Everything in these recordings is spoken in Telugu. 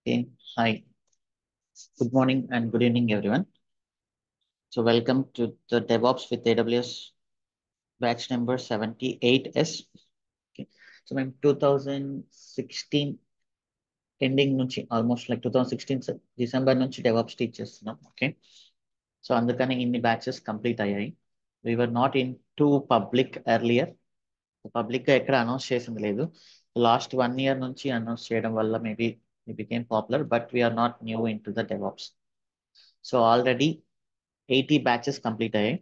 Okay, hi. Good morning and good evening, everyone. So welcome to the DevOps with AWS batch number 78S. Okay. So మేము టూ థౌజండ్ సిక్స్టీన్ ఎండింగ్ నుంచి almost like two thousand sixteen December నుంచి డెవాప్స్ టీచ్ చేస్తున్నాం ఓకే సో అందుకని ఇన్ని బ్యాచెస్ కంప్లీట్ అయ్యాయి we're not into public earlier పబ్లిక్గా ఎక్కడ అనౌన్స్ చేసింది లేదు లాస్ట్ వన్ ఇయర్ నుంచి అనౌన్స్ చేయడం వల్ల maybe we became popular, but we are not new into the DevOps. So already 80 batches complete అయ్యాయి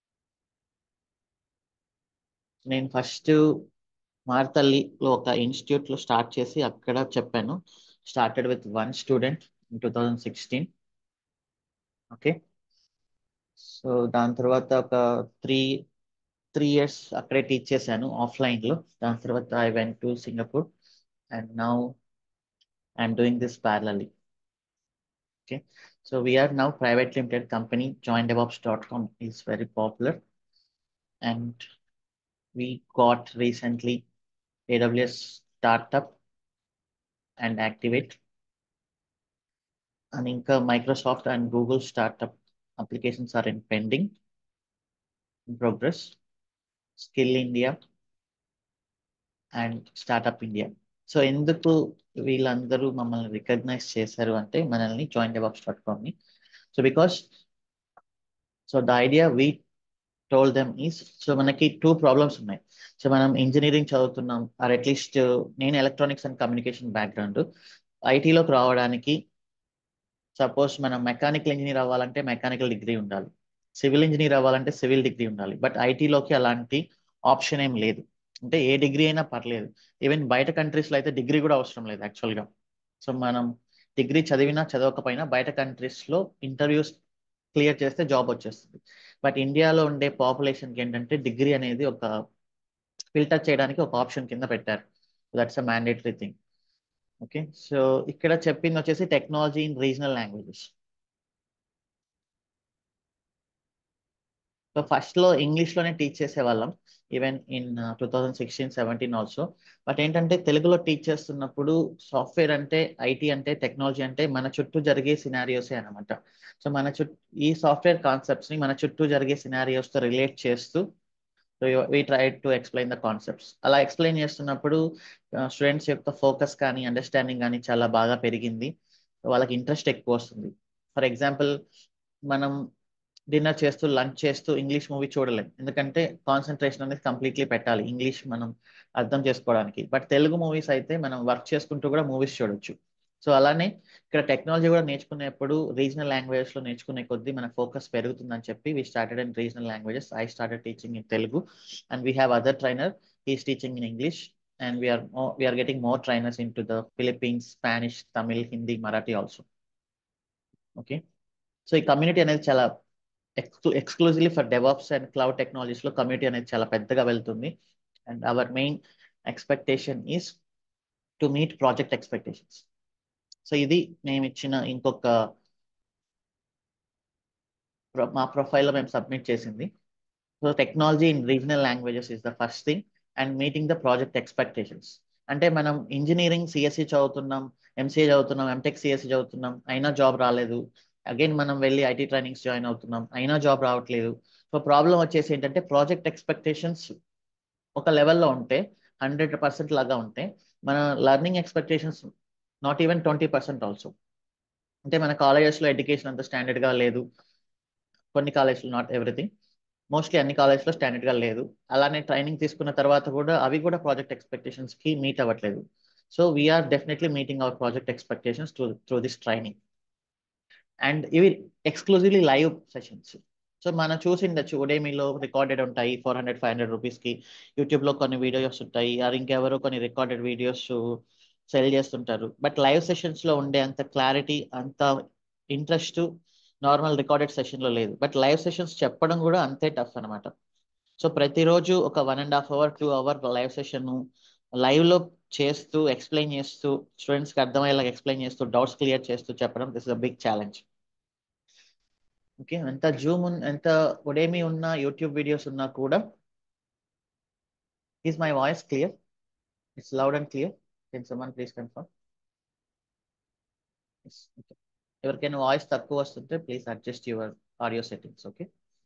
నేను ఫస్ట్ మార్తల్లిలో ఒక ఇన్స్టిట్యూట్లో స్టార్ట్ చేసి అక్కడ చెప్పాను started with one student in two thousand sixteen okay so దాని తర్వాత ఒక త్రీ త్రీ ఇయర్స్ అక్కడే టీచ్ చేశాను ఆఫ్లైన్లో దాని తర్వాత I went to Singapore and now I'm doing this parallelly. Okay, so we are now private limited company. JoinDevOps.com is very popular, and we got recently AWS Startup and Activate, and Inca, Microsoft and Google Startup applications are in pending, in progress. Skill India and Startup India. So ఎందుకు వీళ్ళందరూ మమ్మల్ని రికగ్నైజ్ చేశారు అంటే మనల్ని జాయిన్ డెవాప్స్ డాట్ కామ్ని so because so the idea we told them is so మనకి టూ ప్రాబ్లమ్స్ ఉన్నాయి సో మనం ఇంజనీరింగ్ చదువుతున్నాం ఆర్ అట్లీస్ట్ నేను ఎలక్ట్రానిక్స్ అండ్ కమ్యూనికేషన్ బ్యాక్గ్రౌండ్ ఐటీలోకి రావడానికి సపోజ్ మనం మెకానికల్ ఇంజనీర్ అవ్వాలంటే మెకానికల్ డిగ్రీ ఉండాలి సివిల్ ఇంజనీర్ అవ్వాలంటే సివిల్ డిగ్రీ ఉండాలి బట్ ఐటీలోకి అలాంటి ఆప్షన్ ఏం లేదు అంటే ఏ డిగ్రీ అయినా పర్లేదు ఈవెన్ బయట కంట్రీస్లో అయితే డిగ్రీ కూడా అవసరం లేదు యాక్చువల్గా సో మనం డిగ్రీ చదివినా చదవకపోయినా బయట కంట్రీస్లో ఇంటర్వ్యూస్ క్లియర్ చేస్తే జాబ్ వచ్చేస్తుంది బట్ ఇండియాలో ఉండే పాపులేషన్కి ఏంటంటే డిగ్రీ అనేది ఒక ఫిల్టర్ చేయడానికి ఒక ఆప్షన్ కింద పెట్టారు that's a mandatory thing okay so ఇక్కడ చెప్పింది వచ్చేసి technology in regional languages so ఫస్ట్లో ఇంగ్లీష్లోనే టీచ్ చేసేవాళ్ళం even in two thousand sixteen seventeen also but ఏంటంటే తెలుగులో టీచ్ చేస్తున్నప్పుడు సాఫ్ట్వేర్ అంటే ఐటీ అంటే టెక్నాలజీ అంటే మన చుట్టూ జరిగే సినారియోసే అనమాట సో మన చుట్టూ ఈ సాఫ్ట్వేర్ కాన్సెప్ట్స్ని మన చుట్టూ జరిగే సినారియోస్తో రిలేట్ చేస్తూ we try to explain the concepts అలా ఎక్స్ప్లెయిన్ చేస్తున్నప్పుడు స్టూడెంట్స్ యొక్క ఫోకస్ కానీ అండర్స్టాండింగ్ కానీ చాలా బాగా పెరిగింది వాళ్ళకి ఇంట్రెస్ట్ ఎక్కువ వస్తుంది ఫర్ ఎగ్జాంపుల్ మనం డిన్నర్ చేస్తూ లంచ్ చేస్తూ ఇంగ్లీష్ మూవీ చూడలేం ఎందుకంటే కాన్సన్ట్రేషన్ అనేది కంప్లీట్లీ పెట్టాలి ఇంగ్లీష్ మనం అర్థం చేసుకోవడానికి బట్ తెలుగు మూవీస్ అయితే మనం వర్క్ చేసుకుంటూ కూడా మూవీస్ చూడొచ్చు సో అలానే ఇక్కడ టెక్నాలజీ కూడా నేర్చుకునేప్పుడు రీజనల్ లాంగ్వేజెస్లో నేర్చుకునే కొద్దీ మన ఫోకస్ పెరుగుతుందని చెప్పి we started in regional languages I started teaching in Telugu and we have other trainer he's teaching in English and we are we are getting more trainers in to the Philippines Spanish Tamil Hindi Marathi also okay so ఈ కమ్యూనిటీ అనేది చాలా ఎక్స్క్లూ exclusively for DevOps and cloud టెక్నాలజీస్లో కమ్యూనిటీ అనేది చాలా పెద్దగా వెళ్తుంది and our main expectation is to meet project expectations so ఇది మేము ఇచ్చిన ఇంకొక మా ప్రొఫైల్లో మేము సబ్మిట్ చేసింది so technology in regional languages is the first thing and meeting the project expectations అంటే మనం ఇంజనీరింగ్ సిఎస్సి చదువుతున్నాం ఎంసీఏ చదువుతున్నాం ఎంటెక్ సిఎస్సి చదువుతున్నాం అయినా జాబ్ రాలేదు అగైన్ మనం వెళ్ళి ఐటీ ట్రైనింగ్స్ జాయిన్ అవుతున్నాం అయినా జాబ్ రావట్లేదు సో ప్రాబ్లం వచ్చేసి ఏంటంటే ప్రాజెక్ట్ ఎక్స్పెక్టేషన్స్ ఒక లెవెల్లో ఉంటే హండ్రెడ్ పర్సెంట్ లాగా ఉంటే మన learning expectations not even twenty percent also అంటే మన కాలేజెస్లో ఎడ్యుకేషన్ అంత స్టాండర్డ్గా లేదు కొన్ని కాలేజ్లో నాట్ ఎవ్రీథింగ్ మోస్ట్లీ అన్ని కాలేజ్లో స్టాండర్డ్గా లేదు అలానే ట్రైనింగ్ తీసుకున్న తర్వాత కూడా అవి కూడా ప్రాజెక్ట్ ఎక్స్పెక్టేషన్స్కి మీట్ అవ్వట్లేదు so we are definitely meeting our project expectations through through this training and ఇవి ఎక్స్క్లూజివ్లీ లైవ్ సెషన్స్ సో మనం చూసిండొచ్చు ఉడేమీలో రికార్డెడ్ ఉంటాయి ఫోర్ హండ్రెడ్ ఫైవ్ హండ్రెడ్ రూపీస్కి యూట్యూబ్లో కొన్ని వీడియోస్ ఉంటాయి అది ఇంకెవరో కొన్ని రికార్డెడ్ వీడియోస్ సెల్ చేస్తుంటారు బట్ లైవ్ సెషన్స్లో ఉండే అంత క్లారిటీ అంత ఇంట్రెస్ట్ నార్మల్ రికార్డెడ్ సెషన్లో లేదు బట్ లైవ్ సెషన్స్ చెప్పడం కూడా అంతే టఫ్ అనమాట సో ప్రతిరోజు ఒక one and half hour two hour live session లైవ్లో చేస్తూ ఎక్స్ప్లెయిన్ చేస్తూ స్టూడెంట్స్కి అర్థమయ్యేలాగా ఎక్స్ప్లెయిన్ చేస్తూ డౌట్స్ క్లియర్ చేస్తూ చెప్పడం this is a big challenge okay ఎంత జూమ్ ఎంత ఉడేమి ఉన్న యూట్యూబ్ వీడియోస్ ఉన్నా కూడా is my voice clear it's loud and clear can someone please confirm Yes, okay. ఎవరికైనా వాయిస్ తక్కువ వస్తుంటే please adjust your audio settings okay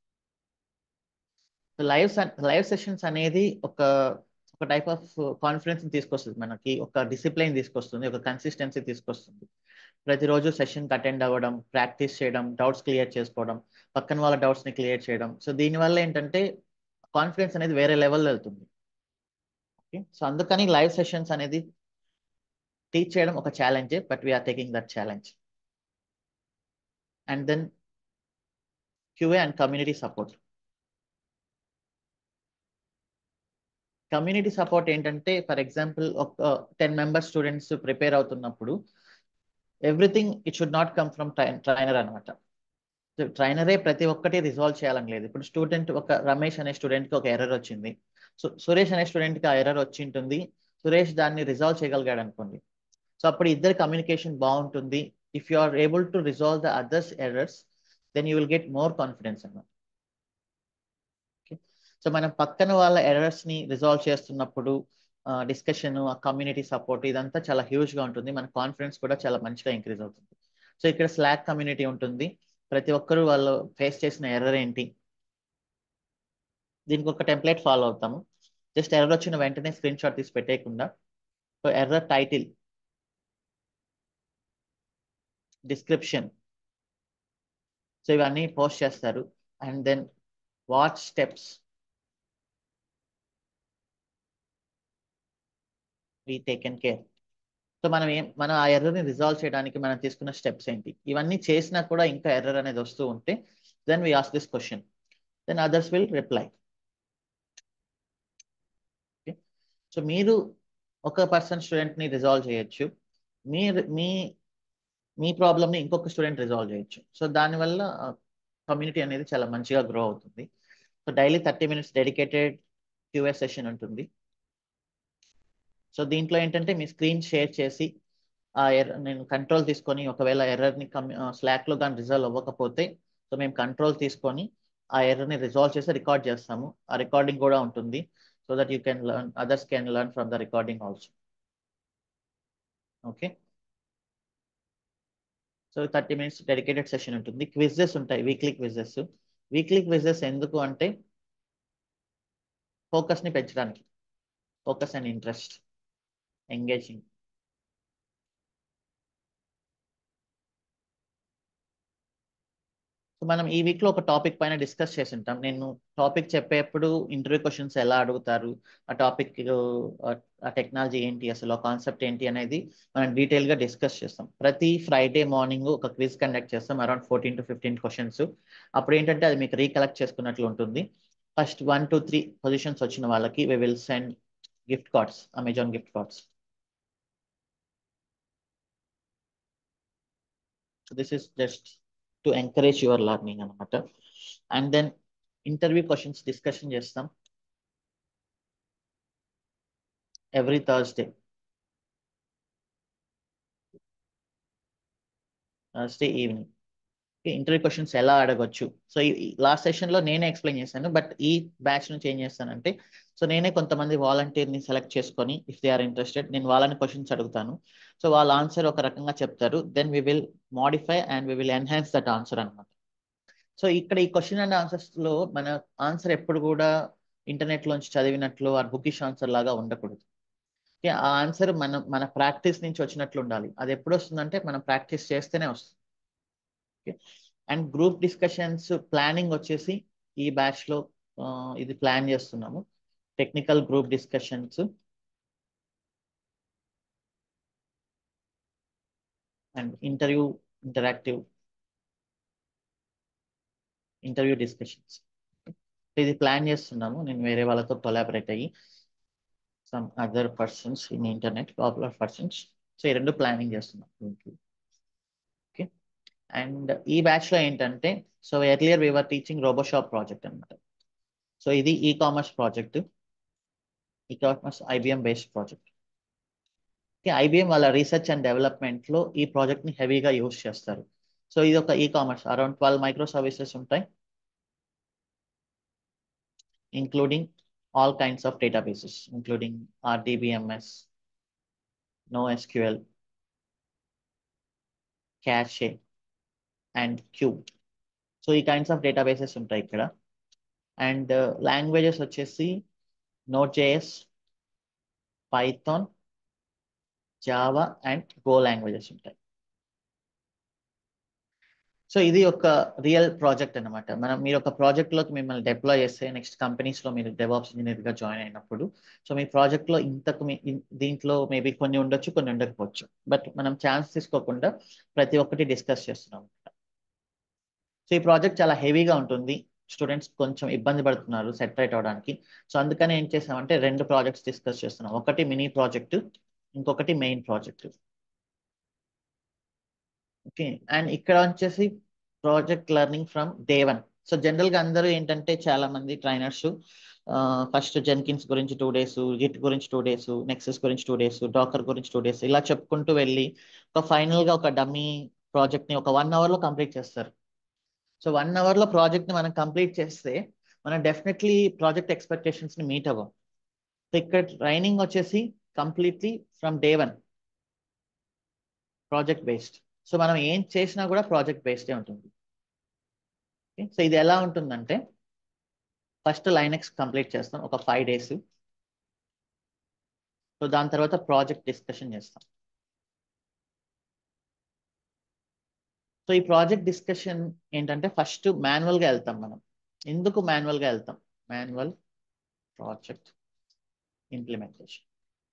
live live sessions అనేది ఒక ఒక టైప్ ఆఫ్ కాన్ఫిడెన్స్ తీసుకొస్తుంది మనకి ఒక డిసిప్లైన్ తీసుకొస్తుంది ఒక కన్సిస్టెన్సీ తీసుకొస్తుంది ప్రతిరోజు సెషన్కి అటెండ్ అవ్వడం ప్రాక్టీస్ చేయడం డౌట్స్ క్లియర్ చేసుకోవడం పక్కన వాళ్ళ డౌట్స్ని క్లియర్ చేయడం సో దీనివల్ల ఏంటంటే కాన్ఫిడెన్స్ అనేది వేరే లెవెల్లో వెళ్తుంది ఓకే సో అందుకని లైవ్ సెషన్స్ అనేది టీచ్ చేయడం ఒక ఛాలెంజే but we are taking that challenge and then QA and community support community support ఏంటంటే ఫర్ ఎగ్జాంపుల్ ఒక టెన్ మెంబర్స్ స్టూడెంట్స్ ప్రిపేర్ అవుతున్నప్పుడు everything it should not come from trainer అనమాట ట్రైనరే ప్రతి ఒక్కటి రిజాల్వ్ చేయాలని లేదు ఇప్పుడు స్టూడెంట్ ఒక రమేష్ అనే స్టూడెంట్కి ఒక ఎర్రర్ వచ్చింది సో సురేష్ అనే స్టూడెంట్కి ఆ ఎర్రర్ వచ్చి ఉంటుంది సురేష్ దాన్ని రిజాల్వ్ చేయగలిగాడు అనుకోండి సో అప్పుడు ఇద్దరు కమ్యూనికేషన్ బాగుంటుంది if you are able to resolve the others errors then you will get more confidence అన్నమాట సో మనం పక్కన వాళ్ళ ఎర్రర్స్ ని రిజాల్వ్ చేస్తున్నప్పుడు డిస్కషన్ కమ్యూనిటీ సపోర్ట్ ఇదంతా చాలా హ్యూజ్ గా ఉంటుంది మన కాన్ఫిడెన్స్ కూడా చాలా మంచిగా ఇంక్రీజ్ అవుతుంది సో ఇక్కడ స్లాక్ కమ్యూనిటీ ఉంటుంది ప్రతి ఒక్కరు వాళ్ళు ఫేస్ చేసిన ఎర్రర్ ఏంటి దీనికి ఒక టెంప్లెట్ ఫాలో అవుతాము జస్ట్ ఎర్రర్ వచ్చిన వెంటనే స్క్రీన్ షాట్ తీసి పెట్టేయకుండా so error title description so ఇవన్నీ పోస్ట్ చేస్తారు and then what steps we taken care so మనం ఏం మనం ఆ ఎర్రర్ని రిజాల్వ్ చేయడానికి మనం తీసుకున్న స్టెప్స్ ఏంటి ఇవన్నీ చేసినా కూడా ఇంకా ఎర్రర్ అనేది వస్తూ ఉంటే then we ask this question then others will reply so మీరు ఒక పర్సన్ స్టూడెంట్ని రిజాల్వ్ చేయొచ్చు మీ మీ మీ ప్రాబ్లమ్ని ఇంకొక స్టూడెంట్ రిజాల్వ్ చేయొచ్చు సో దానివల్ల కమ్యూనిటీ అనేది చాలా మంచిగా గ్రో అవుతుంది so daily thirty minutes dedicated QS session ఉంటుంది సో దీంట్లో ఏంటంటే మీ స్క్రీన్ షేర్ చేసి ఆ ఎర్ర నేను కంట్రోల్ తీసుకొని ఒకవేళ ఎర్రర్ని కమ్యూ స్లాక్లో కానీ రిజాల్వ్ అవ్వకపోతే సో మేము కంట్రోల్ తీసుకొని ఆ ఎర్రర్ని రిజాల్వ్ చేసి రికార్డ్ చేస్తాము ఆ రికార్డింగ్ కూడా ఉంటుంది so that you can learn others can learn from the recording also okay so thirty minutes dedicated session ఉంటుంది క్విజెస్ ఉంటాయి వీక్లీ క్విజెస్ వీక్లీ క్విజెస్ ఎందుకు అంటే ఫోకస్ని పెంచడానికి focus and interest engaging so మనం ఈ వీక్లో ఒక టాపిక్ పైన డిస్కస్ చేసి ఉంటాం నేను టాపిక్ చెప్పేప్పుడు ఇంటర్వ్యూ క్వశ్చన్స్ ఎలా అడుగుతారు ఆ టాపిక్ ఆ టెక్నాలజీ ఏంటి అసలు ఆ కాన్సెప్ట్ ఏంటి అనేది మనం డీటెయిల్గా డిస్కస్ చేస్తాం ప్రతి ఫ్రైడే మార్నింగ్ ఒక క్విజ్ కండక్ట్ చేస్తాం around fourteen to fifteen questions అప్పుడు ఏంటంటే అది మీకు రీకలెక్ట్ చేసుకున్నట్లు ఉంటుంది first one two three positions వచ్చిన వాళ్ళకి we will send gift cards Amazon gift cards so this is just to encourage your learning అనమాట and then interview questions discussion చేస్తాం every Thursday Thursday evening interview questions ఎలా అడగొచ్చు సో లాస్ట్ సెషన్లో నేనే ఎక్స్ప్లెయిన్ చేశాను బట్ ఈ బ్యాచ్ నుంచి ఏం చేస్తానంటే సో నేనే కొంతమంది వాలంటీర్ని సెలెక్ట్ చేసుకొని ఇఫ్ దే ఆర్ ఇంట్రెస్టెడ్ నేను వాళ్ళని క్వశ్చన్స్ అడుగుతాను సో వాళ్ళ ఆన్సర్ ఒక రకంగా చెప్తారు then we will modify and we will enhance that answer అనమాట సో ఇక్కడ ఈ క్వశ్చన్ అండ్ ఆన్సర్స్లో మన ఆన్సర్ ఎప్పుడు కూడా ఇంటర్నెట్లోంచి చదివినట్లు ఆ బుకిష్ ఆన్సర్ లాగా ఉండకూడదు ఆ ఆన్సర్ మన మన ప్రాక్టీస్ నుంచి వచ్చినట్లు ఉండాలి అది ఎప్పుడు వస్తుందంటే మనం ప్రాక్టీస్ చేస్తేనే వస్తుంది అండ్ గ్రూప్ డిస్కషన్స్ ప్లానింగ్ వచ్చేసి ఈ బ్యాచ్లో ఇది ప్లాన్ చేస్తున్నాము technical group discussions and interview interactive interview discussions ఇది ప్లాన్ చేస్తున్నాము నేను వేరే వాళ్ళతో కొలాబరేట్ అయ్యి some other persons in internet popular persons so ఈ రెండు ప్లానింగ్ చేస్తున్నాం ఓకే అండ్ ఈ బ్యాచ్లో ఏంటంటే so earlier we are teaching Roboshop project అనమాట సో ఇది e commerce project e commerce IBM based project IBM వాళ్ళ రీసెర్చ్ అండ్ డెవలప్మెంట్లో ఈ ప్రాజెక్ట్ని హెవీగా యూస్ చేస్తారు సో ఇది ఒక e commerce around twelve microservices ఉంటాయి including all kinds of databases, including RDBMS, NoSQL, cache and cube so ఈ కైండ్స్ ఆఫ్ డేటాబేసెస్ ఉంటాయి ఇక్కడ అండ్ లాంగ్వేజెస్ వచ్చేసి Node JS Python Java and go languages ఉంటాయి సో ఇది ఒక రియల్ ప్రాజెక్ట్ అనమాట మనం మీరు ఒక ప్రాజెక్ట్లోకి మిమ్మల్ని డిప్లాయ్ చేస్తే నెక్స్ట్ కంపెనీస్లో మీరు డెవాప్స్ ఇంజనీర్గా జాయిన్ అయినప్పుడు సో మీ ప్రాజెక్ట్లో ఇంతకు మీ ఇన్- దీంట్లో మేబీ కొన్ని ఉండొచ్చు కొన్ని ఉండకపోవచ్చు బట్ మనం ఛాన్స్ తీసుకోకుండా ప్రతి ఒక్కటి డిస్కస్ చేస్తున్నాం సో ఈ ప్రాజెక్ట్ చాలా హెవీగా ఉంటుంది స్టూడెంట్స్ కొంచెం ఇబ్బంది పడుతున్నారు సెపరేట్ అవడానికి సో అందుకని ఏం చేసామంటే రెండు ప్రాజెక్ట్స్ డిస్కస్ చేస్తున్నాం ఒకటి మినీ ప్రాజెక్ట్ ఇంకొకటి మెయిన్ ప్రాజెక్ట్ ఓకే అండ్ ఇక్కడ వచ్చేసి project learning from day one so జనరల్గా అందరూ ఏంటంటే చాలా మంది ట్రైనర్స్ ఫస్ట్ జెన్కిన్స్ గురించి టూ డేస్ గిట్ గురించి టూ డేస్ నెక్సెస్ గురించి టూ డేస్ డాకర్ గురించి టూ డేస్ ఇలా చెప్పుకుంటూ వెళ్ళి ఒక ఫైనల్గా ఒక డమ్మీ ప్రాజెక్ట్ని ఒక వన్ అవర్లో కంప్లీట్ చేస్తారు సో వన్ అవర్లో ప్రాజెక్ట్ని మనం కంప్లీట్ చేస్తే మనం డెఫినెట్లీ ప్రాజెక్ట్ ఎక్స్పెక్టేషన్స్ని మీట్ అవ్వం సో ఇక్కడ ట్రైనింగ్ వచ్చేసి completely from day one project based so మనం ఏం చేసినా కూడా ప్రాజెక్ట్ బేస్డే ఉంటుంది సో ఇది ఎలా ఉంటుందంటే ఫస్ట్ లైనెక్స్ కంప్లీట్ చేస్తాం ఒక ఫైవ్ డేస్ సో దాని తర్వాత ప్రాజెక్ట్ డిస్కషన్ చేస్తాం సో ఈ ప్రాజెక్ట్ డిస్కషన్ ఏంటంటే ఫస్ట్ మాన్యువల్గా వెళ్తాం మనం ఎందుకు మాన్యువల్గా వెళ్తాం మాన్యువల్ ప్రాజెక్ట్ ఇంప్లిమెంటేషన్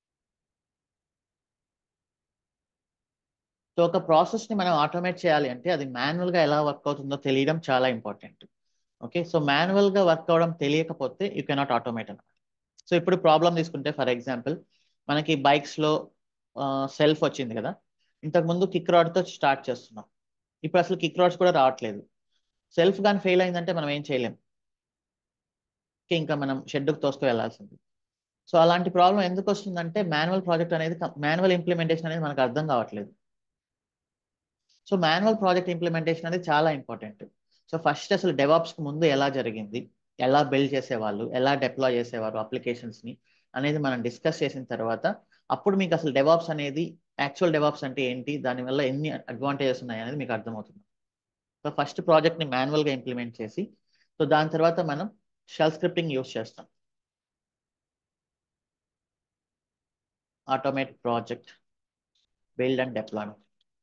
సో ఒక ప్రాసెస్ని మనం ఆటోమేట్ చేయాలి అంటే అది మాన్యువల్గా ఎలా వర్క్ అవుతుందో తెలియడం చాలా ఇంపార్టెంట్ ఓకే సో మాన్యువల్గా వర్క్ అవడం తెలియకపోతే యూ కెనాట్ ఆటోమేట్ అనమాట సో ఇప్పుడు ప్రాబ్లం తీసుకుంటే ఫర్ ఎగ్జాంపుల్ మనకి బైక్స్లో సెల్ఫ్ వచ్చింది కదా ఇంతకుముందు కిక్ రాడ్తో స్టార్ట్ చేస్తున్నాం ఇప్పుడు అసలు కిక్ రాడ్స్ కూడా రావట్లేదు సెల్ఫ్ కానీ ఫెయిల్ అయిందంటే మనం ఏం చేయలేం ఓకే, ఇంకా మనం షెడ్కి తోస్తూ వెళ్ళాల్సింది సో అలాంటి ప్రాబ్లం ఎందుకు వస్తుందంటే మాన్యువల్ ప్రాజెక్ట్ అనేది మాన్యువల్ ఇంప్లిమెంటేషన్ అనేది మనకు అర్థం కావట్లేదు సో మాన్యువల్ ప్రాజెక్ట్ ఇంప్లిమెంటేషన్ అనేది చాలా ఇంపార్టెంట్ సో ఫస్ట్ అసలు డెవాప్స్కి ముందు ఎలా జరిగింది ఎలా బిల్డ్ చేసేవాళ్ళు ఎలా డిప్లాయ్ చేసేవారు అప్లికేషన్స్ని అనేది మనం డిస్కస్ చేసిన తర్వాత అప్పుడు మీకు అసలు డెవాప్స్ అనేది యాక్చువల్ డెవాప్స్ అంటే ఏంటి దానివల్ల ఎన్ని అడ్వాంటేజెస్ ఉన్నాయి అనేది మీకు అర్థమవుతుంది సో ఫస్ట్ ప్రాజెక్ట్ని మాన్యువల్గా ఇంప్లిమెంట్ చేసి సో దాని తర్వాత మనం షెల్ స్క్రిప్టింగ్ యూస్ చేస్తాం automate project build and deployment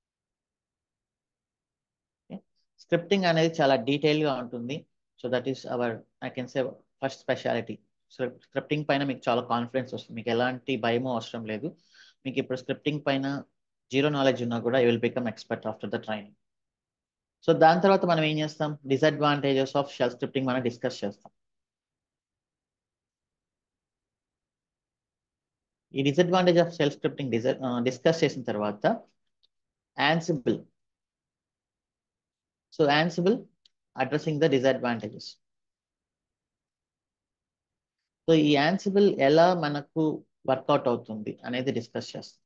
scripting అనేది చాలా డీటెయిల్గా ఉంటుంది so that is our I can say first speciality so scripting పైన మీకు చాలా కాన్ఫిడెన్స్ వస్తుంది మీకు ఎలాంటి భయమో అవసరం లేదు మీకు ఇప్పుడు స్క్రిప్టింగ్ పైన జీరో నాలెడ్జ్ ఉన్నా కూడా you will become expert after the training so దాని తర్వాత మనం ఏం చేస్తాం డిసడ్వాంటేజెస్ ఆఫ్ షెల్ స్క్రిప్టింగ్ మనం డిస్కస్ చేస్తాం ఈ disadvantage of shell scripting discuss చేసిన తర్వాత Ansible so Ansible addressing the disadvantages so ఈ యాన్సిబుల్ ఎలా మనకు వర్కౌట్ అవుతుంది అనేది డిస్కస్ చేస్తాం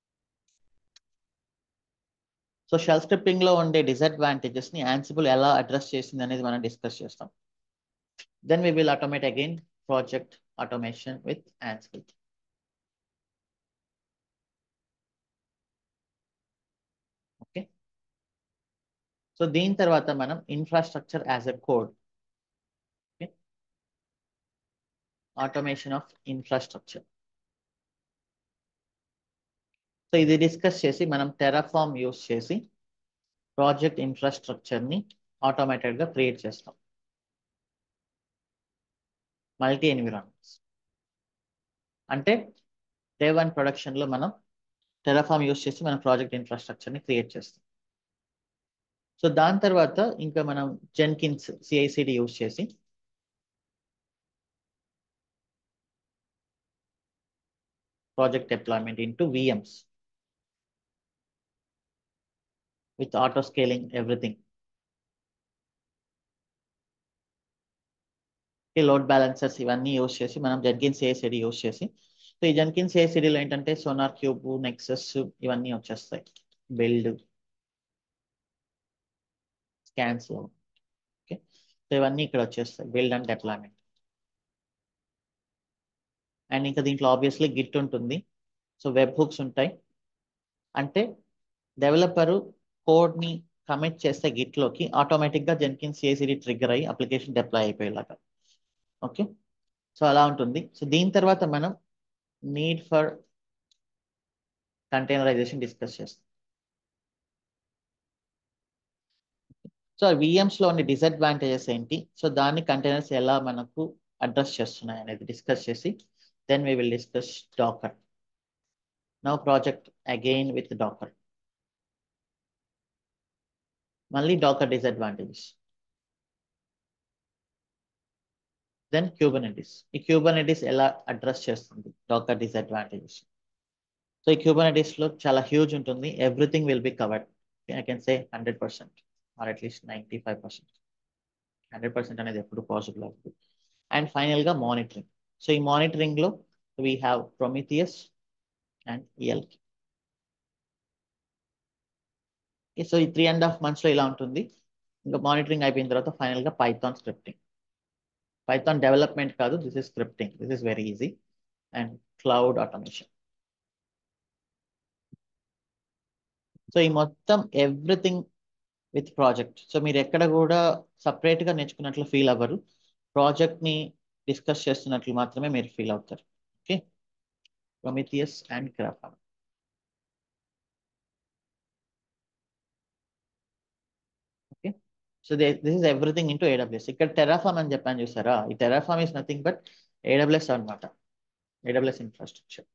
సో షెల్ స్క్రిప్టింగ్ లో ఉండే డిసడ్వాంటేజెస్ ని యాన్సిబుల్ ఎలా అడ్రస్ చేసింది అనేది మనం డిస్కస్ చేస్తాం then we will automate again project automation with Ansible okay so దీని తర్వాత మనం infrastructure as a code automation of infrastructure so ఇది డిస్కస్ చేసి మనం టెరాఫామ్ యూస్ చేసి ప్రాజెక్ట్ ఇన్ఫ్రాస్ట్రక్చర్ని ఆటోమేటెడ్గా క్రియేట్ చేస్తాం మల్టీ ఎన్విరాన్మెంట్స్ అంటే డే వన్ ప్రొడక్షన్లో మనం టెరాఫామ్ యూస్ చేసి మన ప్రాజెక్ట్ ఇన్ఫ్రాస్ట్రక్చర్ని క్రియేట్ చేస్తాం సో దాని తర్వాత ఇంకా మనం జెన్కిన్స్ సిఐసిడి యూస్ చేసి project deployment into VMs with auto scaling everything. ఈ లోడ్ బ్యాలెన్సర్స్ ఇవన్నీ యూస్ చేసి మనం జెన్కిన్స్ ఏసిడి యూస్ చేసి సో ఈ జెన్కిన్స్ ఏసిడిలో ఏంటంటే సోనార్ క్యూబ్ నెక్సస్ ఇవన్నీ వచ్చేస్తాయి బిల్డ్ స్కాన్స్ ఓకే సో ఇవన్నీ ఇక్కడ వచ్చేస్తాయి బిల్డ్ అండ్ డెప్లాయ్మెంట్ అండ్ ఇంకా దీంట్లో ఆబ్వియస్లీ గిట్ ఉంటుంది సో వెబ్ హుక్స్ ఉంటాయి అంటే డెవలపరు కోడ్ ని కమిట్ చేస్తే గిట్ లోకి ఆటోమేటిక్ గా జెన్కిన్ సిఐసిడి ట్రిగ్గర్ అయ్యి అప్లికేషన్ డిప్లాయ్ అయిపోయేలాగా ఓకే సో అలా ఉంటుంది సో దీని తర్వాత మనం నీడ్ ఫర్ కంటైనరైజేషన్ డిస్కస్ చేస్తాం సో విఎమ్స్ లో ఉండే డిసడ్వాంటేజెస్ ఏంటి సో దాన్ని కంటైనర్స్ ఎలా మనకు అడ్రస్ చేస్తున్నాయి అనేది డిస్కస్ చేసి then we will discuss Docker now project again with Docker మళ్ళీ డాకర్ డిసడ్వాంటేజెస్ దెన్ క్యూబర్నెటిస్ ఈ క్యూబర్నెటిస్ ఎలా అడ్రస్ చేస్తుంది డాకర్ డిసడ్వాంటేజెస్ సో ఈ క్యూబర్నెటిస్ లో చాలా హ్యూజ్ ఉంటుంది everything will be covered I can say hundred percent or at least ninety five percent hundred percent అనేది ఎప్పుడు పాసిబుల్ అవుతుంది అండ్ ఫైనల్గా మానిటరింగ్ సో ఈ మానిటరింగ్లో వీ హ్యావ్ ప్రొమిథియస్ అండ్ ఈఎల్కి సో ఈ త్రీ అండ్ హాఫ్ మంత్స్లో ఇలా ఉంటుంది ఇంకా మానిటరింగ్ అయిపోయిన తర్వాత ఫైనల్గా పైథాన్ స్క్రిప్టింగ్ పైథాన్ డెవలప్మెంట్ కాదు this is scripting this is very easy and cloud automation so ఈ మొత్తం ఎవ్రీథింగ్ విత్ ప్రాజెక్ట్ సో మీరు ఎక్కడ కూడా సపరేట్గా నేర్చుకున్నట్లు ఫీల్ అవ్వరు ప్రాజెక్ట్ని డిస్కస్ చేస్తున్నట్లు మాత్రమే మీరు ఫీల్ అవుతారు okay Prometheus and Grafana okay so this is everything into AWS ఇక్కడ టెరాఫామ్ అని చెప్పాను చూసారా ఈ Terraform is nothing but AWS అనమాట ఏడబ్ల్యూఎస్ ఇన్ఫ్రాస్ట్రక్చర్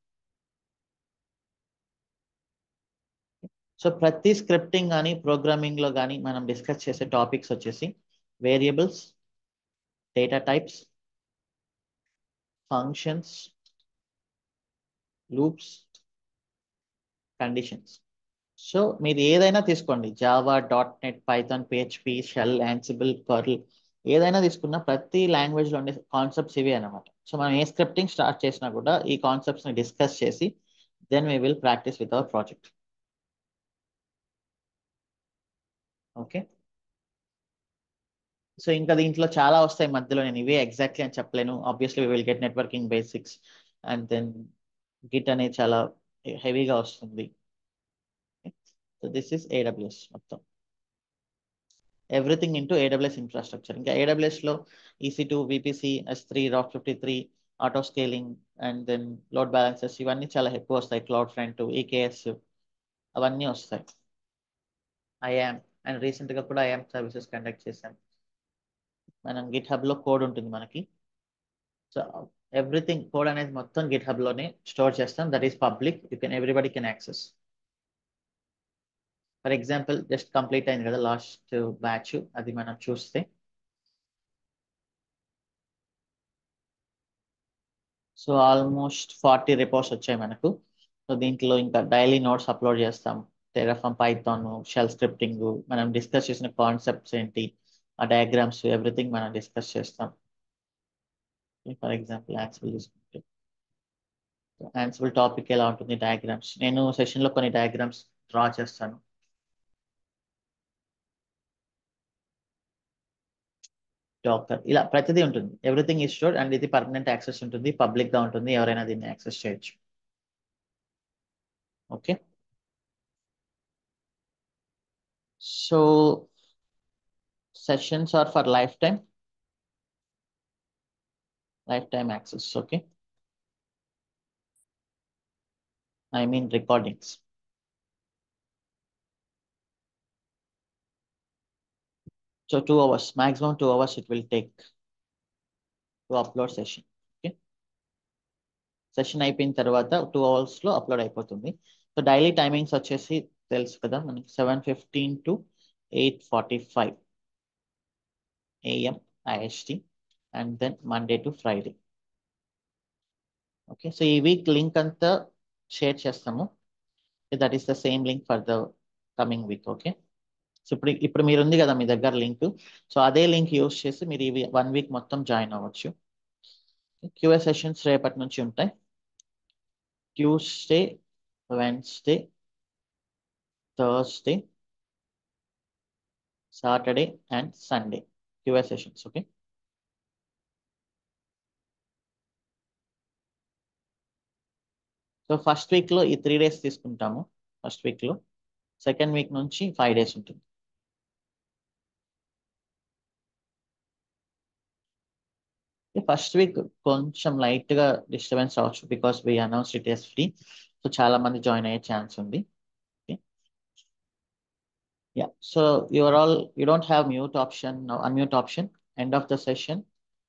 సో ప్రతి స్క్రిప్టింగ్ కానీ ప్రోగ్రామింగ్లో కానీ మనం డిస్కస్ చేసే టాపిక్స్ వచ్చేసి variables data types functions loops conditions so మీరు ఏదైనా తీసుకోండి Java dot net Python PHP shell Ansible Perl ఏదైనా తీసుకున్నా ప్రతి లాంగ్వేజ్లో ఉండే కాన్సెప్ట్స్ ఇవే అనమాట సో మనం ఏ స్క్రిప్టింగ్ స్టార్ట్ చేసినా కూడా ఈ కాన్సెప్ట్స్ని డిస్కస్ చేసి then we will practice with our project okay so ఇంకా దీంట్లో చాలా వస్తాయి మధ్యలో నేను ఇవే ఎగ్జాక్ట్లీ అని చెప్పలేను obviously will get networking basics and then git అనేది చాలా హెవీగా వస్తుంది సో దిస్ ఇస్ ఏడబ్ల్యూఎస్ మొత్తం ఎవ్రీథింగ్ ఇంటూ ఏడబ్ల్యూఎస్ ఇన్ఫ్రాస్ట్రక్చర్ ఇంకా ఏడబ్ల్యూఎస్లో EC two VPC S three route fifty three auto scaling and then load balances ఇవన్నీ చాలా ఎక్కువ వస్తాయి క్లౌడ్ ఫ్రంట్ ఈకేఎస్ అవన్నీ వస్తాయి ఐఆమ్ అండ్ రీసెంట్గా కూడా ఐఆమ్ సర్వీసెస్ కండక్ట్ చేశాం మనం గిట్ హబ్లో కోడ్ ఉంటుంది మనకి సో ఎవ్రీథింగ్ కోడ్ అనేది మొత్తం గిట్ హబ్లోనే స్టోర్ చేస్తాం that is public you can everybody can access for example just complete అయింది కదా లాస్ట్ బ్యాచ్ అది మనం చూస్తే సో ఆల్మోస్ట్ ఫార్టీ రిపోర్ట్స్ వచ్చాయి మనకు సో దీంట్లో ఇంకా డైలీ నోట్స్ అప్లోడ్ చేస్తాం టెరాఫామ్ పైథాన్ షెల్ స్క్రిప్టింగ్ మనం డిస్కస్ చేసిన కాన్సెప్ట్స్ ఏంటి ఆ డయాగ్రామ్స్ ఎవ్రీథింగ్ మనం డిస్కస్ చేస్తాం ఫర్ ఎగ్జాంపుల్ యాన్సిబుల్ తీసుకుంటే యాన్సిబుల్ టాపిక్ ఎలా ఉంటుంది డయాగ్రామ్స్ నేను సెషన్లో కొన్ని డయాగ్రామ్స్ డ్రా చేస్తాను డాకర్ ఇలా ప్రతిదీ ఉంటుంది ఎవ్రీథింగ్ ఈజ్ స్టోర్డ్ అండ్ ఇది పర్మనెంట్ యాక్సెస్ ఉంటుంది పబ్లిక్ గా ఉంటుంది ఎవరైనా దీన్ని యాక్సెస్ చేయొచ్చు okay so sessions are for life time life time access okay I mean recordings So two hours, maximum two hours it will take to upload session. Okay. Session అయిపోయిన తర్వాత టూ అవర్స్లో అప్లోడ్ అయిపోతుంది సో డైలీ టైమింగ్స్ వచ్చేసి తెలుసు కదా మనకి seven fifteen to eight forty five AM IST and then Monday to Friday okay so ఈ వీక్ లింక్ అంతా షేర్ చేస్తాము that is the same link for the coming week okay so ఇప్పుడు ఇప్పుడు మీరు ఉంది కదా మీ దగ్గర లింక్ సో అదే లింక్ యూస్ చేసి మీరు ఈ వన్ వీక్ మొత్తం జాయిన్ అవ్వచ్చు క్యూఏ సెషన్స్ రేపటి నుంచి ఉంటాయి Tuesday Wednesday Thursday Saturday and Sunday QA sessions okay so first వీక్లో ఈ త్రీ డేస్ తీసుకుంటాము ఫస్ట్ వీక్లో సెకండ్ వీక్ నుంచి ఫైవ్ డేస్ ఉంటుంది ఫస్ట్ వీక్ కొంచెం లైట్ గా డిస్టర్బెన్స్ అవ్వచ్చు because we announce it as free so చాలా మంది జాయిన్ అయ్యే ఛాన్స్ ఉంది yeah so your all you don't have mute option unmute option end of the session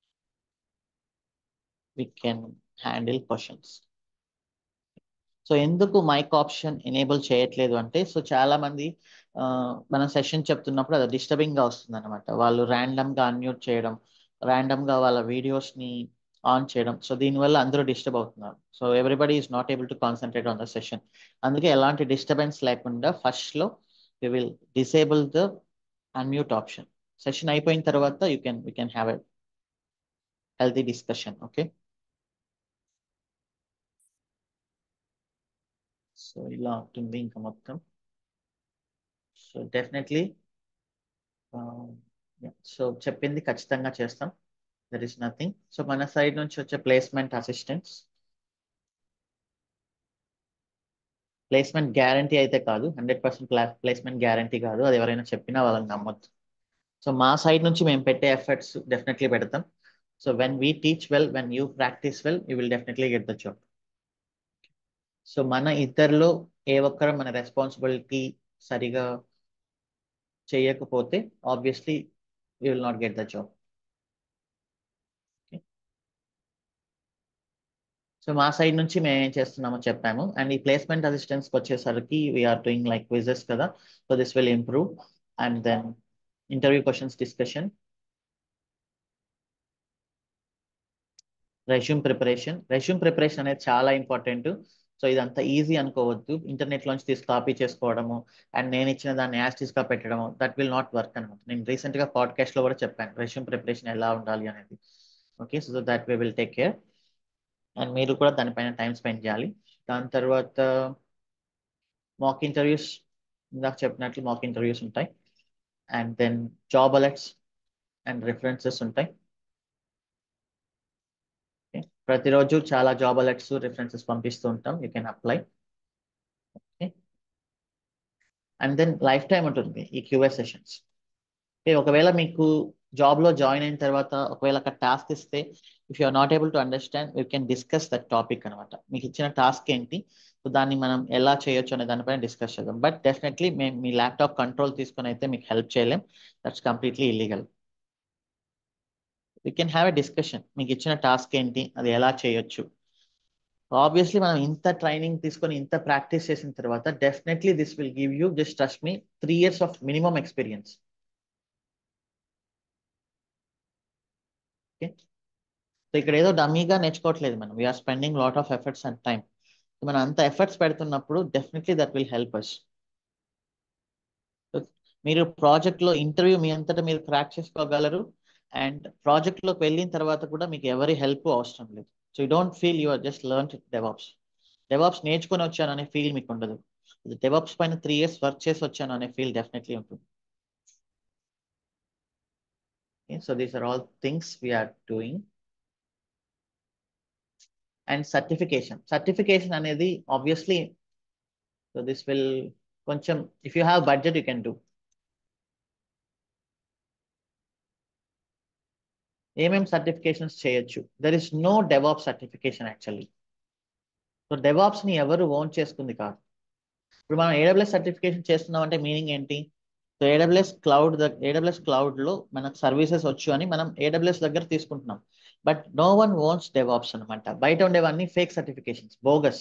we can handle questions. So ఎందుకు మైక్ ఆప్షన్ ఎనేబుల్ చేయట్లేదు అంటే సో చాలా మంది ఆ, మన సెషన్ చెప్తున్నప్పుడు అది డిస్టర్బింగ్ గా వస్తుంది అనమాట వాళ్ళు ర్యాండమ్ గా అన్మ్యూట్ చేయడం ర్యాండమ్ గా వాళ్ళ వీడియోస్ ని ఆన్ చేయడం సో దీనివల్ల అందరూ డిస్టర్బ్ అవుతున్నారు so everybody is not able to concentrate on the session అందుకే ఎలాంటి డిస్టర్బెన్స్ లేకుండా ఫస్ట్ లో we will disable the unmute option session అయిపోయిన తర్వాత you can we can have a healthy discussion okay so ఇలా ఉంటుంది ఇంకా మొత్తం సో డెఫినెట్లీ సో చెప్పింది ఖచ్చితంగా చేస్తాం దర్ ఇస్ నథింగ్ సో మన సైడ్ నుంచి వచ్చే ప్లేస్మెంట్ అసిస్టెంట్స్ ప్లేస్మెంట్ గ్యారంటీ అయితే కాదు హండ్రెడ్ పర్సెంట్ ప్లేస్మెంట్ గ్యారంటీ కాదు అది ఎవరైనా చెప్పినా వాళ్ళని నమ్మొద్దు సో మా సైడ్ నుంచి మేము పెట్టే ఎఫర్ట్స్ డెఫినెట్లీ పెడతాం so when we teach well when you practice well you will definitely get the job so మన ఇద్దరిలో ఏ ఒక్కరు మన రెస్పాన్సిబిలిటీ సరిగా చేయకపోతే obviously you will not get the job so మా సైడ్ నుంచి మేము ఏం చేస్తున్నామో చెప్పాము అండ్ ఈ ప్లేస్మెంట్ అసిస్టెంట్స్కి వచ్చేసరికి వీఆర్ డూయింగ్ లైక్ క్విజెస్ కదా so this will improve and then interview questions discussion resume preparation resume preparation అనేది చాలా ఇంపార్టెంట్ సో ఇదంతా ఈజీ అనుకోవద్దు ఇంటర్నెట్ లోంచి తీసి కాపీ చేసుకోవడము అండ్ నేను ఇచ్చిన దాన్ని యాస్టిస్ గా పెట్టడము దట్ విల్ నాట్ వర్క్ అనమాట నేను రీసెంట్ గా పాడ్కాస్ట్ లో కూడా చెప్పాను రెజ్యూమ్ ప్రిపరేషన్ ఎలా ఉండాలి అనేది okay so that we will take care and మీరు కూడా దానిపైన టైం స్పెండ్ చేయాలి దాని తర్వాత మాక్ ఇంటర్వ్యూస్ ఇందాక చెప్పినట్లు మాక్ ఇంటర్వ్యూస్ ఉంటాయి and then job alerts and references ఉంటాయి ప్రతిరోజు చాలా జాబ్ అలర్ట్స్ రిఫరెన్సెస్ పంపిస్తూ ఉంటాం you can apply okay and then life time ఉంటుంది ఈ క్యూఏ సెషన్స్ ఒకవేళ మీకు జాబ్ లో జాయిన్ అయిన తర్వాత ఒకవేళ అక్కడ టాస్క్ ఇస్తే if you are not able to understand you can discuss that topic అనమాట మీకు ఇచ్చిన టాస్క్ ఏంటి సో దాన్ని మనం ఎలా చేయొచ్చు అనే దానిపైన డిస్కస్ చేద్దాం బట్ డెఫినెట్లీ మేము మీ ల్యాప్టాప్ కంట్రోల్ తీసుకొని అయితే మీకు హెల్ప్ చేయలేం that's completely illegal we can have a discussion మీకు ఇచ్చిన టాస్క్ ఏంటి అది ఎలా చేయొచ్చు ఆబ్వియస్లీ మనం ఇంత ట్రైనింగ్ తీసుకొని ఇంత ప్రాక్టీస్ చేసిన తర్వాత definitely this will give you just trust me three years of minimum experience okay so ఇక్కడ ఏదో డమ్మీగా నేర్చుకోవట్లేదు మనం we're spending lot of efforts and time మనం అంత ఎఫర్ట్స్ పెడుతున్నప్పుడు definitely that will help us మీరు ప్రాజెక్ట్లో ఇంటర్వ్యూ మీ అంతటా మీరు క్రాక్ చేసుకోగలరు అండ్ ప్రాజెక్ట్లోకి వెళ్ళిన తర్వాత కూడా మీకు ఎవరి హెల్ప్ అవసరం లేదు so you don't feel your just learn DevOps DevOps నేర్చుకొని వచ్చాను అనే ఫీల్ మీకు ఉండదు డెవాప్స్ పైన త్రీ ఇయర్స్ వర్క్ చేసి వచ్చాను అనే ఫీల్ డెఫినెట్లీ ఉంటుంది so these are all things we're doing and certification certification అనేది ఆబ్వియస్లీ సో దిస్ విల్ కొంచెం if you have budget you can do ఏమేమి సర్టిఫికేషన్స్ చేయొచ్చు there is no DevOp certification actually so DevOps ని ఎవరు ఓన్ చేసుకుంది కాదు ఇప్పుడు మనం ఏడబ్ల్యూఎస్ సర్టిఫికేషన్ చేస్తున్నాం అంటే మీనింగ్ ఏంటి so AWS cloud AWS cloud లో మనకు సర్వీసెస్ వచ్చు అని మనం ఏడబ్ల్యూఎస్ దగ్గర తీసుకుంటున్నాం but no one owns DevOps అనమాట బయట ఉండేవన్నీ fake certifications bogus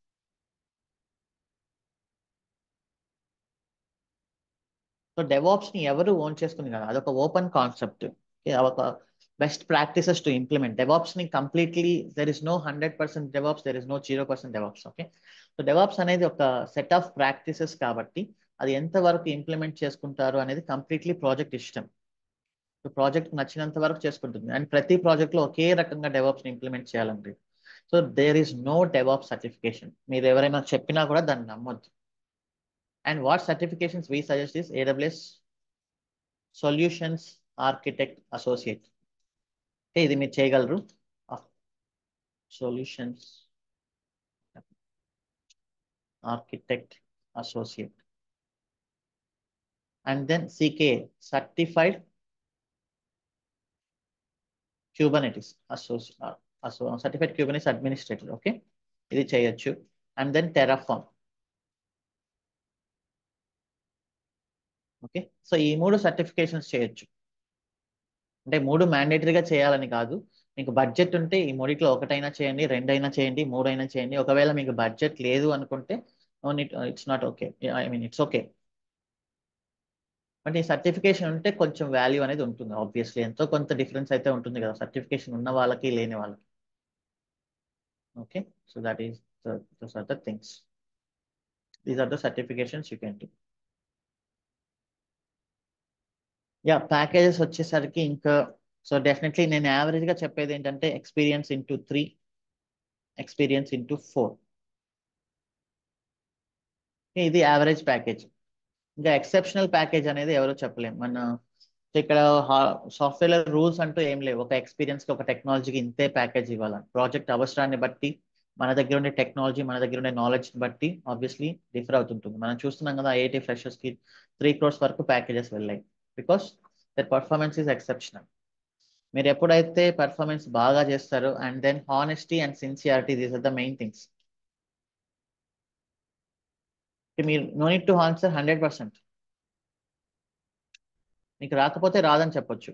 so DevOps ని ఎవరు ఓన్ చేసుకుంది కదా అదొక ఓపెన్ కాన్సెప్ట్ ఒక best practices to implement DevOps ని completely there is no hundred percent DevOps there is no zero percent DevOps okay so DevOps అనేది ఒక సెట్ ఆఫ్ ప్రాక్టీసెస్ కాబట్టి అది ఎంత వరకు ఇంప్లిమెంట్ చేసుకుంటారు అనేది కంప్లీట్లీ ప్రాజెక్ట్ ఇష్టం సో ప్రాజెక్ట్ నచ్చినంత వరకు చేసుకుంటుంది అండ్ ప్రతి ప్రాజెక్ట్ లో ఒకే రకంగా డెవాప్స్ ని ఇంప్లిమెంట్ చేయాలండి so there is no DevOp certification మీరు ఎవరైనా చెప్పినా కూడా దాన్ని నమ్మొద్దు and what certifications we suggest is AWS solutions architect associate okay ఇది మీరు చేయగలరు solutions architect associate and then CK certified Kubernetes అసోసి అసో సర్టిఫైడ్ క్యూబర్నెటిస్ అడ్మినిస్ట్రేటర్ ఓకే ఇది చేయొచ్చు and then Terraform okay so ఈ మూడు సర్టిఫికేషన్స్ చేయొచ్చు అంటే మూడు మ్యాండేటరీగా చేయాలని కాదు మీకు బడ్జెట్ ఉంటే ఈ మూడిట్లో ఒకటైనా చేయండి రెండైనా చేయండి మూడైనా చేయండి ఒకవేళ మీకు బడ్జెట్ లేదు అనుకుంటే it's not okay I mean it's okay but ఈ సర్టిఫికేషన్ ఉంటే కొంచెం వాల్యూ అనేది ఉంటుంది ఆబ్వియస్లీ ఎంతో కొంత డిఫరెన్స్ అయితే ఉంటుంది కదా సర్టిఫికేషన్ ఉన్న వాళ్ళకి లేని వాళ్ళకి okay so that is those are the things these are the certifications you can do yeah packages వచ్చేసరికి ఇంకా సో డెఫినెట్లీ నేను యావరేజ్గా చెప్పేది ఏంటంటే experience into three experience into four ఇది యావరేజ్ ప్యాకేజ్ ఇంకా ఎక్సెప్షనల్ ప్యాకేజ్ అనేది ఎవరో చెప్పలేం మన ఇక్కడ సాఫ్ట్వేర్ రూల్స్ అంటూ ఏం లేవు ఒక ఎక్స్పీరియన్స్కి ఒక టెక్నాలజీకి ఇంతే ప్యాకేజ్ ఇవ్వాలి ప్రాజెక్ట్ అవసరాన్ని బట్టి మన దగ్గర ఉండే టెక్నాలజీ మన దగ్గర ఉండే నాలెడ్జ్ని బట్టి ఆబ్వియస్లీ డిఫర్ అవుతుంటుంది మనం చూస్తున్నాం కదా ఐఐటి ఫ్రెషర్స్కి త్రీ క్రోర్స్ వరకు ప్యాకేజెస్ వెళ్ళాయి because their performance is exceptional మీరు ఎప్పుడైతే పర్ఫార్మెన్స్ బాగా చేస్తారో and then honesty and sincerity these are the main things మీరు no need to answer hundred percent మీకు రాకపోతే రాదని చెప్పొచ్చు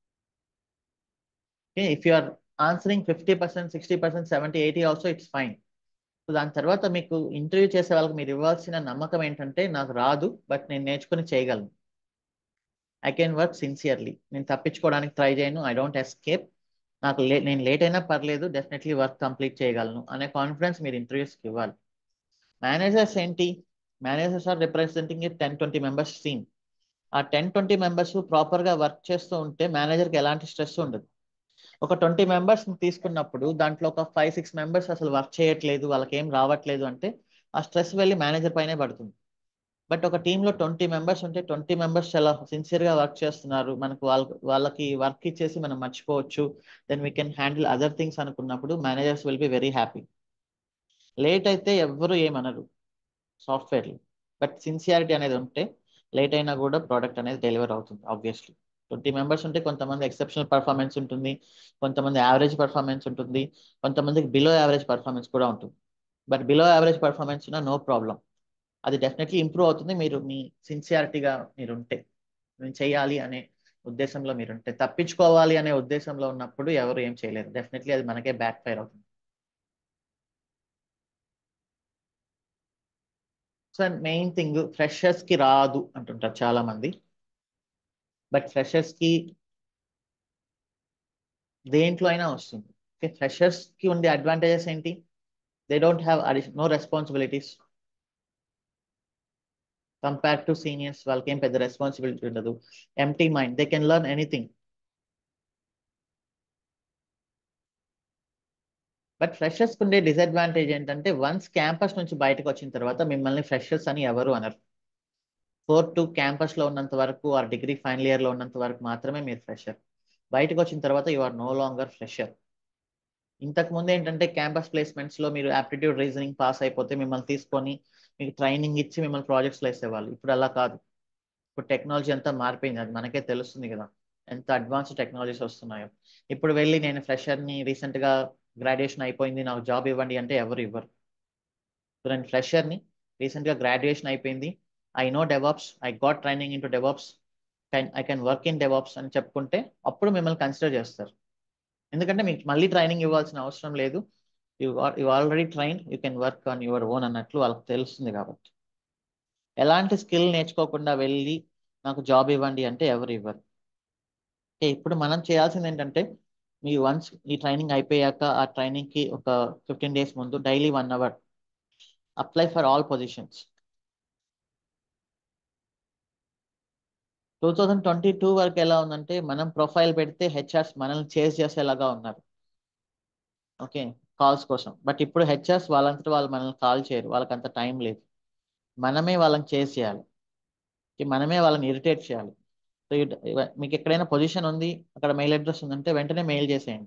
if you are answering fifty percent sixty percent seventy eighty also it's fine so దాని తర్వాత మీకు ఇంటర్వ్యూ చేసే వాళ్ళకి మీరు ఇవ్వాల్సిన నమ్మకం ఏంటంటే నాకు రాదు బట్ నేను నేర్చుకుని చేయగలను ఐ కెన్ వర్క్ సిన్సియర్లీ నేను తప్పించుకోవడానికి ట్రై చేయను ఐ డోంట్ ఎస్కేప్ నాకు లే నేను లేట్ అయినా పర్లేదు డెఫినెట్లీ వర్క్ కంప్లీట్ చేయగలను అనే కాన్ఫిడెన్స్ మీరు ఇంటర్వ్యూస్కి ఇవ్వాలి మేనేజర్స్ ఏంటి managers are representing ten twenty members team ఆ టెన్ ట్వంటీ మెంబర్స్ ప్రాపర్గా వర్క్ చేస్తూ ఉంటే మేనేజర్కి ఎలాంటి స్ట్రెస్ ఉండదు ఒక ట్వంటీ మెంబర్స్ తీసుకున్నప్పుడు దాంట్లో ఒక ఫైవ్ సిక్స్ మెంబర్స్ అసలు వర్క్ చేయట్లేదు వాళ్ళకి ఏం రావట్లేదు అంటే ఆ స్ట్రెస్ వెళ్ళి మేనేజర్ పైనే పడుతుంది బట్ ఒక టీంలో ట్వంటీ మెంబర్స్ ఉంటే ట్వంటీ మెంబర్స్ చాలా సిన్సియర్గా వర్క్ చేస్తున్నారు మనకు వాళ్ళ వాళ్ళకి వర్క్ ఇచ్చేసి మనం మర్చిపోవచ్చు then we can handle other things అనుకున్నప్పుడు managers will be very happy late అయితే ఎవ్వరు ఏమనరు సాఫ్ట్వేర్లో బట్ సిన్సియారిటీ అనేది ఉంటే లేట్ అయినా కూడా ప్రోడక్ట్ అనేది డెలివర్ అవుతుంది ఆబ్వియస్లీ ట్వంటీ మెంబర్స్ ఉంటే కొంతమంది ఎక్సెప్షనల్ పర్ఫార్మెన్స్ ఉంటుంది కొంతమంది యావరేజ్ పర్ఫార్మెన్స్ ఉంటుంది కొంతమందికి బిలో యావరేజ్ పర్ఫార్మెన్స్ కూడా ఉంటుంది బట్ బిలో యావరేజ్ పర్ఫార్మెన్స్ ఉన్నా నో ప్రాబ్లం అది డెఫినెట్లీ ఇంప్రూవ్ అవుతుంది మీరు మీ సిన్సియారిటీగా మీరు ఉంటే నేను చేయాలి అనే ఉద్దేశంలో మీరు ఉంటే తప్పించుకోవాలి అనే ఉద్దేశంలో ఉన్నప్పుడు ఎవరు ఏం చేయలేరు డెఫినెట్లీ అది మనకే బ్యాక్ ఫైర్ అవుతుంది సో మెయిన్ థింగ్ ఫ్రెషర్స్ కి రాదు అంటుంటారు చాలా మంది బట్ ఫ్రెషర్స్ కి దేంట్లో అయినా వస్తుంది ఓకే ఫ్రెషర్స్ కి ఉండే అడ్వాంటేజెస్ ఏంటి they don't have no responsibilities compare to seniors వాళ్ళకి ఏం పెద్ద రెస్పాన్సిబిలిటీ ఉండదు empty mind they can learn anything but freshers ఉండే డిసడ్వాంటేజ్ ఏంటంటే వన్స్ క్యాంపస్ నుంచి బయటకు వచ్చిన తర్వాత మిమ్మల్ని ఫ్రెషర్స్ అని ఎవరు అనరు ఫోర్ టు క్యాంపస్లో ఉన్నంత వరకు ఆ డిగ్రీ ఫైనల్ ఇయర్లో ఉన్నంత వరకు మాత్రమే మీరు ఫ్రెషర్ బయటకు వచ్చిన తర్వాత you are no longer fresher ఇంతకు ముందు ఏంటంటే క్యాంపస్ ప్లేస్మెంట్స్లో మీరు ఆప్టిట్యూడ్ రీజనింగ్ పాస్ అయిపోతే మిమ్మల్ని తీసుకొని మీకు ట్రైనింగ్ ఇచ్చి మిమ్మల్ని ప్రాజెక్ట్స్లో వేసేవాళ్ళు ఇప్పుడు అలా కాదు ఇప్పుడు టెక్నాలజీ అంతా మారిపోయింది అది మనకే తెలుస్తుంది కదా ఎంత అడ్వాన్స్డ్ టెక్నాలజీస్ వస్తున్నాయో ఇప్పుడు వెళ్ళి నేను ఫ్రెషర్ని రీసెంట్గా గ్రాడ్యుయేషన్ అయిపోయింది నాకు జాబ్ ఇవ్వండి అంటే ఎవరు ఇవ్వరు సో నేను ఫ్రెషర్ని రీసెంట్గా గ్రాడ్యుయేషన్ అయిపోయింది I know DevOps I got training into DevOps can I can work in DevOps అని చెప్పుకుంటే అప్పుడు మిమ్మల్ని కన్సిడర్ చేస్తారు ఎందుకంటే మీకు మళ్ళీ ట్రైనింగ్ ఇవ్వాల్సిన అవసరం లేదు you you already train you can work on your own అన్నట్లు వాళ్ళకి తెలుస్తుంది కాబట్టి ఎలాంటి స్కిల్ నేర్చుకోకుండా వెళ్ళి నాకు జాబ్ ఇవ్వండి అంటే ఎవరు ఇవ్వరు ఇప్పుడు మనం చేయాల్సింది ఏంటంటే మీ వన్స్ ఈ ట్రైనింగ్ అయిపోయాక ఆ ట్రైనింగ్కి ఒక ఫిఫ్టీన్ డేస్ ముందు daily one hour apply for all positions two thousand twenty two వరకు ఎలా ఉందంటే మనం ప్రొఫైల్ పెడితే హెచ్ఆర్స్ మనల్ని చేస్ చేసేలాగా ఉన్నారు ఓకే కాల్స్ కోసం బట్ ఇప్పుడు హెచ్ఆర్స్ వాళ్ళంతటా వాళ్ళు మనల్ని కాల్ చేయరు వాళ్ళకి అంత టైం లేదు మనమే వాళ్ళని చేస్ చేయాలి మనమే వాళ్ళని ఇరిటేట్ చేయాలి సో మీకు ఎక్కడైనా పొజిషన్ ఉంది అక్కడ మెయిల్ అడ్రస్ ఉందంటే వెంటనే మెయిల్ చేసేయండి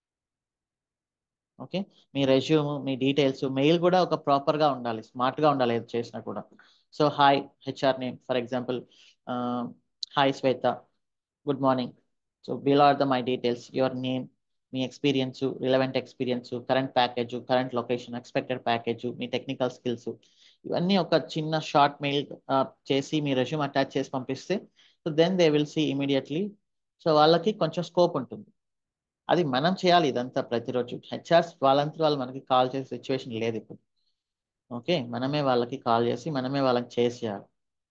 ఓకే మీ రెజ్యూమ్ మీ డీటెయిల్స్ మెయిల్ కూడా ఒక ప్రాపర్గా ఉండాలి స్మార్ట్గా ఉండాలి ఏది చేసినా కూడా so hi HR name for example hi Shweta good morning so below are the my details your name మీ experience relevant experience current package current location expected package మీ టెక్నికల్ స్కిల్స్ ఇవన్నీ ఒక చిన్న షార్ట్ మెయిల్ చేసి మీ రెజ్యూమ్ అటాచ్ చేసి పంపిస్తే so then they will see immediately so వాళ్ళకి కొంచెం స్కోప్ ఉంటుంది అది మనం చేయాలి ఇదంతా ప్రతిరోజు హెచ్ఆర్స్ వాళ్ళంతా వాళ్ళు మనకి కాల్ చేసే సిచ్యువేషన్ లేదు ఇప్పుడు ఓకే మనమే వాళ్ళకి కాల్ చేసి మనమే వాళ్ళకి చేసేయాలి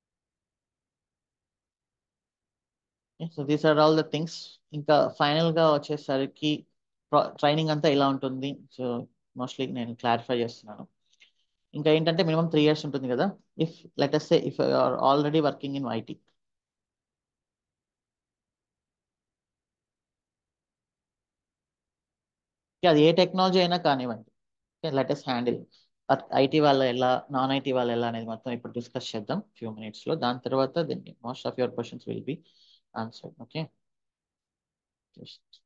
so these are all the things ఇంకా ఫైనల్గా వచ్చేసరికి ట్రైనింగ్ అంతా ఇలా ఉంటుంది సో మోస్ట్లీ నేను క్లారిఫై చేస్తున్నాను ఇంకా ఏంటంటే మినిమం త్రీ ఇయర్స్ ఉంటుంది కదా if latest say if are already working in IT అది ఏ టెక్నాలజీ అయినా కానివ్వండి లెటెస్ట్ హ్యాండిల్ ఐటీ వాళ్ళు ఎలా నాన్ ఐటీ వాళ్ళు ఎలా అనేది మొత్తం ఇప్పుడు డిస్కస్ చేద్దాం ఫ్యూ మినిట్స్లో దాని తర్వాత దీన్ని most of your questions will be answered okay just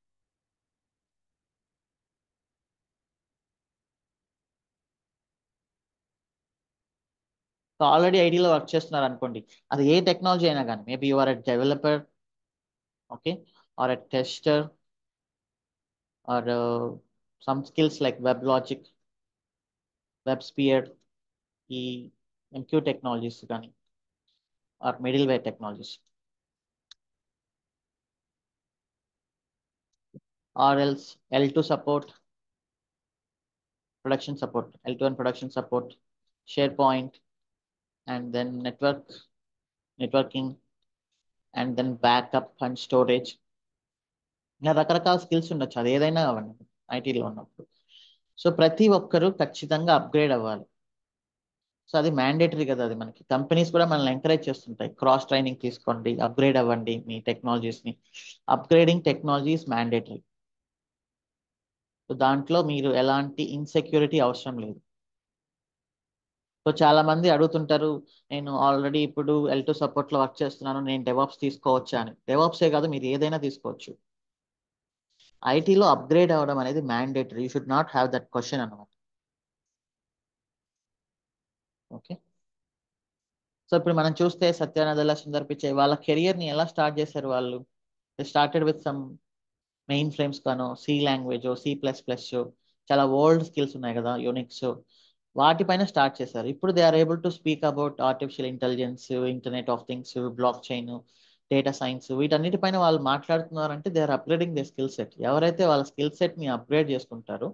already ఐటీలో వర్క్ చేస్తున్నారు అనుకోండి అది ఏ టెక్నాలజీ అయినా కానీ maybe you are a developer okay or a tester or some skills like WebLogic WebSphere ఈ ఎంక్యూ టెక్నాలజీస్ కానీ or middleware technologies or else L two support production support L two and production support SharePoint and then network networking and then backup and storage ఇలా రకరకాల స్కిల్స్ ఉండొచ్చు అది ఏదైనా అవ్వండి ఐటీలో ఉన్నప్పుడు సో ప్రతి ఒక్కరూ ఖచ్చితంగా అప్గ్రేడ్ అవ్వాలి సో అది మ్యాండేటరీ కదా అది మనకి కంపెనీస్ కూడా మనల్ని ఎంకరేజ్ చేస్తుంటాయి క్రాస్ ట్రైనింగ్ తీసుకోండి అప్గ్రేడ్ అవ్వండి మీ టెక్నాలజీస్ని అప్గ్రేడింగ్ టెక్నాలజీస్ మ్యాండేటరీ సో దాంట్లో మీరు ఎలాంటి ఇన్సెక్యూరిటీ అవసరం లేదు సో చాలా మంది అడుగుతుంటారు నేను ఆల్రెడీ ఇప్పుడు ఎల్ టూ సపోర్ట్లో వర్క్ చేస్తున్నాను నేను డెవాప్స్ తీసుకోవచ్చా అని డెవాప్సే కాదు మీరు ఏదైనా తీసుకోవచ్చు ఐటీలో అప్గ్రేడ్ అవ్వడం అనేది mandatory you should not have that question అనమాట ఓకే సో ఇప్పుడు మనం చూస్తే సత్యానందల సుందర్ పిచ్చే వాళ్ళ కెరియర్ని ఎలా స్టార్ట్ చేశారు వాళ్ళు started with some mainframes కాను C language C plus plus చాలా ఓల్డ్ స్కిల్స్ ఉన్నాయి కదా యూనిక్స్ వాటిపైన స్టార్ట్ చేశారు ఇప్పుడు they are able to speak about artificial intelligence internet of things blockchain data science వీటన్నిటిపైన వాళ్ళు మాట్లాడుతున్నారంటే they are upgrading they skill set ఎవరైతే వాళ్ళ స్కిల్ సెట్ని అప్గ్రేడ్ చేసుకుంటారో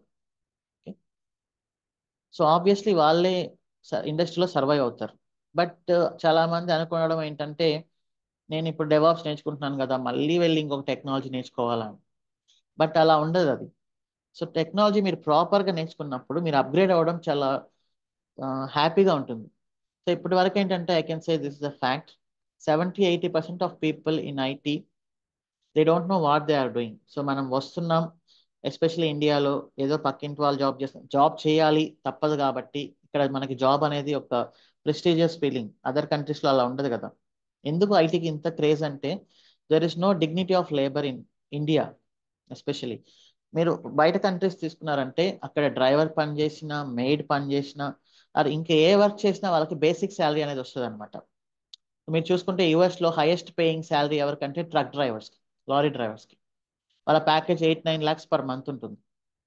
సో ఆబ్వియస్లీ వాళ్ళే ఇండస్ట్రీలో సర్వైవ్ అవుతారు బట్ చాలా మంది అనుకోవడం ఏంటంటే నేను ఇప్పుడు డెవాప్స్ నేర్చుకుంటున్నాను కదా మళ్ళీ వెళ్ళి ఇంకొక టెక్నాలజీ నేర్చుకోవాలని బట్ అలా ఉండదు అది సో టెక్నాలజీ మీరు ప్రాపర్గా నేర్చుకున్నప్పుడు మీరు అప్గ్రేడ్ అవ్వడం చాలా హ్యాపీగా ఉంటుంది సో ఇప్పటి వరకు ఏంటంటే I can say this is the fact seventy eighty percent of people in IT they don't know what they are doing so మనం వస్తున్నాం ఎస్పెషల్లీ ఇండియాలో ఏదో పక్కింటి వాళ్ళు జాబ్ చేస్తాం జాబ్ చేయాలి తప్పదు కాబట్టి ఇక్కడ మనకి జాబ్ అనేది ఒక ప్రెస్టీజియస్ ఫీలింగ్ అదర్ కంట్రీస్లో అలా ఉండదు కదా ఎందుకు ఐటీకి ఇంత క్రేజ్ అంటే there is no dignity of labour in India especially మీరు బయట కంట్రీస్ తీసుకున్నారంటే అక్కడ డ్రైవర్ పని చేసిన మెయిడ్ పని చేసిన అది ఇంకా ఏ వర్క్ చేసినా వాళ్ళకి బేసిక్ శాలరీ అనేది వస్తుంది అనమాట మీరు చూసుకుంటే యూఎస్లో హైయెస్ట్ పేయింగ్ శాలరీ ఎవరికంటే ట్రక్ డ్రైవర్స్కి లారీ డ్రైవర్స్కి వాళ్ళ package eight nine lakhs per month ఉంటుంది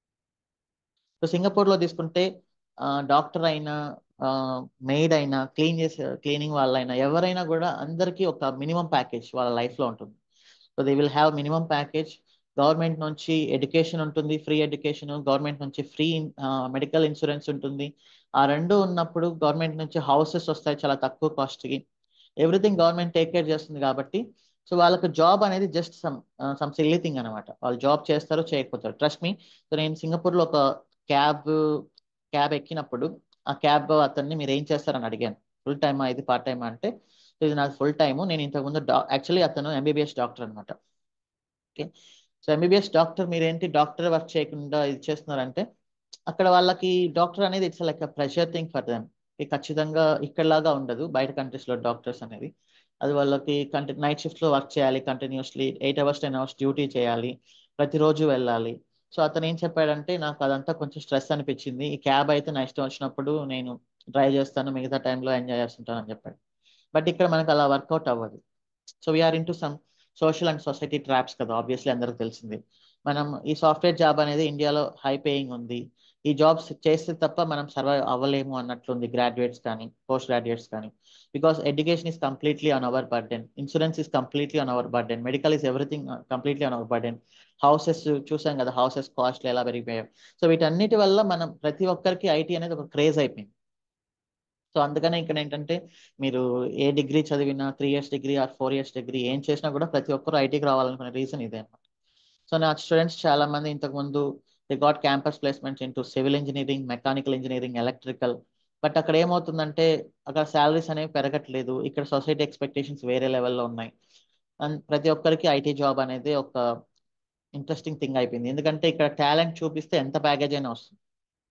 సో సింగపూర్లో తీసుకుంటే డాక్టర్ అయినా మెయిడ్ అయినా క్లీన్ చేసే క్లీనింగ్ వాళ్ళైనా ఎవరైనా కూడా అందరికీ ఒక మినిమం ప్యాకేజ్ వాళ్ళ లైఫ్లో ఉంటుంది so they will have minimum package government నుంచి ఎడ్యుకేషన్ ఉంటుంది ఫ్రీ ఎడ్యుకేషన్ గవర్నమెంట్ నుంచి ఫ్రీ మెడికల్ ఇన్సూరెన్స్ ఉంటుంది ఆ రెండు ఉన్నప్పుడు గవర్నమెంట్ నుంచి హౌసెస్ వస్తాయి చాలా తక్కువ కాస్ట్కి ఎవ్రీథింగ్ గవర్నమెంట్ టేక్ కేర్ చేస్తుంది కాబట్టి సో వాళ్ళకి జాబ్ అనేది just some some silly thing అనమాట వాళ్ళు జాబ్ చేస్తారు చేయకపోతారు ట్రస్ట్ మీ సో నేను సింగపూర్లో ఒక క్యాబ్ క్యాబ్ ఎక్కినప్పుడు ఆ క్యాబ్ అతన్ని మీరు ఏం చేస్తారని అడిగాను ఫుల్ టైమా ఇది పార్ట్ టైమా అంటే ఇది నాది ఫుల్ టైము నేను ఇంతకుముందు డా యాక్చువల్లీ అతను ఎంబీబీఎస్ డాక్టర్ అనమాట ఓకే సో ఎంబీబీఎస్ డాక్టర్ మీరేంటి డాక్టర్ వర్క్ చేయకుండా ఇది చేస్తున్నారంటే అక్కడ వాళ్ళకి డాక్టర్ అనేది it's like pressure thing for them ఖచ్చితంగా ఇక్కడలాగా ఉండదు బయట కంట్రీస్లో డాక్టర్స్ అనేది అది వాళ్ళకి కంటి నైట్ షిఫ్ట్లో వర్క్ చేయాలి continuously eight hours ten hours duty చేయాలి ప్రతిరోజు వెళ్ళాలి సో అతను ఏం చెప్పాడంటే నాకు అదంతా కొంచెం స్ట్రెస్ అనిపించింది ఈ క్యాబ్ అయితే నా ఇష్టం వచ్చినప్పుడు నేను డ్రైవ్ చేస్తాను మిగతా టైంలో ఎంజాయ్ చేస్తుంటాను అని చెప్పాడు బట్ ఇక్కడ మనకు అలా వర్కౌట్ అవ్వదు so we're into some social and society traps కదా ఆబ్వియస్లీ అందరికి తెలిసింది మనం ఈ సాఫ్ట్వేర్ జాబ్ అనేది ఇండియాలో హై పేయింగ్ ఉంది ఈ జాబ్స్ చేస్తే తప్ప మనం సర్వైవ్ అవ్వలేము అన్నట్లుంది గ్రాడ్యుయేట్స్ కానీ పోస్ట్ గ్రాడ్యుయేట్స్ కానీ because education is completely on our burden insurance is completely on our burden medical is everything completely on our burden houses చూసాం కదా హౌసెస్ కాస్ట్లు ఎలా పెరిగిపోయాయి సో వీటన్నిటి వల్ల మనం ప్రతి ఒక్కరికి ఐటీ అనేది ఒక క్రేజ్ అయిపోయింది సో అందుకనే ఇక్కడ ఏంటంటే మీరు ఏ డిగ్రీ చదివినా three years degree or four years degree ఏం చేసినా కూడా ప్రతి ఒక్కరు ఐటీకి రావాలనుకునే రీజన్ ఇదే అనమాట సో నా స్టూడెంట్స్ చాలా మంది ఇంతకు ముందు they got campus placements into civil engineering mechanical engineering electrical but అక్కడ ఏమవుతుందంటే అక్కడ శాలరీస్ అనేవి పెరగట్లేదు ఇక్కడ సొసైటీ ఎక్స్పెక్టేషన్స్ వేరే లెవెల్లో ఉన్నాయి అండ్ ప్రతి ఒక్కరికి ఐటీ జాబ్ అనేది ఒక ఇంట్రెస్టింగ్ థింగ్ అయిపోయింది ఎందుకంటే ఇక్కడ టాలెంట్ చూపిస్తే ఎంత ప్యాకేజ్ అయినా వస్తుంది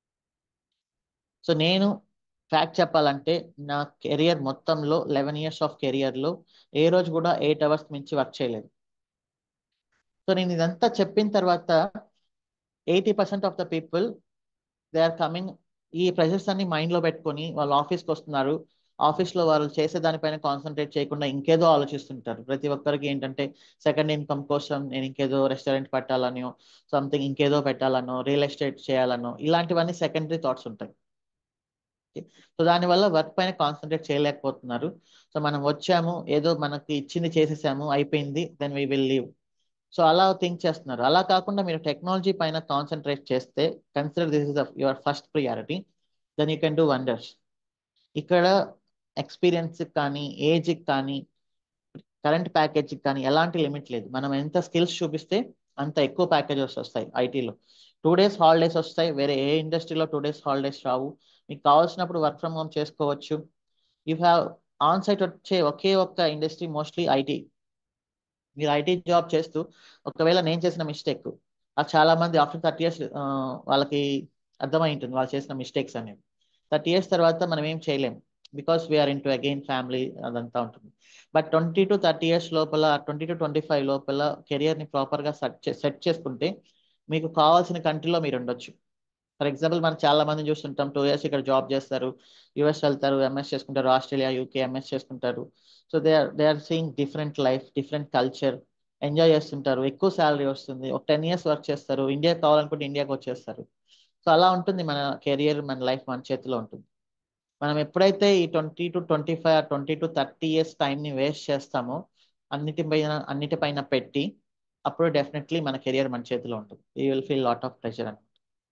సో నేను ఫ్యాక్ట్ చెప్పాలంటే నా కెరియర్ మొత్తంలో లెవెన్ ఇయర్స్ ఆఫ్ కెరియర్లో ఏ రోజు కూడా ఎయిట్ అవర్స్ మించి వర్క్ చేయలేదు సో నేను ఇదంతా చెప్పిన తర్వాత eighty percent of the people they are coming ఈ ప్రెషర్స్ అన్ని మైండ్లో పెట్టుకొని వాళ్ళు ఆఫీస్కి వస్తున్నారు ఆఫీస్లో వాళ్ళు చేసే దానిపైన కాన్సన్ట్రేట్ చేయకుండా ఇంకేదో ఆలోచిస్తుంటారు ప్రతి ఒక్కరికి ఏంటంటే సెకండ్ ఇన్కమ్ కోసం నేను ఇంకేదో రెస్టారెంట్ పెట్టాలనో సంథింగ్ ఇంకేదో పెట్టాలనో రియల్ ఎస్టేట్ చేయాలనో ఇలాంటివన్నీ సెకండరీ థాట్స్ ఉంటాయి సో దానివల్ల వర్క్ పైన కాన్సన్ట్రేట్ చేయలేకపోతున్నారు సో మనం వచ్చాము ఏదో మనకి ఇచ్చింది చేసేసాము అయిపోయింది then we will leave so అలా థింక్ చేస్తున్నారు అలా కాకుండా మీరు టెక్నాలజీ పైన కాన్సన్ట్రేట్ చేస్తే consider this is your first priority then you can do wonders ఇక్కడ ఎక్స్పీరియన్స్ కానీ ఏజ్కి కానీ కరెంట్ ప్యాకేజ్కి కానీ ఎలాంటి లిమిట్ లేదు మనం ఎంత స్కిల్స్ చూపిస్తే అంత ఎక్కువ ప్యాకేజెస్ వస్తాయి ఐటీలో టూ డేస్ హాలిడేస్ వస్తాయి వేరే ఏ ఇండస్ట్రీలో టూ డేస్ హాలిడేస్ రావు మీకు కావాల్సినప్పుడు వర్క్ ఫ్రమ్ హోమ్ చేసుకోవచ్చు యూ హ్యావ్ ఆన్ సైట్ వచ్చే ఒకే ఒక్క ఇండస్ట్రీ మోస్ట్లీ ఐటీ మీరు ఐటీ జాబ్ చేస్తూ ఒకవేళ నేను చేసిన మిస్టేక్ అది చాలా మంది ఆఫ్టర్ థర్టీ ఇయర్స్ వాళ్ళకి అర్థమై ఉంటుంది వాళ్ళు చేసిన మిస్టేక్స్ అనేవి థర్టీ ఇయర్స్ తర్వాత మనం ఏం చేయలేం because we're into again family అదంతా ఉంటుంది but twenty two thirty years లోపల ట్వంటీ టు ట్వంటీ ఫైవ్ లోపల కెరియర్ని ప్రాపర్గా సెట్ సెట్ చేసుకుంటే మీకు కావాల్సిన కంట్రీలో మీరు ఉండొచ్చు ఫర్ ఎగ్జాంపుల్ మనం చాలా మంది చూస్తుంటాం టూ ఇయర్స్ ఇక్కడ జాబ్ చేస్తారు యుఎస్ వెళ్తారు ఎంఎస్ చేసుకుంటారు ఆస్ట్రేలియా యూకే ఎంఎస్ చేసుకుంటారు so they are they are seeing different life different culture enjoy చేస్తుంటారు ఎక్కువ శాలరీ వస్తుంది ఒక టెన్ ఇయర్స్ వర్క్ చేస్తారు ఇండియా కావాలనుకుంటే ఇండియాకి వచ్చేస్తారు సో అలా ఉంటుంది మన కెరియర్ మన లైఫ్ మన చేతిలో ఉంటుంది మనం ఎప్పుడైతే ఈ twenty two twenty five twenty two thirty years టైంని వేస్ట్ చేస్తామో అన్నిటిపైన అన్నిటిపైన పెట్టి అప్పుడు డెఫినెట్లీ మన కెరియర్ మన చేతిలో ఉంటుంది you will feel lot of pressure అని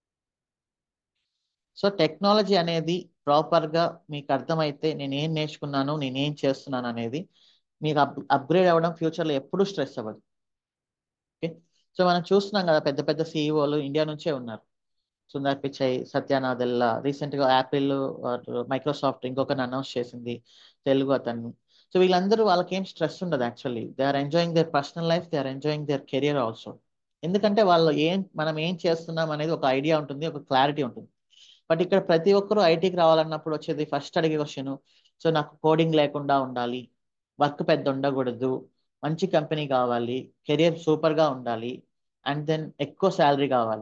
సో టెక్నాలజీ అనేది ప్రాపర్గా మీకు అర్థమైతే నేను ఏం నేర్చుకున్నాను నేను ఏం చేస్తున్నాను అనేది మీకు అప్ అప్గ్రేడ్ అవ్వడం ఫ్యూచర్లో ఎప్పుడూ స్ట్రెస్ అవ్వదు ఓకే సో మనం చూస్తున్నాం కదా పెద్ద పెద్ద సీఈఓలు ఇండియా నుంచే ఉన్నారు సుందర్ పిచై సత్యానాదెల్లా రీసెంట్గా యాపిల్ మైక్రోసాఫ్ట్ ఇంకొకరిని అనౌన్స్ చేసింది తెలుగు అతన్ని సో వీళ్ళందరూ వాళ్ళకి ఏం స్ట్రెస్ ఉండదు actually they are enjoying their personal life they are enjoying their career also ఎందుకంటే వాళ్ళు ఏం మనం ఏం చేస్తున్నాం అనేది ఒక ఐడియా ఉంటుంది ఒక క్లారిటీ ఉంటుంది బట్ ఇక్కడ ప్రతి ఒక్కరూ ఐటీకి రావాలన్నప్పుడు వచ్చేది ఫస్ట్ అడిగే క్వశ్చన్ సో నాకు కోడింగ్ లేకుండా ఉండాలి వర్క్ పెద్ద ఉండకూడదు మంచి కంపెనీ కావాలి కెరియర్ సూపర్గా ఉండాలి అండ్ దెన్ ఎక్కువ శాలరీ కావాలి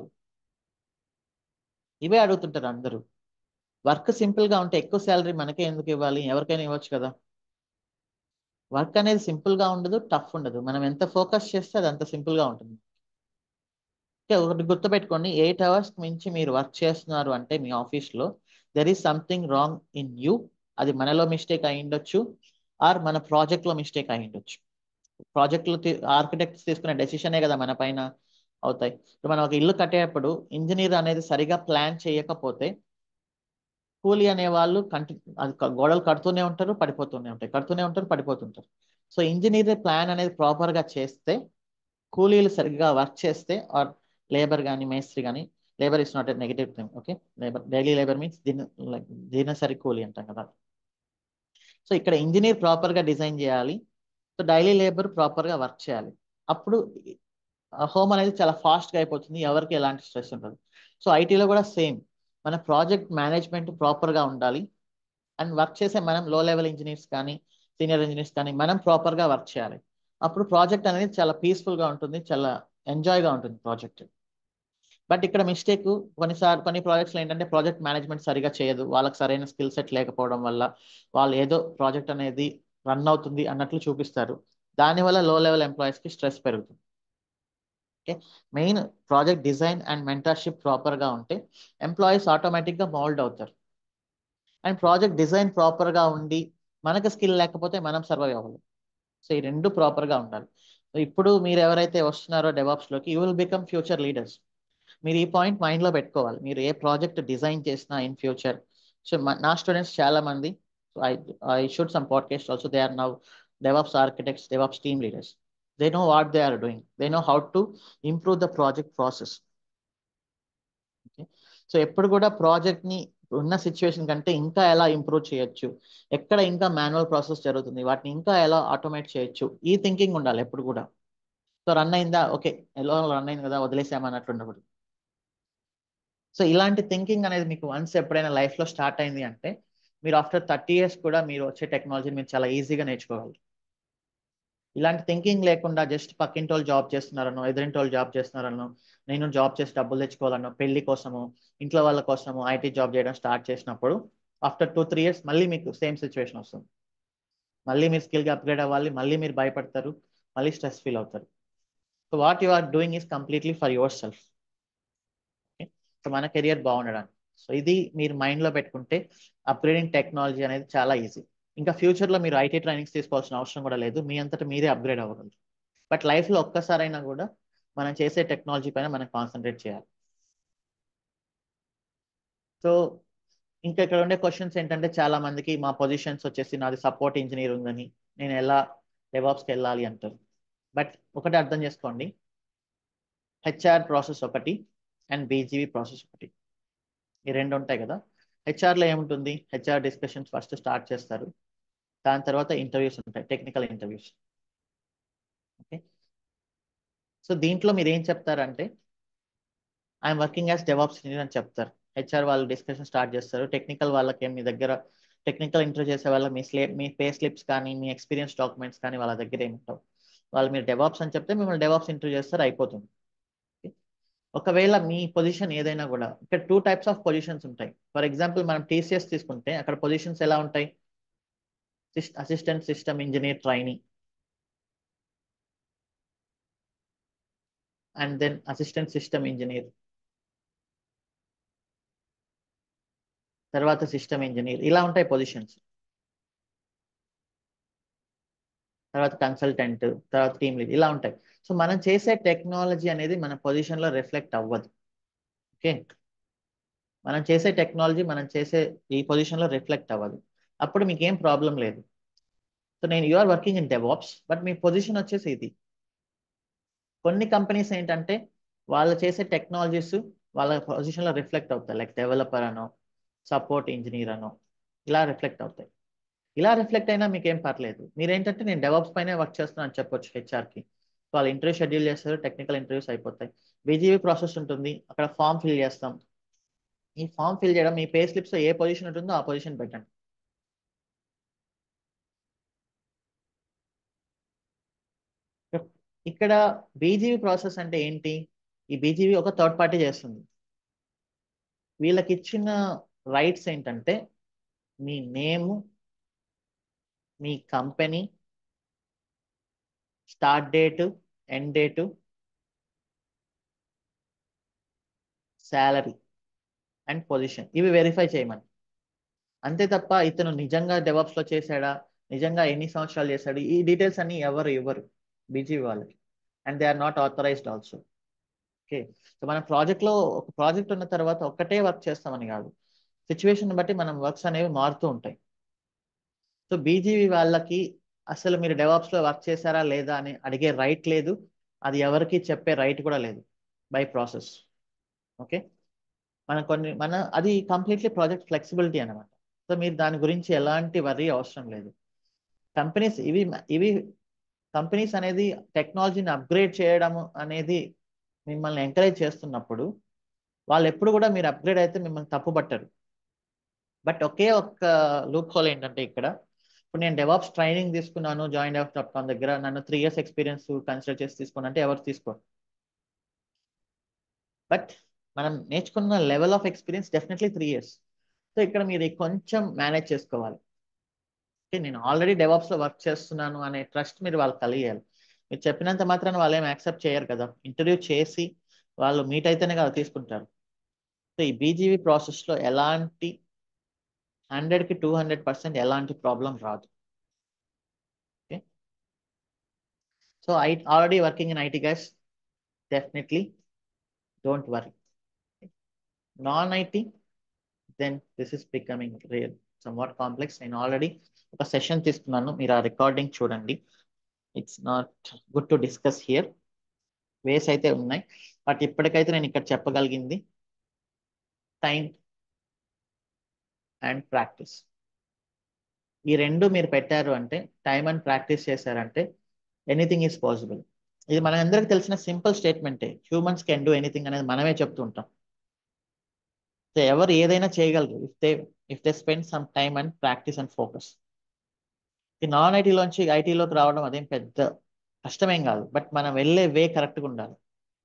ఇవే అడుగుతుంటారు అందరూ వర్క్ సింపుల్గా ఉంటే ఎక్కువ శాలరీ మనకే ఎందుకు ఇవ్వాలి ఎవరికైనా ఇవ్వచ్చు కదా వర్క్ అనేది సింపుల్గా ఉండదు టఫ్ ఉండదు మనం ఎంత ఫోకస్ చేస్తే అది అంత సింపుల్గా ఉంటుంది ఒకటి గుర్తుపెట్టుకోండి ఎయిట్ అవర్స్ మించి మీరు వర్క్ చేస్తున్నారు అంటే మీ ఆఫీస్లో there is something wrong in you అది మనలో మిస్టేక్ అయి ఉండొచ్చు ఆర్ మన ప్రాజెక్ట్లో మిస్టేక్ అయి ఉండొచ్చు ప్రాజెక్ట్లో ఆర్కిటెక్ట్స్ తీసుకునే డెసిషనే కదా మన పైన అవుతాయి ఇప్పుడు మనం ఒక ఇల్లు కట్టేటప్పుడు ఇంజనీర్ అనేది సరిగా ప్లాన్ చేయకపోతే కూలీ అనే వాళ్ళు కంటి అది గోడలు కడుతూనే ఉంటారు పడిపోతూనే ఉంటాయి కడుతూనే ఉంటారు పడిపోతుంటారు సో ఇంజనీర్ ప్లాన్ అనేది ప్రాపర్గా చేస్తే కూలీలు సరిగ్గా వర్క్ చేస్తే ఆర్ లేబర్ కానీ మేస్త్రి కానీ labour is not a negative thing okay labour daily labour means దిన లైక్ దినసరి కూలీ అంటాం కదా సో ఇక్కడ ఇంజనీర్ ప్రాపర్గా డిజైన్ చేయాలి సో డైలీ లేబర్ ప్రాపర్గా వర్క్ చేయాలి అప్పుడు హోమ్ అనేది చాలా ఫాస్ట్గా అయిపోతుంది ఎవరికి ఎలాంటి స్ట్రెస్ ఉండదు సో ఐటీలో కూడా సేమ్ మన ప్రాజెక్ట్ మేనేజ్మెంట్ ప్రాపర్గా ఉండాలి అండ్ వర్క్ చేసే మనం లో లెవెల్ ఇంజనీర్స్ కానీ సీనియర్ ఇంజనీర్స్ కానీ మనం ప్రాపర్గా వర్క్ చేయాలి అప్పుడు ప్రాజెక్ట్ అనేది చాలా పీస్ఫుల్గా ఉంటుంది చాలా ఎంజాయ్గా ఉంటుంది ప్రాజెక్ట్ బట్ ఇక్కడ మిస్టేక్ కొన్నిసార్లు కొన్ని ప్రాజెక్ట్స్లో ఏంటంటే ప్రాజెక్ట్ మేనేజ్మెంట్ సరిగా చేయదు వాళ్ళకి సరైన స్కిల్ సెట్ లేకపోవడం వల్ల వాళ్ళు ఏదో ప్రాజెక్ట్ అనేది రన్ అవుతుంది అన్నట్లు చూపిస్తారు దానివల్ల లో లెవెల్ ఎంప్లాయీస్కి స్ట్రెస్ పెరుగుతుంది okay main project design and mentorship ప్రాపర్గా ఉంటే ఎంప్లాయీస్ ఆటోమేటిక్గా మోల్డ్ అవుతారు అండ్ ప్రాజెక్ట్ డిజైన్ ప్రాపర్గా ఉండి మనకు స్కిల్ లేకపోతే మనం సర్వైవ్ అవ్వలేం సో ఈ రెండు ప్రాపర్గా ఉండాలి సో ఇప్పుడు మీరు ఎవరైతే వస్తున్నారో డెవాప్స్లోకి you will become future leaders మీరు ఈ పాయింట్ మైండ్లో పెట్టుకోవాలి మీరు ఏ ప్రాజెక్ట్ డిజైన్ చేసినా ఇన్ ఫ్యూచర్ సో నా స్టూడెంట్స్ చాలా మంది so I I should some podcast also they are now DevOps architects DevOps team leaders they know what they are doing they know how to improve the project process okay so ఎప్పుడు కూడా ప్రాజెక్ట్ని ఉన్న సిచ్యువేషన్ కంటే ఇంకా ఎలా ఇంప్రూవ్ చేయొచ్చు ఎక్కడ ఇంకా మాన్యువల్ ప్రాసెస్ జరుగుతుంది వాటిని ఇంకా ఎలా ఆటోమేట్ చేయొచ్చు ఈ థింకింగ్ ఉండాలి ఎప్పుడు కూడా సో రన్ అయిందా ఓకే ఎలా రన్ అయింది కదా వదిలేసామన్నట్లు ఉండకూడదు సో ఇలాంటి థింకింగ్ అనేది మీకు వన్స్ ఎప్పుడైనా లైఫ్లో స్టార్ట్ అయింది అంటే మీరు ఆఫ్టర్ థర్టీ ఇయర్స్ కూడా మీరు వచ్చే టెక్నాలజీని మీరు చాలా ఈజీగా నేర్చుకోగలరు ఇలాంటి థింకింగ్ లేకుండా జస్ట్ పక్కింటి వాళ్ళు జాబ్ చేస్తున్నారనో ఎదురింటి వాళ్ళు జాబ్ చేస్తున్నారనో నేను జాబ్ చేసి డబ్బులు తెచ్చుకోవాలనో పెళ్లి కోసము ఇంట్లో వాళ్ళ కోసము ఐటీ జాబ్ చేయడం స్టార్ట్ చేసినప్పుడు ఆఫ్టర్ టూ త్రీ ఇయర్స్ మళ్ళీ మీకు సేమ్ సిచ్యువేషన్ వస్తుంది మళ్ళీ మీరు స్కిల్గా అప్గ్రేడ్ అవ్వాలి మళ్ళీ మీరు భయపడతారు మళ్ళీ స్ట్రెస్ ఫీల్ అవుతారు so what you are doing is completely for yourself so మన కెరియర్ బాగుండడానికి సో ఇది మీరు మైండ్లో పెట్టుకుంటే అప్గ్రేడింగ్ టెక్నాలజీ అనేది చాలా ఈజీ ఇంకా ఫ్యూచర్లో మీరు ఐటీ ట్రైనింగ్స్ తీసుకోవాల్సిన అవసరం కూడా లేదు మీ అంతటా మీరే అప్గ్రేడ్ అవ్వగలరు బట్ లైఫ్లో ఒక్కసారైనా కూడా మనం చేసే టెక్నాలజీ పైన మనం కాన్సన్ట్రేట్ చేయాలి సో ఇంకా ఇక్కడ ఉండే క్వశ్చన్స్ ఏంటంటే చాలా మందికి మా పొజిషన్స్ వచ్చేసి నాది సపోర్ట్ ఇంజనీర్ ఉందని నేను ఎలా డెవాప్స్కి వెళ్ళాలి అంటారు బట్ ఒకటి అర్థం చేసుకోండి హెచ్ఆర్ ప్రాసెస్ ఒకటి అండ్ బీజీవీ ప్రాసెస్ ఒకటి ఈ రెండు ఉంటాయి కదా హెచ్ఆర్లో ఏముంటుంది హెచ్ఆర్ డిస్కషన్స్ ఫస్ట్ స్టార్ట్ చేస్తారు దాని తర్వాత ఇంటర్వ్యూస్ ఉంటాయి టెక్నికల్ ఇంటర్వ్యూస్ ఓకే సో దీంట్లో మీరు ఏం చెప్తారంటే I'm working as DevOps engineer అని చెప్తారు హెచ్ఆర్ వాళ్ళు డిస్కషన్ స్టార్ట్ చేస్తారు టెక్నికల్ వాళ్ళకి మీ దగ్గర టెక్నికల్ ఇంటర్వ్యూ చేసే వాళ్ళ మీ స్లే మీ పే స్లిప్స్ కానీ మీ ఎక్స్పీరియన్స్ డాక్యుమెంట్స్ కానీ వాళ్ళ దగ్గర ఏముంటావు వాళ్ళు మీరు డెవాప్స్ అని చెప్తే మిమ్మల్ని డెవాప్స్ ఇంటర్వ్యూ చేస్తారు అయిపోతుంది ఒకవేళ మీ పొజిషన్ ఏదైనా కూడా ఇక్కడ టూ టైప్స్ ఆఫ్ పొజిషన్స్ ఉంటాయి ఫర్ ఎగ్జాంపుల్ మనం టీసీఎస్ తీసుకుంటే అక్కడ పొజిషన్స్ ఎలా ఉంటాయి assistant system engineer training and then assistant system engineer తర్వాత సిస్టమ్ ఇంజనీర్ ఇలా ఉంటాయి పొజిషన్స్ తర్వాత కన్సల్టెంట్ తర్వాత టీమ్ లీడ్ ఇలా ఉంటాయి సో మనం చేసే టెక్నాలజీ అనేది మన పొజిషన్లో రిఫ్లెక్ట్ అవ్వదు ఓకే మనం చేసే టెక్నాలజీ మనం చేసే ఈ పొజిషన్లో రిఫ్లెక్ట్ అవ్వదు అప్పుడు మీకు ఏం ప్రాబ్లం లేదు సో నేను you are working in DevOps but మీ పొజిషన్ వచ్చేసి ఇది కొన్ని కంపెనీస్ ఏంటంటే వాళ్ళు చేసే టెక్నాలజీస్ వాళ్ళ పొజిషన్లో రిఫ్లెక్ట్ అవుతాయి లైక్ డెవలపర్ అనో సపోర్ట్ ఇంజనీర్ అనో ఇలా రిఫ్లెక్ట్ అవుతాయి ఇలా రిఫ్లెక్ట్ అయినా మీకు ఏం పర్లేదు మీరేంటంటే నేను డెవాప్స్ పైనే వర్క్ చేస్తున్నాను అని చెప్పొచ్చు హెచ్ఆర్కి వాళ్ళు ఇంటర్వ్యూ షెడ్యూల్ చేస్తారు టెక్నికల్ ఇంటర్వ్యూస్ అయిపోతాయి బీజీవీ ప్రాసెస్ ఉంటుంది అక్కడ ఫామ్ ఫిల్ చేస్తాం ఈ ఫామ్ ఫిల్ చేయడం మీ పే స్లిప్స్ ఏ పొజిషన్ ఉంటుందో ఆ పొజిషన్ పెట్టండి ఇక్కడ బీజీవీ ప్రాసెస్ అంటే ఏంటి ఈ బీజీవీ ఒక థర్డ్ పార్టీ చేస్తుంది వీళ్ళకి ఇచ్చిన రైట్స్ ఏంటంటే మీ నేము మీ company start date end date salary and position ఇవి వెరిఫై చేయమని అంతే తప్ప ఇతను నిజంగా డెవలప్స్లో చేశాడా నిజంగా ఎన్ని సంవత్సరాలు చేశాడు ఈ డీటెయిల్స్ అన్ని ఎవరు ఇవ్వరు బీజీ వాళ్ళకి and they are not authorized also okay so మన ప్రాజెక్ట్లో ఒక ప్రాజెక్ట్ ఉన్న తర్వాత ఒక్కటే వర్క్ చేస్తామని కాదు సిచ్యువేషన్ బట్టి మనం వర్క్స్ అనేవి మారుతూ ఉంటాయి సో బీజీవీ వాళ్ళకి అసలు మీరు డెవాప్స్లో వర్క్ చేశారా లేదా అని అడిగే రైట్ లేదు అది ఎవరికి చెప్పే రైట్ కూడా లేదు బై ప్రాసెస్ ఓకే మన కొన్ని మన అది కంప్లీట్లీ ప్రాజెక్ట్ ఫ్లెక్సిబిలిటీ అనమాట సో మీరు దాని గురించి ఎలాంటి వరీ అవసరం లేదు కంపెనీస్ ఇవి ఇవి కంపెనీస్ అనేది టెక్నాలజీని అప్గ్రేడ్ చేయడం అనేది మిమ్మల్ని ఎంకరేజ్ చేస్తున్నప్పుడు వాళ్ళు ఎప్పుడు కూడా మీరు అప్గ్రేడ్ అయితే మిమ్మల్ని తప్పు పట్టరు బట్ ఒకే ఒక్క లూప్ హోల్ ఏంటంటే ఇక్కడ ఇప్పుడు నేను డెవాప్స్ ట్రైనింగ్ తీసుకున్నాను జాయిన్ డెవాప్స్ డాట్ కామ్ దగ్గర నన్ను త్రీ ఇయర్స్ ఎక్స్పీరియన్స్ కన్సిడర్ చేసి తీసుకున్నా అంటే ఎవరు తీసుకోరు బట్ మనం నేర్చుకున్న level of experience definitely three years so ఇక్కడ మీరు కొంచెం మేనేజ్ చేసుకోవాలి నేను ఆల్రెడీ డెవాప్స్ లో వర్క్ చేస్తున్నాను అనే ట్రస్ట్ మీరు వాళ్ళకి కలిగేయాలి మీరు చెప్పినంత మాత్రాన వాళ్ళు ఏం యాక్సెప్ట్ చేయరు కదా ఇంటర్వ్యూ చేసి వాళ్ళు మీట్ అయితేనే కదా తీసుకుంటారు సో ఈ బీజీవీ ప్రాసెస్లో ఎలాంటి హండ్రెడ్కి టూ హండ్రెడ్ పర్సెంట్ ఎలాంటి ప్రాబ్లం రాదు okay so I already working in IT guys definitely don't worry non IT then this is becoming real somewhat complex నేను ఆల్రెడీ ఒక సెషన్ తీసుకున్నాను మీరు ఆ రికార్డింగ్ చూడండి it's not good to discuss here ways అయితే ఉన్నాయి బట్ ఇప్పటికైతే నేను ఇక్కడ చెప్పగలిగింది టైం అండ్ ప్రాక్టీస్ ఈ రెండు మీరు పెట్టారు అంటే టైం అండ్ ప్రాక్టీస్ చేశారంటే ఎనీథింగ్ ఈజ్ పాసిబుల్ ఇది మన అందరికి తెలిసిన సింపుల్ స్టేట్మెంటే హ్యూమన్స్ కెన్ డూ ఎనీథింగ్ అనేది మనమే చెప్తూ ఉంటాం సో ఎవరు ఏదైనా చేయగలరు if they if they spend some time and practice and focus ఈ నాన్ ఐటీలోంచి ఐటీలోకి రావడం అదేం పెద్ద కష్టమేం కాదు బట్ మనం వెళ్ళే వే కరెక్ట్గా ఉండాలి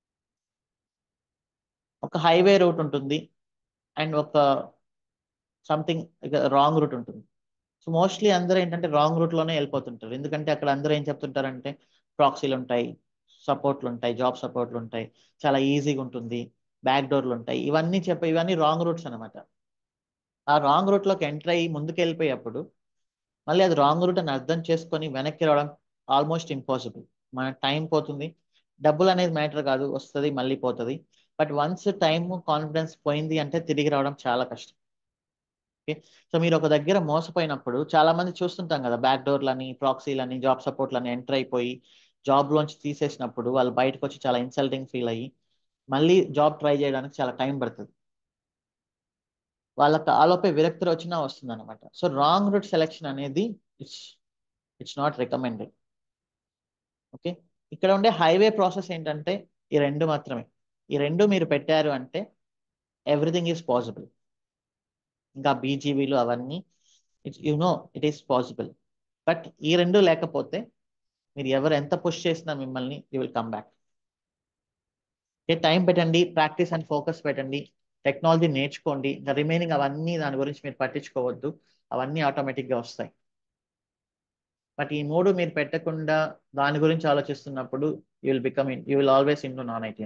ఒక హైవే రూట్ ఉంటుంది అండ్ ఒక సంథింగ్ రాంగ్ రూట్ ఉంటుంది సో మోస్ట్లీ అందరూ ఏంటంటే రాంగ్ రూట్లోనే వెళ్ళిపోతుంటారు ఎందుకంటే అక్కడ అందరూ ఏం చెప్తుంటారంటే ప్రాక్సీలు ఉంటాయి సపోర్ట్లు ఉంటాయి జాబ్ సపోర్ట్లు ఉంటాయి చాలా ఈజీగా ఉంటుంది బ్యాక్ డోర్లు ఉంటాయి ఇవన్నీ చెప్ప ఇవన్నీ రాంగ్ రూట్స్ అనమాట ఆ రాంగ్ రూట్లోకి ఎంటర్ అయ్యి ముందుకు వెళ్ళిపోయేప్పుడు మళ్ళీ అది రాంగ్ రూట్ అని అర్థం చేసుకొని వెనక్కి రావడం ఆల్మోస్ట్ ఇంపాసిబుల్ మన టైం పోతుంది డబ్బులు అనేది మ్యాటర్ కాదు వస్తుంది మళ్ళీ పోతుంది బట్ వన్స్ టైం కాన్ఫిడెన్స్ పోయింది అంటే తిరిగి రావడం చాలా కష్టం ఓకే సో మీరు ఒక దగ్గర మోసపోయినప్పుడు చాలా మంది చూస్తుంటాం కదా బ్యాక్ డోర్లని ప్రాక్సీలని జాబ్ సపోర్ట్లని ఎంటర్ అయిపోయి జాబ్లోంచి తీసేసినప్పుడు వాళ్ళు బయటకు వచ్చి చాలా ఇన్సల్టింగ్ ఫీల్ అయ్యి మళ్ళీ జాబ్ ట్రై చేయడానికి చాలా టైం పడుతుంది వాళ్ళకి ఆలోపే విరక్తి వచ్చినా వస్తుంది అనమాట సో రాంగ్ రూట్ సెలెక్షన్ అనేది it's it's not recommended okay ఇక్కడ ఉండే హైవే ప్రాసెస్ ఏంటంటే ఈ రెండు మాత్రమే ఈ రెండు మీరు పెట్టారు అంటే ఎవ్రీథింగ్ ఈజ్ పాసిబుల్ ఇంకా బీజీవీలు అవన్నీ it's you know it is possible but ఈ రెండు లేకపోతే మీరు ఎవరు ఎంత పుష్ చేసినా మిమ్మల్ని you will come back time పెట్టండి ప్రాక్టీస్ అండ్ ఫోకస్ పెట్టండి టెక్నాలజీ నేర్చుకోండి ఇంకా రిమైనింగ్ అవన్నీ దాని గురించి మీరు పట్టించుకోవద్దు అవన్నీ ఆటోమేటిక్గా వస్తాయి బట్ ఈ మూడు మీరు పెట్టకుండా దాని గురించి ఆలోచిస్తున్నప్పుడు you will become you will always into non IT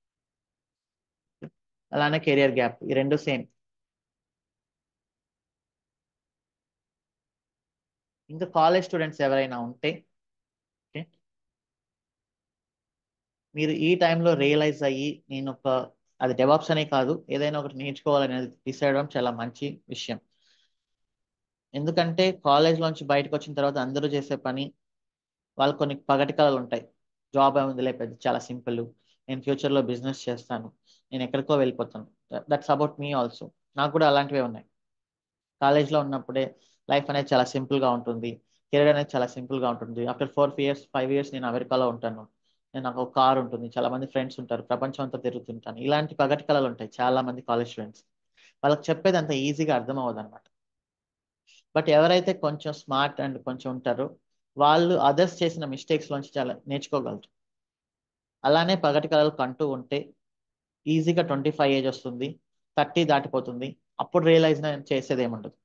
అలానే కెరియర్ గ్యాప్ ఈ రెండు సేమ్ ఇంకా కాలేజ్ స్టూడెంట్స్ ఎవరైనా ఉంటే ఓకే మీరు ఈ టైంలో రియలైజ్ అయ్యి నేను ఒక అది డెవాప్స్ అనే కాదు ఏదైనా ఒకటి నేర్చుకోవాలనేది డిసైడ్ అవ్వడం చాలా మంచి విషయం ఎందుకంటే కాలేజ్లోంచి బయటకు వచ్చిన తర్వాత అందరూ చేసే పని వాళ్ళు కొన్ని పగటి కళలు ఉంటాయి జాబ్ ఏముందిలే పెద్ద చాలా సింపుల్ నేను ఫ్యూచర్లో బిజినెస్ చేస్తాను నేను ఎక్కడికో వెళ్ళిపోతాను దట్స్ అబౌట్ మీ ఆల్సో నాకు కూడా అలాంటివే ఉన్నాయి కాలేజ్లో ఉన్నప్పుడే లైఫ్ అనేది చాలా సింపుల్గా ఉంటుంది కెరీర్ అనేది చాలా సింపుల్గా ఉంటుంది after four years five years నేను అమెరికాలో ఉంటాను నేను నాకు ఒక కార్ ఉంటుంది చాలా మంది ఫ్రెండ్స్ ఉంటారు ప్రపంచం అంతా తిరుగుతుంటాను ఇలాంటి పగటి కళలు ఉంటాయి చాలా మంది కాలేజ్ స్టూడెంట్స్ వాళ్ళకి చెప్పేది అంత ఈజీగా అర్థం అవ్వదు అనమాట బట్ ఎవరైతే కొంచెం స్మార్ట్ అండ్ కొంచెం ఉంటారో వాళ్ళు అదర్స్ చేసిన మిస్టేక్స్ లోంచి చాలా నేర్చుకోగలరు అలానే పగటి కళలు కంటూ ఉంటే ఈజీగా ట్వంటీ ఫైవ్ ఏజ్ వస్తుంది థర్టీ దాటిపోతుంది అప్పుడు రియలైజ్ చేసేది ఏముండదు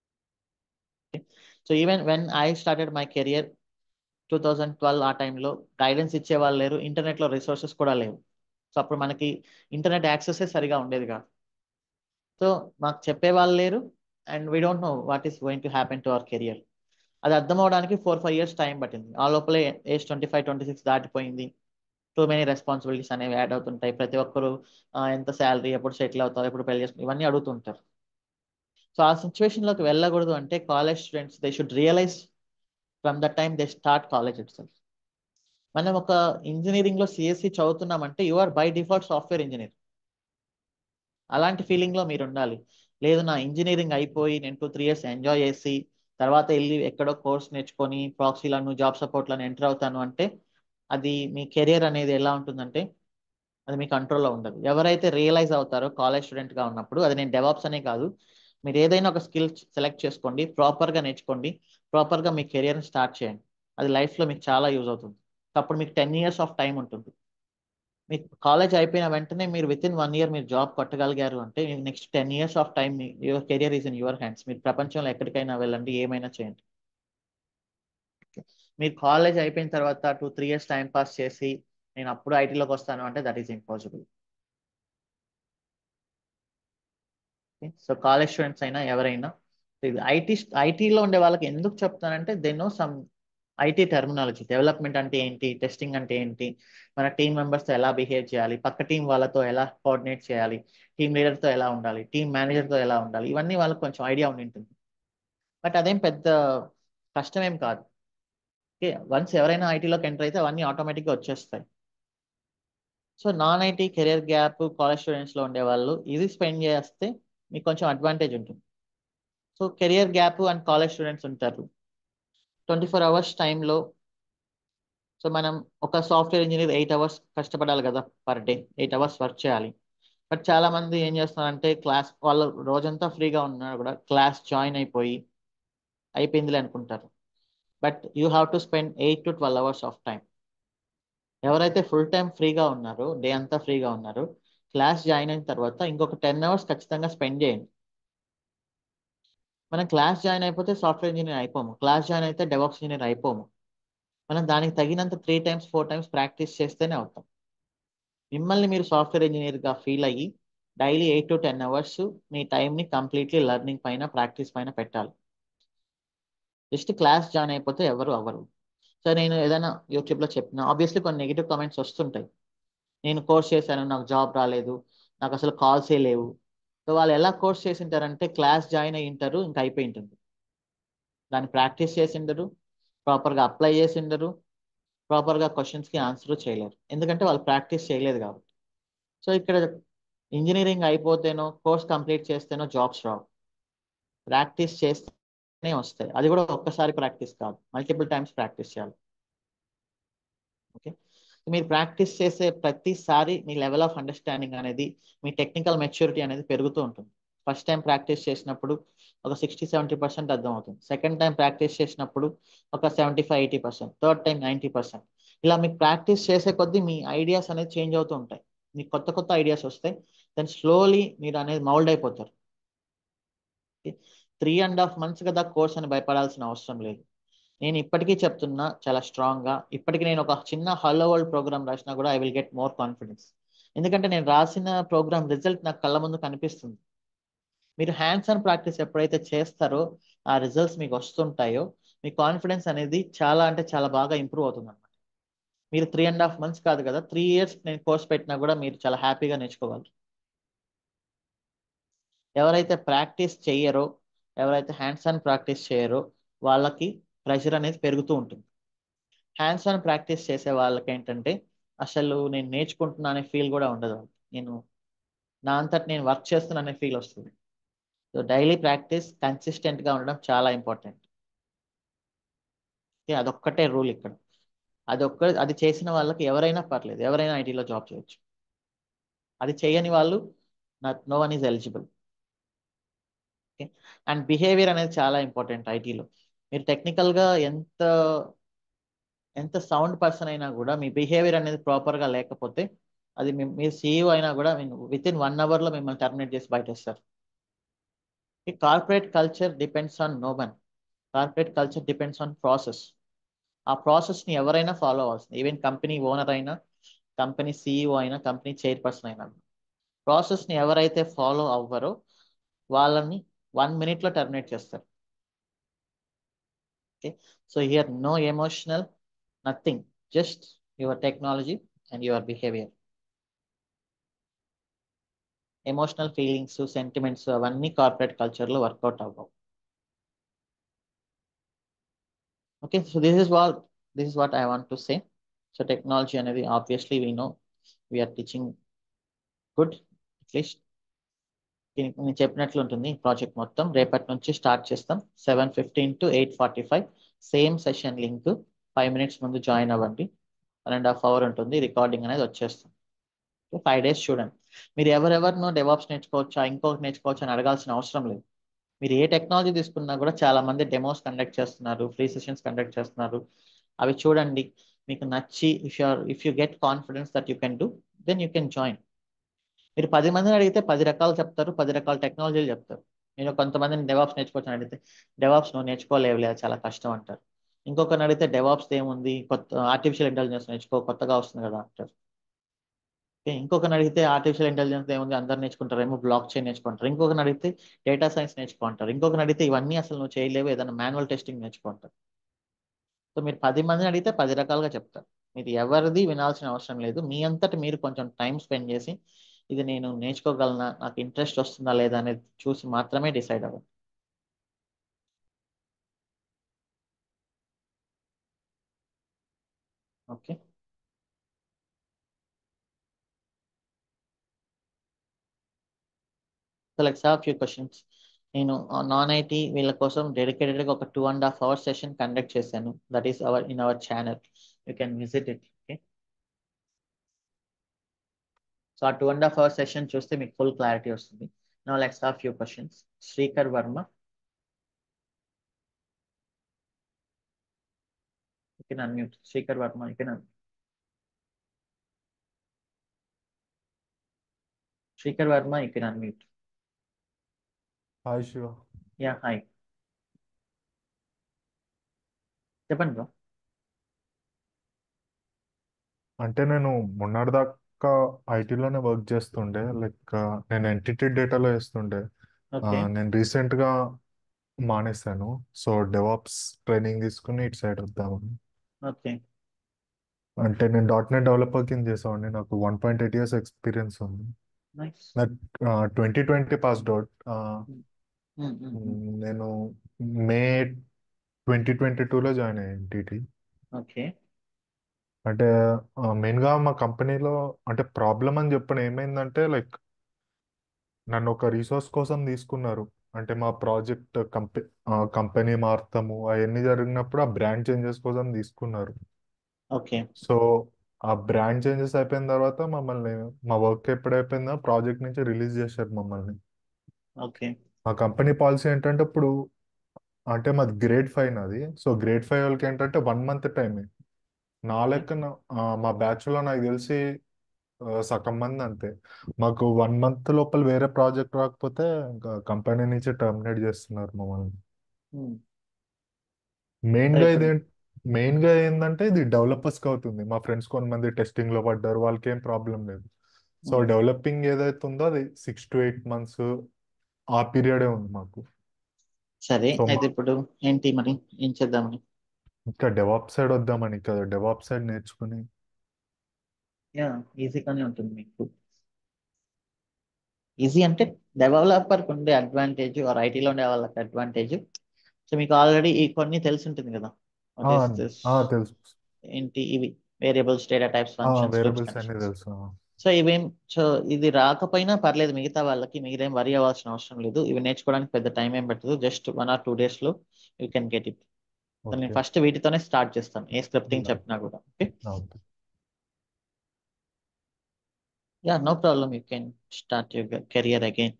so even when I started my career two thousand twelve ఆ టైంలో గైడెన్స్ ఇచ్చే వాళ్ళు లేరు ఇంటర్నెట్లో రిసోర్సెస్ కూడా లేవు సో అప్పుడు మనకి ఇంటర్నెట్ యాక్సెస్ సరిగా ఉండేది కాదు సో మాకు చెప్పే వాళ్ళు లేరు and we don't know what is going to happen to our career అది అర్థం అవడానికి ఫోర్ ఫైవ్ ఇయర్స్ టైం పట్టింది ఆ లోపలే age twenty five twenty six దాటిపోయింది టూ మెనీ రెస్పాన్సిబిలిటీస్ అనేవి యాడ్ అవుతుంటాయి ప్రతి ఒక్కరు ఎంత శాలరీ ఎప్పుడు సెటిల్ అవుతారు ఎప్పుడు పెళ్లి చేసుకుంటారు ఇవన్నీ అడుగుతుంటారు సో ఆ సిచ్యువేషన్లోకి వెళ్ళకూడదు అంటే college students they should realise from the time they start college itself మనం ఒక ఇంజనీరింగ్లో సిఎస్సి చదువుతున్నామంటే you are by default software engineer అలాంటి ఫీలింగ్లో మీరు ఉండాలి లేదు నా ఇంజనీరింగ్ అయిపోయి నేను టూ త్రీ ఇయర్స్ ఎంజాయ్ చేసి తర్వాత వెళ్ళి ఎక్కడో కోర్స్ నేర్చుకొని ప్రాక్సీలను జాబ్ సపోర్ట్లను ఎంటర్ అవుతాను అంటే అది మీ కెరియర్ అనేది ఎలా ఉంటుందంటే అది మీ కంట్రోల్లో ఉండదు ఎవరైతే రియలైజ్ అవుతారో కాలేజ్ స్టూడెంట్గా ఉన్నప్పుడు అది నేను డెవాప్స్ అనే కాదు మీరు ఏదైనా ఒక స్కిల్ సెలెక్ట్ చేసుకోండి ప్రాపర్గా నేర్చుకోండి ప్రాపర్గా మీ కెరియర్ని స్టార్ట్ చేయండి అది లైఫ్లో మీకు చాలా యూజ్ అవుతుంది అప్పుడు మీకు టెన్ ఇయర్స్ ఆఫ్ టైం ఉంటుంది మీకు కాలేజ్ అయిపోయిన వెంటనే మీరు విత్ ఇన్ వన్ ఇయర్ మీరు జాబ్ కొట్టగలిగారు అంటే next ten years of time your career is in your hands మీరు ప్రపంచంలో ఎక్కడికైనా వెళ్ళండి ఏమైనా చేయండి మీరు కాలేజ్ అయిపోయిన తర్వాత two three years time pass చేసి నేను అప్పుడు ఐటీలోకి వస్తాను అంటే that is impossible so college students అయినా ఎవరైనా ఐటీ ఐటీలో ఉండే వాళ్ళకి ఎందుకు చెప్తానంటే they know some IT terminology development అంటే ఏంటి టెస్టింగ్ అంటే ఏంటి మన టీం మెంబర్స్తో ఎలా బిహేవ్ చేయాలి పక్క టీం వాళ్ళతో ఎలా కోఆర్డినేట్ చేయాలి టీం లీడర్తో ఎలా ఉండాలి టీం మేనేజర్తో ఎలా ఉండాలి ఇవన్నీ వాళ్ళకి కొంచెం ఐడియా ఉండి ఉంటుంది బట్ అదేం పెద్ద కష్టమేం కాదు ఓకే వన్స్ ఎవరైనా ఐటీలోకి ఎంటర్ అయితే అవన్నీ ఆటోమేటిక్గా వచ్చేస్తాయి so non IT career gap college స్టూడెంట్స్లో ఉండేవాళ్ళు ఇది స్పెండ్ చేస్తే మీకు కొంచెం అడ్వాంటేజ్ ఉంటుంది so career gap and college students ఉంటారు ట్వంటీ ఫోర్ అవర్స్ టైంలో సో మనం ఒక సాఫ్ట్వేర్ ఇంజనీర్ ఎయిట్ అవర్స్ కష్టపడాలి కదా per day eight hours work చేయాలి బట్ చాలా మంది ఏం చేస్తున్నారంటే క్లాస్ వాళ్ళు రోజంతా ఫ్రీగా ఉన్నా కూడా క్లాస్ జాయిన్ అయిపోయి అయిపోయిందిలే అనుకుంటారు but you have to spend eight to twelve hours of time ఎవరైతే ఫుల్ టైం ఫ్రీగా ఉన్నారో డే అంతా ఫ్రీగా ఉన్నారో క్లాస్ జాయిన్ అయిన తర్వాత ఇంకొక టెన్ అవర్స్ ఖచ్చితంగా స్పెండ్ చేయండి మనం క్లాస్ జాయిన్ అయిపోతే సాఫ్ట్వేర్ ఇంజనీర్ అయిపోము క్లాస్ జాయిన్ అయితే డెవాప్స్ ఇంజనీర్ అయిపోము మనం దానికి తగినంత three times four times practice చేస్తేనే అవుతాం మిమ్మల్ని మీరు సాఫ్ట్వేర్ ఇంజనీర్గా ఫీల్ అయ్యి daily eight to ten hours మీ టైంని కంప్లీట్లీ లెర్నింగ్ పైన ప్రాక్టీస్ పైన పెట్టాలి జస్ట్ క్లాస్ జాయిన్ అయిపోతే ఎవరు అవ్వరు సో నేను ఏదైనా యూట్యూబ్లో చెప్పిన ఆబ్వియస్లీ కొన్ని నెగిటివ్ కామెంట్స్ వస్తుంటాయి నేను కోర్స్ చేశాను నాకు జాబ్ రాలేదు నాకు అసలు కాల్సే లేవు సో వాళ్ళు ఎలా కోర్స్ చేసి ఉంటారంటే క్లాస్ జాయిన్ అయ్యి ఉంటారు ఇంకా అయిపోయి ఉంటుంది దాన్ని ప్రాక్టీస్ చేసి ఉండరు ప్రాపర్గా అప్లై చేసి ఉండరు ప్రాపర్గా క్వశ్చన్స్కి ఆన్సర్ చేయలేరు ఎందుకంటే వాళ్ళు ప్రాక్టీస్ చేయలేదు కాబట్టి సో ఇక్కడ ఇంజనీరింగ్ అయిపోతేనో కోర్స్ కంప్లీట్ చేస్తేనో జాబ్స్ రావు ప్రాక్టీస్ చేస్తేనే వస్తాయి అది కూడా ఒక్కసారి ప్రాక్టీస్ కాదు మల్టిపుల్ టైమ్స్ ప్రాక్టీస్ చేయాలి ఓకే మీరు ప్రాక్టీస్ చేసే ప్రతిసారి మీ లెవెల్ ఆఫ్ అండర్స్టాండింగ్ అనేది మీ టెక్నికల్ మెచ్యూరిటీ అనేది పెరుగుతూ ఉంటుంది ఫస్ట్ టైం ప్రాక్టీస్ చేసినప్పుడు ఒక సిక్స్టీ సెవెంటీ పర్సెంట్ అర్థం అవుతుంది సెకండ్ టైం ప్రాక్టీస్ చేసినప్పుడు ఒక seventy five eighty percent third time ninety percent ఇలా మీకు ప్రాక్టీస్ చేసే కొద్దీ మీ ఐడియాస్ అనేది చేంజ్ అవుతూ ఉంటాయి మీకు కొత్త కొత్త ఐడియాస్ వస్తాయి దెన్ స్లోలీ మీరు అనేది మౌల్డ్ అయిపోతారు త్రీ అండ్ హాఫ్ మంత్స్ కదా కోర్స్ అని భయపడాల్సిన అవసరం లేదు నేను ఇప్పటికీ చెప్తున్నా చాలా స్ట్రాంగ్గా ఇప్పటికీ నేను ఒక చిన్న హలో వరల్డ్ ప్రోగ్రామ్ రాసినా కూడా I will get more confidence ఎందుకంటే నేను రాసిన ప్రోగ్రామ్ రిజల్ట్ నాకు కళ్ళ ముందు కనిపిస్తుంది మీరు హ్యాండ్స్ ఆన్ ప్రాక్టీస్ ఎప్పుడైతే చేస్తారో ఆ రిజల్ట్స్ మీకు వస్తుంటాయో మీ కాన్ఫిడెన్స్ అనేది చాలా అంటే చాలా బాగా ఇంప్రూవ్ అవుతుంది అనమాట మీరు త్రీ అండ్ హాఫ్ మంత్స్ కాదు కదా త్రీ ఇయర్స్ నేను కోర్స్ పెట్టినా కూడా మీరు చాలా హ్యాపీగా నేర్చుకోగలరు ఎవరైతే ప్రాక్టీస్ చెయ్యరో ఎవరైతే హ్యాండ్స్ ఆన్ ప్రాక్టీస్ చేయరో వాళ్ళకి ప్రెషర్ అనేది పెరుగుతూ ఉంటుంది హ్యాండ్స్ ఆన్ ప్రాక్టీస్ చేసే వాళ్ళకి ఏంటంటే అసలు నేను నేర్చుకుంటున్నా అనే ఫీల్ కూడా ఉండదు నేను నా అంతటి నేను వర్క్ చేస్తున్నా అనే ఫీల్ వస్తుంది సో డైలీ ప్రాక్టీస్ కన్సిస్టెంట్గా ఉండడం చాలా ఇంపార్టెంట్ అదొక్కటే రూల్ ఇక్కడ అది ఒక్క అది చేసిన వాళ్ళకి ఎవరైనా పర్లేదు ఎవరైనా ఐటీలో జాబ్ చేయొచ్చు అది చేయని వాళ్ళు no one is eligible okay and behaviour అనేది చాలా ఇంపార్టెంట్ ఐటీలో మీరు టెక్నికల్గా ఎంత ఎంత సౌండ్ పర్సన్ అయినా కూడా మీ బిహేవియర్ అనేది ప్రాపర్గా లేకపోతే అది మీరు సీఈఓ అయినా కూడా విత్ ఇన్ వన్ అవర్లో మిమ్మల్ని టర్మినేట్ చేసి బయటేస్తారు ఈ corporate culture depends on no one corporate culture depends on process ఆ ప్రాసెస్ని ఎవరైనా ఫాలో అవ్వాల్సింది ఈవెన్ కంపెనీ ఓనర్ అయినా కంపెనీ సీఈఓ అయినా కంపెనీ చైర్పర్సన్ అయినా ప్రాసెస్ని ఎవరైతే ఫాలో అవ్వరో వాళ్ళని వన్ మినిట్లో టర్మినేట్ చేస్తారు okay so here no emotional nothing just your technology and your behaviour emotional feelings sentiments అవన్నీ కార్పొరేట్ కల్చర్లో వర్కౌట్ అవ్వవు okay so this is what this is what I want to say so technology అనేది obviously we know we are teaching good at least నేను చెప్పినట్లు ఉంటుంది ప్రాజెక్ట్ మొత్తం రేపటి నుంచి స్టార్ట్ చేస్తాం seven fifteen to eight forty five same session link five minutes ముందు జాయిన్ అవ్వండి వన్ అండ్ హాఫ్ అవర్ ఉంటుంది రికార్డింగ్ అనేది వచ్చేస్తుంది ఫైవ్ డేస్ చూడండి మీరు ఎవరెవరినో డెవాప్స్ నేర్చుకోవచ్చా ఇంకొకటి నేర్చుకోవచ్చు అని అడగాల్సిన అవసరం లేదు మీరు ఏ టెక్నాలజీ తీసుకున్నా కూడా చాలా మంది డెమోస్ కండక్ట్ చేస్తున్నారు ఫ్రీ సెషన్స్ కండక్ట్ చేస్తున్నారు అవి చూడండి మీకు నచ్చి if you are if you get confidence that you can do then you can join మీరు పది మందిని అడిగితే పది రకాలు చెప్తారు పది రకాల టెక్నాలజీలు చెప్తారు నేను కొంతమందిని డెవాప్స్ నేర్చుకోవచ్చు అని అడిగితే డెవాప్స్ నువ్వు నేర్చుకోలేవులే చాలా కష్టం అంటారు ఇంకొకరిని అడిగితే డెవాప్స్ ఏముంది కొత్త ఆర్టిఫిషియల్ ఇంటెలిజెన్స్ నేర్చుకో కొత్తగా వస్తుంది కదా అంటారు ఓకే ఇంకొకరిని అడిగితే ఆర్టిఫిషియల్ ఇంటెలిజెన్స్ ఏముంది అందరు నేర్చుకుంటారు ఏమో బ్లాక్ చైన్ నేర్చుకుంటారు ఇంకొకరిని అడిగితే డేటా సైన్స్ నేర్చుకుంటారు ఇంకొకరిని అడిగితే ఇవన్నీ అసలు నువ్వు చేయలేవు ఏదైనా మాన్యువల్ టెస్టింగ్ నేర్చుకుంటారు సో మీరు పది మందిని అడిగితే పది రకాలుగా చెప్తారు మీరు ఎవరిది వినాల్సిన అవసరం లేదు మీ అంతటి మీరు కొంచెం టైం స్పెండ్ చేసి ఇది నేను నేర్చుకోగలనా నాకు ఇంట్రెస్ట్ వస్తుందా లేదా అనేది చూసి మాత్రమే డిసైడ్ అవ్వండి okay so let's have few questions నేను నాన్ ఐటీ వీళ్ళ కోసం డెడికేటెడ్గా ఒక two and half hours session conduct చేశాను that is our in our channel you can visit it okay so ఆ two and half hours session చూస్తే మీకు ఫుల్ క్లారిటీ వస్తుంది no let's have few questions Srikar Varma you can unmute Srikar Varma you can Srikar Varma you can unmute hi Shiva yeah hi చెప్పండి బ్రో అంటే నేను మొన్నటిదాకా ఐటీలోనే వర్క్ చేస్తుండే లైక్ నేను ఎంటిటీ డేటాలో వేస్తుండే ఆ, ఓకే నేను రీసెంట్గా మానేశాను సో డెవాప్స్ ట్రైనింగ్ తీసుకుని ఇటు సైడ్ వద్దామని ఓకే అంటే నేను డాట్ నెట్ డెవలపర్ కింద చేసామండి నాకు one point eight years experience ఉంది నైస్ నాకు ట్వంటీ ట్వంటీ పాస్డ్ అవుట్ నేను మే ట్వంటీ ట్వంటీ టూలో జాయిన్ అయ్యాను ఎన్టీటీ ఓకే అంటే మెయిన్గా మా కంపెనీలో అంటే ప్రాబ్లం అని చెప్పిన ఏమైందంటే లైక్ నన్ను ఒక రీసోర్స్ కోసం తీసుకున్నారు అంటే మా ప్రాజెక్ట్ కంపె కంపెనీ మారుతాము అవన్నీ జరిగినప్పుడు ఆ బ్రాండ్ చేంజెస్ కోసం తీసుకున్నారు ఓకే సో ఆ బ్రాండ్ చేంజెస్ అయిపోయిన తర్వాత మమ్మల్ని మా వర్క్ ఎప్పుడు అయిపోయిందో ప్రాజెక్ట్ నుంచి రిలీజ్ చేశారు మమ్మల్ని ఓకే మా కంపెనీ పాలసీ ఏంటంటే ఇప్పుడు అంటే మాది గ్రేడ్ ఫైవ్ నాది సో గ్రేడ్ ఫైవ్ వాళ్ళకి ఏంటంటే వన్ మంత్ టైమే నా లెక్కన ఆ, మా బ్యాచ్లో నాకు తెలిసి ఆ, సగం మంది అంతే మాకు వన్ మంత్ లోపల వేరే ప్రాజెక్ట్ రాకపోతే ఇంకా కంపెనీ నుంచి టర్మినేట్ చేస్తున్నారు మమ్మల్ని మెయిన్గా ఇది మెయిన్గా ఏంటంటే ఇది డెవలపర్స్కి అవుతుంది మా ఫ్రెండ్స్ కొంతమంది టెస్టింగ్లో పడ్డారు వాళ్ళకి ఏం ప్రాబ్లం లేదు సో Hmm. డెవలపింగ్ ఏదైతే ఉందో అది సిక్స్ టు ఎయిట్ మంత్స్ ఆ పీరియడే ఉంది మాకు సరే So, అయితే మా- ఇప్పుడు ఏంటి మరి ఏం చేద్దామని ఇంకా డెవాప్ సైడ్ వద్దామని కదా డెవాప్ సైడ్ నేర్చుకుని యా ఈజీగానే ఉంటుంది మీకు ఈజీ అంటే డెవలపర్కి ఉండే అడ్వాంటేజ్ ఆర్ ఐటీలో ఉండే వాళ్ళకి అడ్వాంటేజ్ సో మీకు ఆల్రెడీ ఈ కొన్ని తెలిసి ఉంటుంది కదా What ఆ, is this? ఆ, తెలుసు ఏంటి ఇవి variables data types functions variables అన్ని తెలుసు ఆ. సో ఇవేం సో ఇది రాకపోయినా పర్లేదు మిగతా వాళ్ళకి మీరేం వరి అవ్వాల్సిన అవసరం లేదు ఇవి నేర్చుకోవడానికి పెద్ద టైం ఏం పట్టదు just one or two days లో you can get it so నేను ఓకే ఫస్ట్ వీటితోనే స్టార్ట్ చేస్తాను ఏ స్క్రిప్టింగ్ Yeah. చెప్పినా కూడా okay okay yeah no problem you can start your career again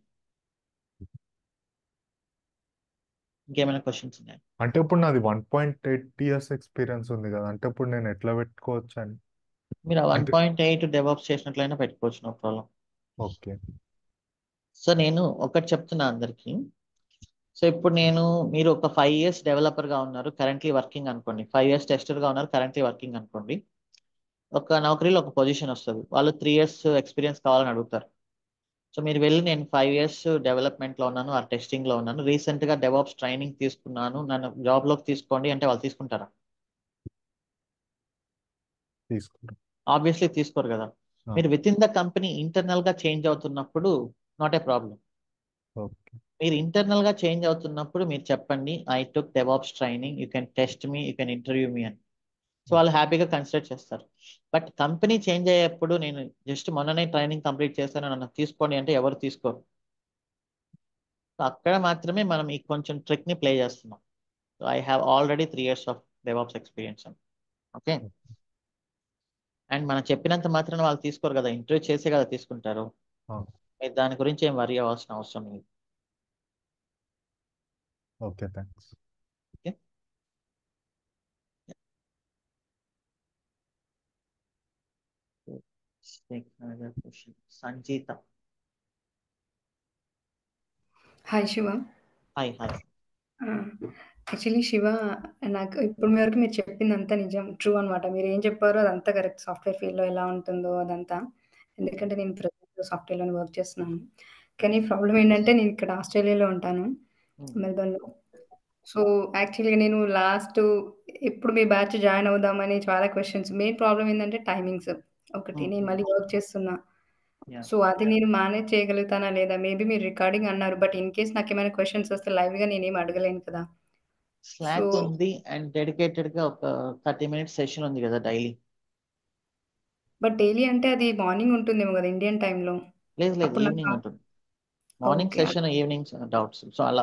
ఇంకేమైనా క్వశ్చన్స్ ఉన్నాయా అంటే ఇప్పుడు నాది one point eight years experience ఉంది కదా అంటే ఇప్పుడు నేను ఎట్లా పెట్టుకోవచ్చు అని మీరు వన్ అంటే- పాయింట్ ఎయిట్ డెవలప్ చేసినట్లయినా పెట్టుకోవచ్చు నో ప్రాబ్లం ఓకే సో నేను ఒకటి చెప్తున్నా అందరికి సో ఇప్పుడు నేను మీరు ఒక ఫైవ్ ఇయర్స్ డెవలపర్ గా ఉన్నారు కరెంట్లీ వర్కింగ్ అనుకోండి ఫైవ్ ఇయర్స్ టెస్టర్ గా ఉన్నారు కరెంట్లీ వర్కింగ్ అనుకోండి ఒక నౌకరీలో ఒక పొజిషన్ వస్తుంది వాళ్ళు త్రీ ఇయర్స్ ఎక్స్పీరియన్స్ కావాలని అడుగుతారు సో మీరు వెళ్ళి నేను ఫైవ్ ఇయర్స్ డెవలప్మెంట్ లో ఉన్నాను ఆ టెస్టింగ్ లో ఉన్నాను రీసెంట్ గా డెవాప్స్ ట్రైనింగ్ తీసుకున్నాను నన్ను జాబ్ లోకి తీసుకోండి అంటే వాళ్ళు తీసుకుంటారా తీసుకుంటాం ఆబ్వియస్లీ తీసుకోరు కదా ఆ. మీరు within the company internal గా చేంజ్ అవుతున్నప్పుడు నాట్ ఏ ప్రాబ్లం ఓకే మీరు ఇంటర్నల్ గా చేంజ్ అవుతున్నప్పుడు మీరు చెప్పండి I took DevOps training you can test me you can interview me అని సో వాళ్ళు హ్యాపీగా కన్సిడర్ చేస్తారు బట్ కంపెనీ చేంజ్ అయ్యేప్పుడు నేను జస్ట్ మొన్ననే ట్రైనింగ్ కంప్లీట్ చేశాను నన్ను తీసుకోండి అంటే ఎవరు తీసుకోరు సో అక్కడ మాత్రమే మనం ఈ కొంచెం ట్రిక్ ని ప్లే చేస్తున్నాం so I have already three years of DevOps experience okay and మనం చెప్పినంత మాత్రాన వాళ్ళు తీసుకోరు కదా ఇంటర్వ్యూ చేసే కదా తీసుకుంటారు ఆ. మీరు దాని గురించి ఏం వరి అవ్వాల్సిన అవసరం లేదు okay thanks Take another question. Sanjita. Hi, Shiva. Hi, hi. Uh, actually Shiva నాకు ఇప్పటి వరకు మీరు చెప్పిందంతా నిజం. ట్రూ అనమాట. మీరేం చెప్పారో అదంతా కరెక్ట్. సాఫ్ట్‌వేర్ ఫీల్డ్‌లో ఎలా ఉంటుందో అదంతా. ఎందుకంటే నేను ప్రెజెంట్ సాఫ్ట్‌వేర్‌లోనే వర్క్ చేస్తున్నాను. కానీ ప్రాబ్లమ్ ఏంటంటే నేను ఇక్కడ ఆస్ట్రేలియాలో ఉంటాను. హ్మ్. మెల్బోర్న్‌లో. సో, యాక్చువల్‌గా నేను లాస్ట్ ఎప్పుడు మీ బ్యాచ్ జాయిన్ అవుదామని చాలా క్వెషన్స్. మెయిన్ ప్రాబ్లమ్ ఏందంటే టైమింగ్స్. ఒకటి హ్మ్. నేను మళ్ళీ వర్క్ చేస్తున్నా. యాహ్! సో, అది నేను మేనేజ్ చేయగలుగుతానా లేదా? మేబీ మీరు రికార్డింగ్ అన్నారు. బట్ ఇన్ కేస్ నాకేమైనా క్వెషన్స్ వస్తే లైవ్‌గా నేనేమి అడగలేను కదా! సో స్లాక్ ఉంది అండ్ డెడికేటెడ్‌గా ఒక 30 మినిట్స్ సెషన్ ఉంది గదా! డైలీ. బట్ డైలీ అంటే అది మార్నింగ్ ఉంటుందేమో గదా! ఇండియన్ టైమ్‌లో. లేదు లేదు. అప్పుడు నాకు ఈవినింగ్ ఉంటుంది. Morning okay. Session, evenings doubts. So, అలా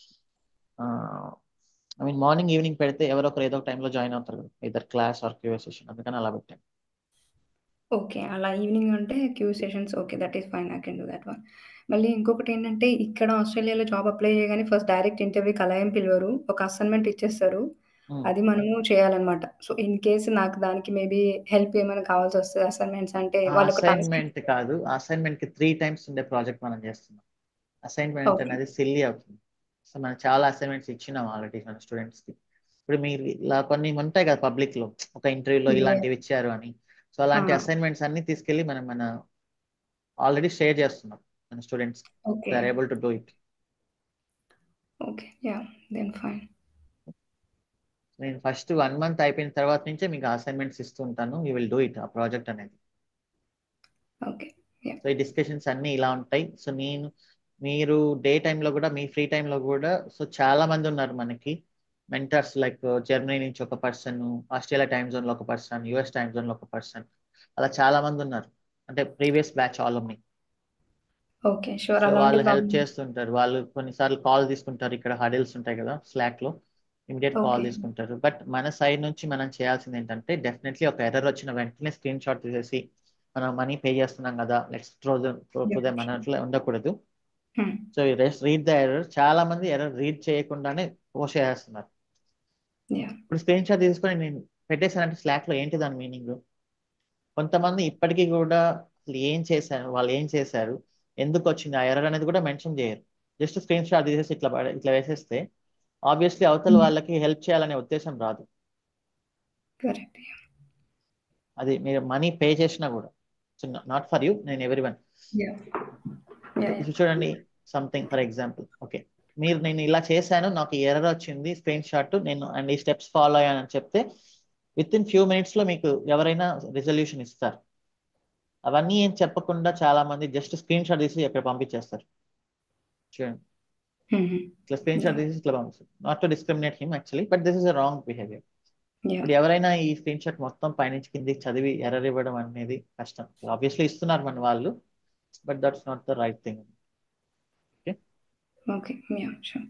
ah, I mean morning, evening పెడితే ఎవరో ఒకరు ఏదో ఒక టైంలో జాయిన్ అవుతారు గదా! Either class or QA session అందుకని అలా పెట్టాను. ఓకే. అలా ఈవినింగ్ అంటే Q sessions okay. That is fine. I can do that one. మళ్ళీ ఇంకొకటేంటంటే ఇక్కడ ఆస్ట్రేలియాలో జాబ్ అప్లై చేయగానే ఫస్ట్ డైరెక్ట్ ఇంటర్వ్యూకి అలా ఏం పిలవరు. ఒక అసైన్‌మెంట్ ఇచ్చేస్తారు. హ్మ్. అది మనము చేయాలన్నమాట. సో, ఇన్ కేస్ నాకు దానికి మేబీ హెల్ప్ ఏమైనా కావాల్సొస్తది అసైన్‌మెంట్స్ అంటే ఆ వాళ్ళొక టాస్క్ అసైన్‌మెంట్ కాదు. ఆ అసైన్‌మెంట్‌కి 3 టైమ్స్ ఉండే ప్రాజెక్ట్ మనం చేస్తున్నాం. Assignment okay. అనేది సిల్లీ అవుతుంది. సో, మనం చాలా అసైన్‌మెంట్స్ ఇచ్చినాం ఆల్రెడీ మన స్టూడెంట్స్‌కి. ఇప్పుడు మీరు ఇలా కొన్ని ఉంటాయి కదా! పబ్లిక్‌లో ఒక ఇంటర్వ్యూలో యాహ్! ఇలాంటివి ఇచ్చారు అని. సో, అలాంటి ఆ! అసైన్‌మెంట్స్ అన్నీ తీసుకెళ్ళి మనం మన ఆల్రెడీ షేర్ చేస్తున్నాం మన స్టూడెంట్స్‌కి. They okay. Are able to do it. Okay. Yeah! Then fine. నేను ఫస్ట్ 1 మంత్ అయిపోయిన తర్వాత నుంచే మీకు అసైన్‌మెంట్స్ ఇస్తూ ఉంటాను. యూ విల్ డూ ఇట్ ఆ ప్రాజెక్ట్ అనేది. ఓకే. యాహ్! సో, ఈ డిస్కషన్స్ అన్నీ ఇలా ఉంటాయి. సో, నేను మీరు డే టైమ్‌లో గూడా మీ ఫ్రీ టైమ్‌లో గూడా సో, చాలా మంది ఉన్నారు మనకి. మెంటర్స్ లైక్ జర్మనీ నుంచి ఒక పర్సన్, ఆస్ట్రేలియా టైమ్ జోన్‌లో ఒక పర్సన్, యూఎస్ టైమ్ జోన్‌లో ఒక పర్సన్. అలా చాలా మంది ఉన్నారు. అంటే previous batch alumni. Okay. Sure. So, అలాంటి వాళ్ళు హెల్ప్ ప్రాబ్లమ్ చేస్తుంటారు. వాళ్ళు కొన్నిసార్లు కాల్ తీసుకుంటారు. ఇక్కడ హడిల్స్ ఉంటాయి కదా! స్లాక్‌లో. Immediate call okay. తీసుకుంటారు. బట్ మన సైడ్ నుంచి మనం చేయాల్సింది ఏంటంటే డెఫినెట్‌లీ ఒక ఎర్రర్ వచ్చిన వెంటనే స్క్రీన్‌షాట్ తీసేసి మనం మనీ పే చేస్తున్నాం గదా! Let's throw them throw to yeah! Them sure. అన్నట్లు ఉండకూడదు. Hmm. So, just read the error. చాలా మంది ఎర్రర్ రీడ్ చేయకుండానే పోస్ట్ చేసేస్తున్నారు. యాహ్! ఇప్పుడు స్క్రీన్‌షాట్ తీసుకొని నేను పెట్టేసానంటే స్లాక్‌లో ఏంటి దాని మీనింగు? కొంతమంది ఇప్పటికి గూడా అసలు ఏం చేశారు? వాళ్ళు ఏం చేశారు? ఎందుకొచ్చింది ఆ ఎర్రర్ అనేది కూడా మెన్షన్ చేయరు. జస్ట్ స్క్రీన్‌షాట్ తీసేసి ఇట్లా పడే ఇట్లా వేసేస్తే ఆబ్వియస్‌లీ అవతల హ్మ్. వాళ్ళకి హెల్ప్ చేయాలనే ఉద్దేశ్యం రాదు. కరెక్ట్. యాహ్! అది మీరు మనీ పే చేషినా గూడా. So, not for you. నేను ఎవ్రీవన్. యాహ్! యాహ్! ఇప్పుడు యాహ్! చూడండి సంథింగ్ ఫర్ ఎగ్జాంపుల్ ఓకే. మీరు నేను ఇలా చేశాను. నాకు ఈ ఎర్రర్ వచ్చింది. స్క్రీన్‌షాట్ నేను అండ్ ఈ స్టెప్స్ ఫాలో అయ్యానని చెప్తే వితిన్ ఫ్యూ మినిట్స్‌లో మీకు ఎవరైనా రిజల్యూషన్ ఇస్తారు. అవన్నీ ఏం చెప్పకుండా చాలా మంది జస్ట్ స్క్రీన్‌షాట్ తీసి అక్కడ పంపించేస్తారు. చూడండి. హుహు. ఇట్లా స్క్రీన్‌షాట్ యాహ్! తీసి ఇట్లా పంపిస్తారు. Not to discriminate him actually. But this is a wrong behaviour. Yeah! ఇప్పుడు ఎవరైనా ఈ స్క్రీన్‌షాట్ మొత్తం పైనుంచి కిందకి చదివి ఎర్రర్ ఇవ్వడం అనేది కష్టం. ఆబ్వియస్‌లీ ఇస్తున్నారు మన వాళ్ళు. But that's not the right thing. Okay. Okay. Yeah! Sure.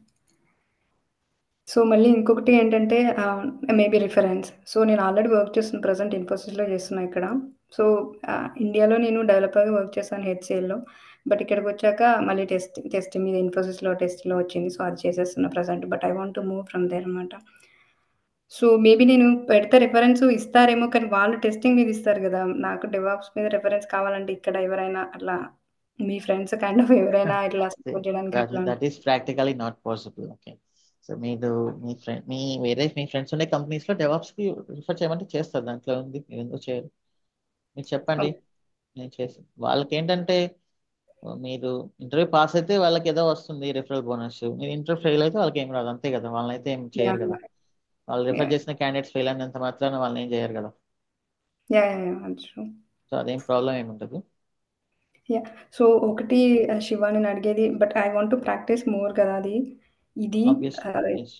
So, మళ్ళీ ఇంకొకటి ఏంటంటే ఆహ్, మేబీ రిఫరెన్స్. సో, నేను ఆల్రెడీ వర్క్ చేస్తున్న ప్రెజెంట్ ఇన్ఫోసిస్‌లో చేస్తున్నా ఇక్కడ. సో, ఆహ్, ఇండియాలో నేను డెవలపర్‌గా వర్క్ చేశాను హెచ్‌సీఎల్‌లో. బట్ ఇక్కడికొచ్చాక మళ్ళీ టెస్ట్ టెస్టింగ్ మీద ఇన్ఫోసిస్‌లో టెస్ట్‌లో వచ్చింది. సో, అది చేసేస్తున్నా present. But I want to move from there అనమాట. సో, మేబీ నేను పెడితే రిఫరెన్స్ ఇస్తారేమో కానీ వాళ్ళు టెస్టింగ్ మీద ఇస్తారు గదా! నాకు డెవాప్స్ మీద రిఫరెన్స్ కావాలంటే ఇక్కడ ఎవరైనా అట్లా మీ ఫ్రెండ్స్ కైండ్ ఆఫ్ ఎవరైనా ఇట్లా సపోర్ట్ చేయడానికి దట్ అట్లా that is practically not possible. Okay. So, మీరు మీ ఫ్రెండ్ మీ వేరే మీ ఫ్రెండ్స్ ఉండే కంపెనీస్‌లో డెవాప్స్‌కి రిఫర్ చేయమంటే చేస్తారు. దాంట్లో ఉంది. మీరెందుకు చేయరు? మీరు చెప్పండి. ఓకే. నేను చేస్తాను. వాళ్ళకేంటంటే మీరు ఇంటర్వ్యూ పాస్ అయితే వాళ్ళకి ఏదో వస్తుంది రిఫరల్ బోనస్. మీరు ఇంటర్వ్యూ ఫెయిల్ అయితే వాళ్ళకి ఏం రాదు. అంతే కదా! వాళ్ళనైతే ఏం చేయరు యాహ్! కదా! వాళ్ళు రిఫర్ యాహ్! చేసిన క్యాండిడేట్స్ ఫెయిల్ అయినంత మాత్రాన వాళ్ళని ఏం చేయరు కదా! Yeah! Yeah! Yeah! That's true. So, అదేం ప్రాబ్లమ్ ఏమి ఉండదు. యాహ్! సో, ఒకటి ఆహ్, శివ నేను అడిగేది but I want to practice more కదా! అది. ఇది ఆబ్వియస్‌లీ. ఆహ్, యెస్.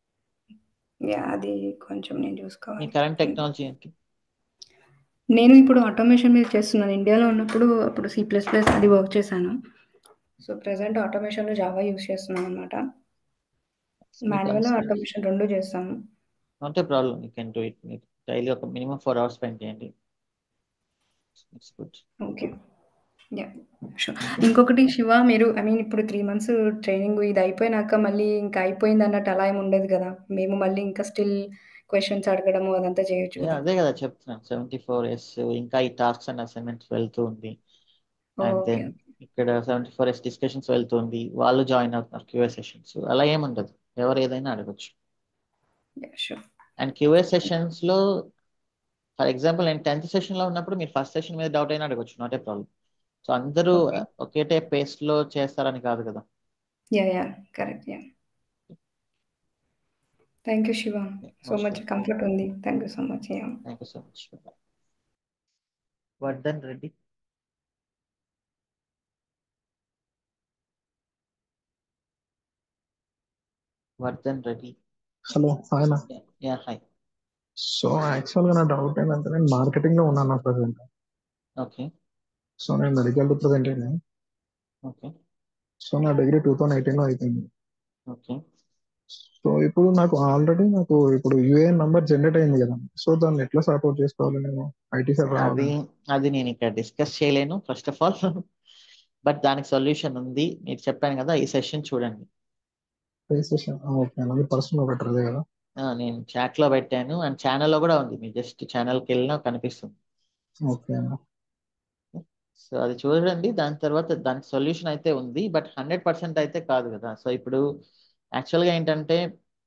యాహ్! అది కొంచెం నేను మీ చూసుకోవాలి. కరెంట్ టెక్నాలజీ ఏంటి? నేను ఇప్పుడు ఆటోమేషన్ మీద చేస్తున్నాను. ఇండియాలో ఉన్నప్పుడు అప్పుడు సి ప్లస్ ప్లస్ అది వర్క్ చేశాను. సో, ప్రెజెంట్ ఆటోమేషన్‌లో జావా యూజ్ చేస్తున్నాననమాట. మీకు మాన్యువల్, అన్స్ ఆటోమేషన్ 2 చేస్తాము. Not a problem. You can do it. మీరు డైలీ ఒక మినిమమ్ 4 అవర్స్ స్పెండ్ చేయండి. It's good. Okay. Yeah! Sure. Okay. ఇంకొకటి శివ మీరు ఐ మీన్ ఇప్పుడు 3 మంత్స్ ట్రైనింగ్ ఇది అయిపోయినాక మళ్ళీ ఇంకా అయిపోయిందన్నట్టు అలా ఏమి ఉండదు కదా! మేము మళ్ళీ ఇంకా స్టిల్ క్వెషన్స్ అడగడము అదంతా చేయొచ్చు యాహ్! కదా! అదే కదా చెప్తున్నాను. 74 ఎస్ ఇంకా ఈ టాస్క్స్ అండ్ అసైన్‌మెంట్స్ వెళ్తూ ఉంది. And okay. దెన్ ఇక్కడ 74 ఎస్ డిస్కషన్స్ వెళ్తుంది. వాళ్ళు జాయిన్ అవుతున్నారు క్యూఏ సెషన్స్. అలా ఏముండదు. ఎవరు ఏదైనా అడగొచ్చు. షూర్ అండ్ క్యూఏ సెషన్స్ లో ఫర్ ఎగ్జాంపుల్ నేను టెన్త్ సెషన్ లో ఉన్నప్పుడు మీరు ఫస్ట్ సెషన్ మీద డౌట్ అయినా అడగచ్చు నాట్ ఏ ప్రాబ్లం సో అందరూ ఓకే ఒకేటే పేస్ లో చేస్తారని కాదు కదా yeah yeah correct yeah thank you Shiva so most much comfort ఉంది thank you so much yeah thank you so much Vardhan Reddy Vardhan Reddy hello hi నా యా హాయ్ సో యాక్చువల్గా నా డౌట్ ఏంటంటే నేను మార్కెటింగ్ లో ఉన్నాను ప్రజెంట్ ఓకే సో నేను మెడికల్ రిప్రజెంటేటివ్ ఓకే సో నా డిగ్రీ టూ థౌసండ్ ఎయిటీన్ లో అయిపోయింది ఓకే సో ఇప్పుడు నాకు ఆల్రెడీ నాకు ఇప్పుడు యూఏఎన్ నంబర్ జనరేట్ అయింది కదా సో దాన్ని ఎట్లా సపోర్ట్ చేసుకోవాలి నేను ఐటీ సైడ్ అది రావాలి అది నేను ఇక్కడ డిస్కస్ చేయలేను ఫస్ట్ ఆఫ్ ఆల్ బట్ దానికి సొల్యూషన్ ఉంది మీరు చెప్పాను కదా ఈ సెషన్ చూడండి రిజిస్ట్రేషన్ ఓకే అది పర్సనల్ బెటర్ అదే కదా ఆ, నేను chat లో పెట్టాను అండ్ ఛానల్లో కూడా ఉంది మీరు జస్ట్ ఛానల్కి వెళ్ళినా కనిపిస్తుంది ఓకే సో అది చూడండి దాని తర్వాత దానికి సొల్యూషన్ అయితే ఉంది బట్ హండ్రెడ్ పర్సెంట్ అయితే కాదు కదా సో ఇప్పుడు యాక్చువల్గా ఏంటంటే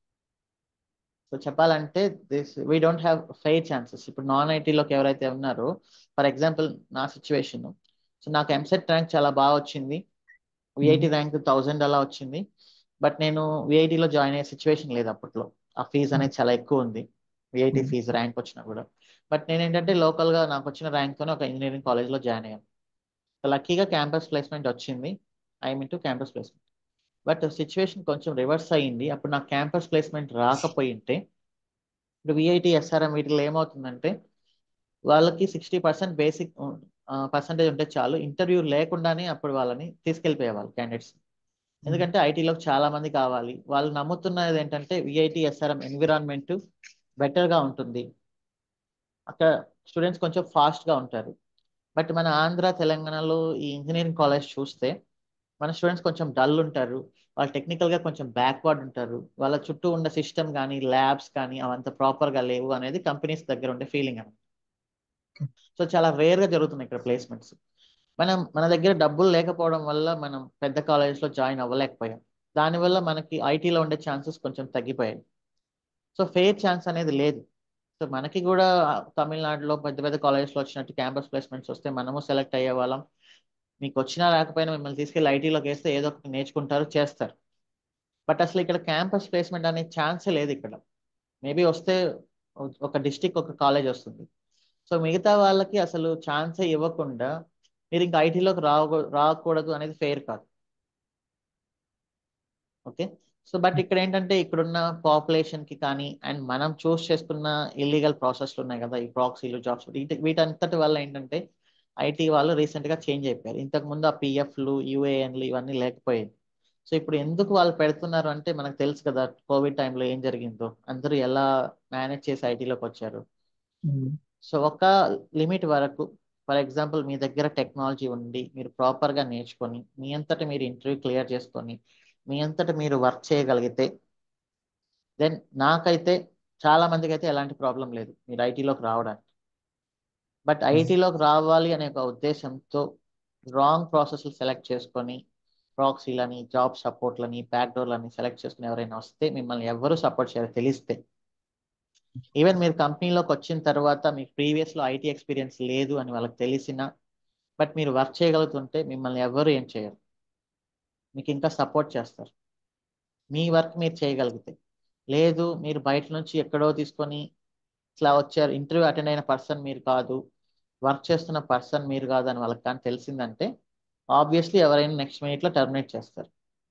సో చెప్పాలంటే this we don't have fair chances ఇప్పుడు నాన్ ఐటీలోకి ఎవరైతే ఉన్నారో ఫర్ ఎగ్జాంపుల్ నా సిచ్యువేషన్ సో నాకు ఎంసెట్ ర్యాంక్ చాలా బాగా వచ్చింది విఐటి ర్యాంక్ థౌజండ్ అలా వచ్చింది బట్ నేను విఐటిలో జాయిన్ అయ్యే సిచ్యువేషన్ లేదు అప్పట్లో ఆ ఫీజు అనేది చాలా ఎక్కువ ఉంది విఐటి Hmm. ఫీజు ర్యాంక్ వచ్చినా కూడా బట్ నేను ఏంటంటే లోకల్గా నాకు వచ్చిన ర్యాంక్తోనే ఒక ఇంజనీరింగ్ కాలేజ్లో జాయిన్ అయ్యాను లక్కీగా క్యాంపస్ ప్లేస్మెంట్ వచ్చింది I mean to campus placement but situation కొంచెం రివర్స్ అయ్యింది అప్పుడు నాకు క్యాంపస్ ప్లేస్మెంట్ రాకపోయింటే ఇప్పుడు విఐటి ఎస్ఆర్ఎం వీటిలో ఏమవుతుందంటే వాళ్ళకి సిక్స్టీ పర్సెంట్ బేసిక్ పర్సంటేజ్ ఉంటే చాలు ఇంటర్వ్యూ లేకుండానే అప్పుడు వాళ్ళని తీసుకెళ్ళిపోయేవాళ్ళు క్యాండిడేట్స్ ఎందుకంటే ఐటీలో చాలా మంది కావాలి వాళ్ళు నమ్ముతున్నది ఏంటంటే విఐటి ఎస్ఆర్ఎం ఎన్విరాన్మెంట్ బెటర్గా ఉంటుంది అక్కడ స్టూడెంట్స్ కొంచెం ఫాస్ట్గా ఉంటారు బట్ మన ఆంధ్ర తెలంగాణలో ఈ ఇంజనీరింగ్ కాలేజ్ చూస్తే మన స్టూడెంట్స్ కొంచెం డల్ ఉంటారు వాళ్ళు టెక్నికల్గా కొంచెం బ్యాక్వర్డ్ ఉంటారు వాళ్ళ చుట్టూ ఉన్న సిస్టమ్ కానీ ల్యాబ్స్ కానీ అవంత ప్రాపర్గా లేవు అనేది కంపెనీస్ దగ్గర ఉండే ఫీలింగ్ అనమాట సో చాలా రేర్గా జరుగుతున్నాయి ఇక్కడ ప్లేస్మెంట్స్ మనం మన దగ్గర డబ్బులు లేకపోవడం వల్ల మనం పెద్ద కాలేజెస్లో జాయిన్ అవ్వలేకపోయాం దానివల్ల మనకి ఐటీలో ఉండే ఛాన్సెస్ కొంచెం తగ్గిపోయాయి సో ఫెయిర్ ఛాన్స్ అనేది లేదు సో మనకి కూడా తమిళనాడులో పెద్ద పెద్ద కాలేజెస్లో వచ్చినట్టు క్యాంపస్ ప్లేస్మెంట్స్ వస్తే మనము సెలెక్ట్ అయ్యే వాళ్ళం మీకు వచ్చినా రాకపోయినా మిమ్మల్ని తీసుకెళ్ళి ఐటీలోకి వేస్తే ఏదో ఒకటి నేర్చుకుంటారు చేస్తారు బట్ అసలు ఇక్కడ క్యాంపస్ ప్లేస్మెంట్ అనే ఛాన్సే లేదు ఇక్కడ మేబీ వస్తే ఒక డిస్టిక్ ఒక కాలేజ్ వస్తుంది సో మిగతా వాళ్ళకి అసలు ఛాన్సే ఇవ్వకుండా మీరు ఇంకా ఐటీలోకి రావ రాకూడదు అనేది ఫెయిర్ కాదు ఓకే సో బట్ ఇక్కడ ఏంటంటే ఇక్కడున్న పాపులేషన్ కి కానీ అండ్ మనం చూస్ చేసుకున్న ఇల్లీగల్ ప్రాసెస్లు ఉన్నాయి కదా ఈ ప్రాక్సీలు జాబ్స్ వీటి వీటంతటి వల్ల ఏంటంటే ఐటీ వాళ్ళు రీసెంట్ గా చేంజ్ అయిపోయారు ఇంతకు ముందు ఆ పిఎఫ్లు యూఏఎన్లు ఇవన్నీ లేకపోయాయి సో ఇప్పుడు ఎందుకు వాళ్ళు పెడుతున్నారు అంటే మనకు తెలుసు కదా కోవిడ్ టైంలో ఏం జరిగిందో అందరూ ఎలా మేనేజ్ చేసి ఐటీలోకి వచ్చారు సో ఒక లిమిట్ వరకు ఫర్ ఎగ్జాంపుల్ మీ దగ్గర టెక్నాలజీ ఉండి మీరు ప్రాపర్గా నేర్చుకొని మీ అంతటా మీరు ఇంటర్వ్యూ క్లియర్ చేసుకొని మీ అంతటా మీరు వర్క్ చేయగలిగితే దెన్ నాకైతే చాలా మందికి అయితే ఎలాంటి ప్రాబ్లం లేదు మీరు ఐటీలోకి రావడానికి బట్ ఐటీలోకి రావాలి అనే ఒక ఉద్దేశంతో రాంగ్ ప్రాసెస్లు సెలెక్ట్ చేసుకొని ప్రాక్సీలని జాబ్ సపోర్ట్లని బ్యాక్డోర్లని సెలెక్ట్ చేసుకుని ఎవరైనా వస్తే మిమ్మల్ని ఎవరు సపోర్ట్ చేయాలో తెలిస్తే ఈవెన్ మీరు కంపెనీలోకి వచ్చిన తర్వాత మీకు ప్రీవియస్లో ఐటీ ఎక్స్పీరియన్స్ లేదు అని వాళ్ళకి తెలిసిన బట్ మీరు వర్క్ చేయగలుగుతుంటే మిమ్మల్ని ఎవరు ఏం చేయరు మీకు ఇంకా సపోర్ట్ చేస్తారు మీ వర్క్ మీరు చేయగలిగితే లేదు మీరు బయట నుంచి ఎక్కడో తీసుకొని ఇట్లా వచ్చారు ఇంటర్వ్యూ అటెండ్ అయిన పర్సన్ మీరు కాదు వర్క్ చేస్తున్న పర్సన్ మీరు కాదు అని వాళ్ళకి కానీ తెలిసిందంటే ఆబ్వియస్లీ ఎవరైనా నెక్స్ట్ మినిట్లో టర్మినేట్ చేస్తారు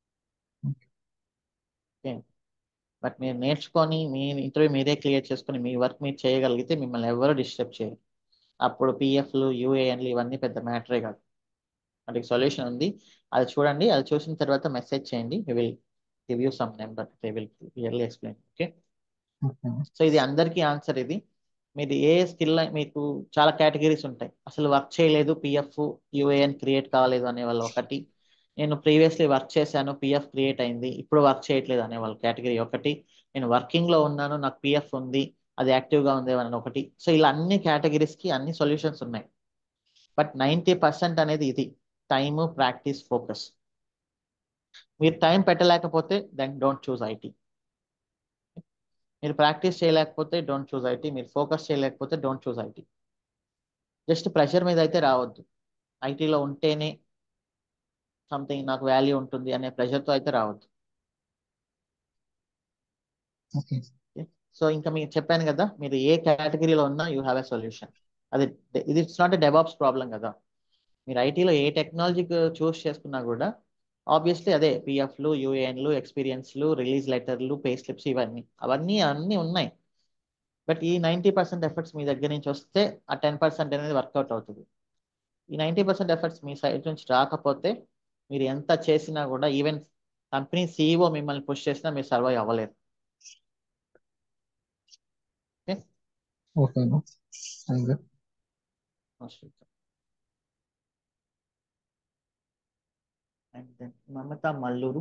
ఓకే బట్ మీరు నేర్చుకొని మీ ఇంటర్వ్యూ మీరే క్లియర్ చేసుకొని మీ వర్క్ మీరు చేయగలిగితే మిమ్మల్ని ఎవరు డిస్టర్బ్ చేయరు అప్పుడు పిఎఫ్లు యూఏఎన్లు ఇవన్నీ పెద్ద మ్యాటరే కాదు వాటికి సొల్యూషన్ ఉంది అది చూడండి అది చూసిన తర్వాత మెసేజ్ చేయండి we will give you some number they will clearly explain okay so ఇది అందరికీ ఆన్సర్ ఇది మీరు ఏ స్కిల్ మీకు చాలా కేటగిరీస్ ఉంటాయి అసలు వర్క్ చేయలేదు పిఎఫ్ యూఏఎన్ క్రియేట్ కాలేదు అనే వాళ్ళు ఒకటి నేను ప్రీవియస్లీ వర్క్ చేశాను పిఎఫ్ క్రియేట్ అయింది ఇప్పుడు వర్క్ చేయట్లేదు అనే వాళ్ళ కేటగిరీ ఒకటి నేను వర్కింగ్ లో ఉన్నాను నాకు పిఎఫ్ ఉంది అది యాక్టివ్గా ఉంది అని ఒకటి సో ఇలా అన్ని కేటగిరీస్కి అన్ని సొల్యూషన్స్ ఉన్నాయి బట్ నైంటీ పర్సెంట్ అనేది ఇది టైము ప్రాక్టీస్ ఫోకస్ మీరు టైం పెట్టలేకపోతే దెన్ డోంట్ చూస్ ఐటీ మీరు ప్రాక్టీస్ చేయలేకపోతే డోంట్ చూస్ ఐటీ మీరు ఫోకస్ చేయలేకపోతే don't choose it just pressure మీద అయితే రావద్దు ఐటీలో ఉంటేనే సంథింగ్ నాకు వాల్యూ ఉంటుంది అనే ప్రెషర్తో అయితే రావద్దు ఓకే సో ఇంకా మీకు చెప్పాను కదా మీరు ఏ కేటగిరీలో ఉన్నా యూ హ్యావ్ ఎ సొల్యూషన్ అది ఇది it's not a DevOps problem కదా మీరు ఐటీలో ఏ టెక్నాలజీ చూస్ చేసుకున్నా కూడా ఆబ్వియస్లీ అదే పిఎఫ్లు యూఏఎన్లు ఎక్స్పీరియన్స్లు రిలీజ్ లెటర్లు పే స్లిప్స్ ఇవన్నీ అవన్నీ అన్నీ ఉన్నాయి బట్ ఈ నైంటీ పర్సెంట్ ఎఫర్ట్స్ మీ దగ్గర నుంచి వస్తే ఆ టెన్ పర్సెంట్ అనేది వర్కౌట్ అవుతుంది ఈ నైంటీ పర్సెంట్ ఎఫర్ట్స్ మీ సైడ్ నుంచి రాకపోతే మీరు ఎంత చేసినా కూడా ఈవెన్ కంపెనీ సీఈఓ మిమ్మల్ని పుష్ చేసినా మీరు సర్వైవ్ అవ్వలేరు okay thank you and then Mamata Malluru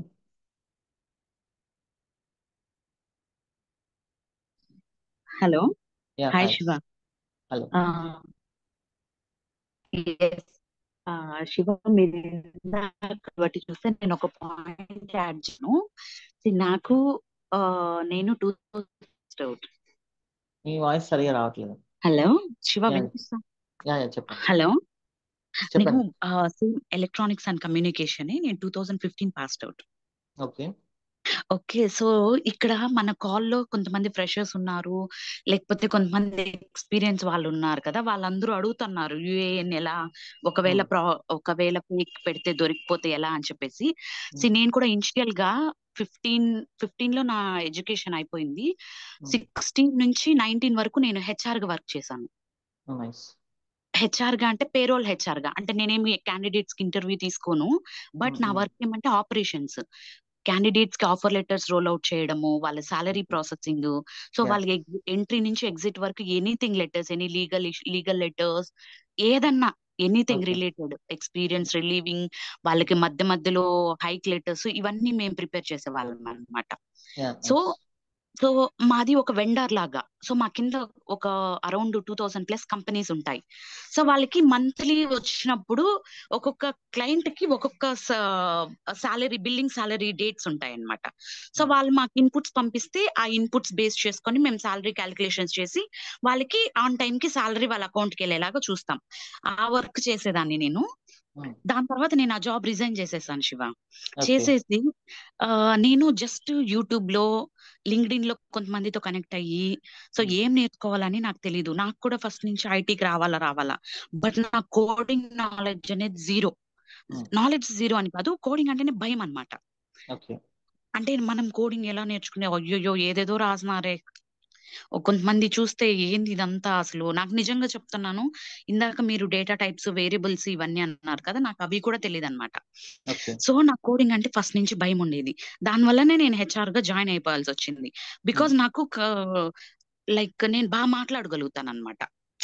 hello yeah hi hi Shiva hello yes Shiva మీరు ఇందాక బట్టి చూస్తే నేను ఒక పాయింట్ యాడ్ చేయను See, నాకు ఆ, నేను టూ అవుట్ మీ వాయిస్ సరిగా రావట్లేదు హలో శివ యా వినిపిస్తా యా యా చెప్పండి హలో నేను చెప్పండి సేమ్ ఎలక్ట్రానిక్స్ అండ్ కమ్యూనికేషన్ నేను two thousand fifteen passed out okay okay so ఇక్కడ మన కాల్లో కొంతమంది ఫ్రెషర్స్ ఉన్నారు లేకపోతే కొంతమంది ఎక్స్పీరియన్స్ వాళ్ళు ఉన్నారు కదా వాళ్ళందరూ అడుగుతున్నారు యుఏఎన్ ఎలా ఒకవేళ ప్రా ఒకవేళ ఫేక్ పెడితే దొరికిపోతే ఎలా అని చెప్పేసి సి నేను కూడా ఇనిషియల్ గా ఫిఫ్టీన్ ఫిఫ్టీన్ లో నా ఎడ్యుకేషన్ అయిపోయింది సిక్స్టీన్ నుంచి నైన్టీన్ వరకు నేను హెచ్ఆర్ గా వర్క్ చేశాను నైస్ హెచ్ఆర్ గా అంటే పేరోల్ హెచ్ఆర్ గా అంటే నేనేమి క్యాండిడేట్స్ కి ఇంటర్వ్యూ తీసుకోను బట్ నా వర్క్ ఏమంటే ఆపరేషన్స్ క్యాండిడేట్స్ కి ఆఫర్ లెటర్స్ రోల్ అవుట్ చేయడము వాళ్ళ సాలరీ ప్రాసెసింగ్ సో Yeah. వాళ్ళ ఎంట్రీ నుంచి ఎగ్జిట్ వరకు anything letters any legal legal letters ఏదన్నా anything Okay. Related experience relieving వాళ్ళకి మధ్య మధ్యలో హైక్ లెటర్స్ ఇవన్నీ మేము ప్రిపేర్ చేసే వాళ్ళం అనమాట యా సో నైస్ సో మాది ఒక వెండర్ లాగా సో మా కింద ఒక around two thousand plus companies ఉంటాయి సో వాళ్ళకి మంత్లీ వచ్చినప్పుడు ఒక్కొక్క క్లయింట్ కి ఒక్కొక్క సాలరీ బిల్లింగ్ సాలరీ డేట్స్ ఉంటాయి అన్నమాట సో వాళ్ళు మాకు ఇన్పుట్స్ పంపిస్తే ఆ ఇన్పుట్స్ బేస్ చేసుకొని మేము సాలరీ క్యాలిక్యులేషన్స్ చేసి వాళ్ళకి ఆన్ టైం కి సాలరీ వాళ్ళ అకౌంట్ కి వెళ్ళేలాగా చూస్తాం ఆ వర్క్ చేసేదాన్ని నేను దాని తర్వాత నేను ఆ జాబ్ రిజైన్ చేసేసాను శివ ఓకే చేసేసి ఆ, నేను జస్ట్ యూట్యూబ్ లో లింక్డ్ఇన్ లో కొంతమందితో కనెక్ట్ అయ్యి సో ఏం నేర్చుకోవాలని నాకు తెలియదు నాకు కూడా ఫస్ట్ నుంచి ఐటీకి రావాలా రావాలా బట్ నా కోడింగ్ నాలెడ్జ్ అనేది జీరో Hmm. నాలెడ్జ్ జీరో అని కాదు కోడింగ్ అంటేనే భయం అన్నమాట ఓకే అంటే మనం కోడింగ్ ఎలా నేర్చుకునే అయ్యోయ్యో ఏదేదో రాసినారే ఓ కొంతమంది చూస్తే ఏంది ఇదంతా అసలు నాకు నిజంగా చెప్తున్నాను ఇందాక మీరు డేటా టైప్స్ వేరియబుల్స్ ఇవన్నీ అన్నారు కదా నాకు అవి కూడా తెలియదు అనమాట ఓకే సో నా కోడింగ్ అంటే ఫస్ట్ నుంచి భయం ఉండేది దాని వల్లనే నేను హెచ్ఆర్ గా జాయిన్ అయిపోవాల్సి వచ్చింది బికాజ్ నాకు లైక్ నేను బాగా మాట్లాడగలుగుతాను అనమాట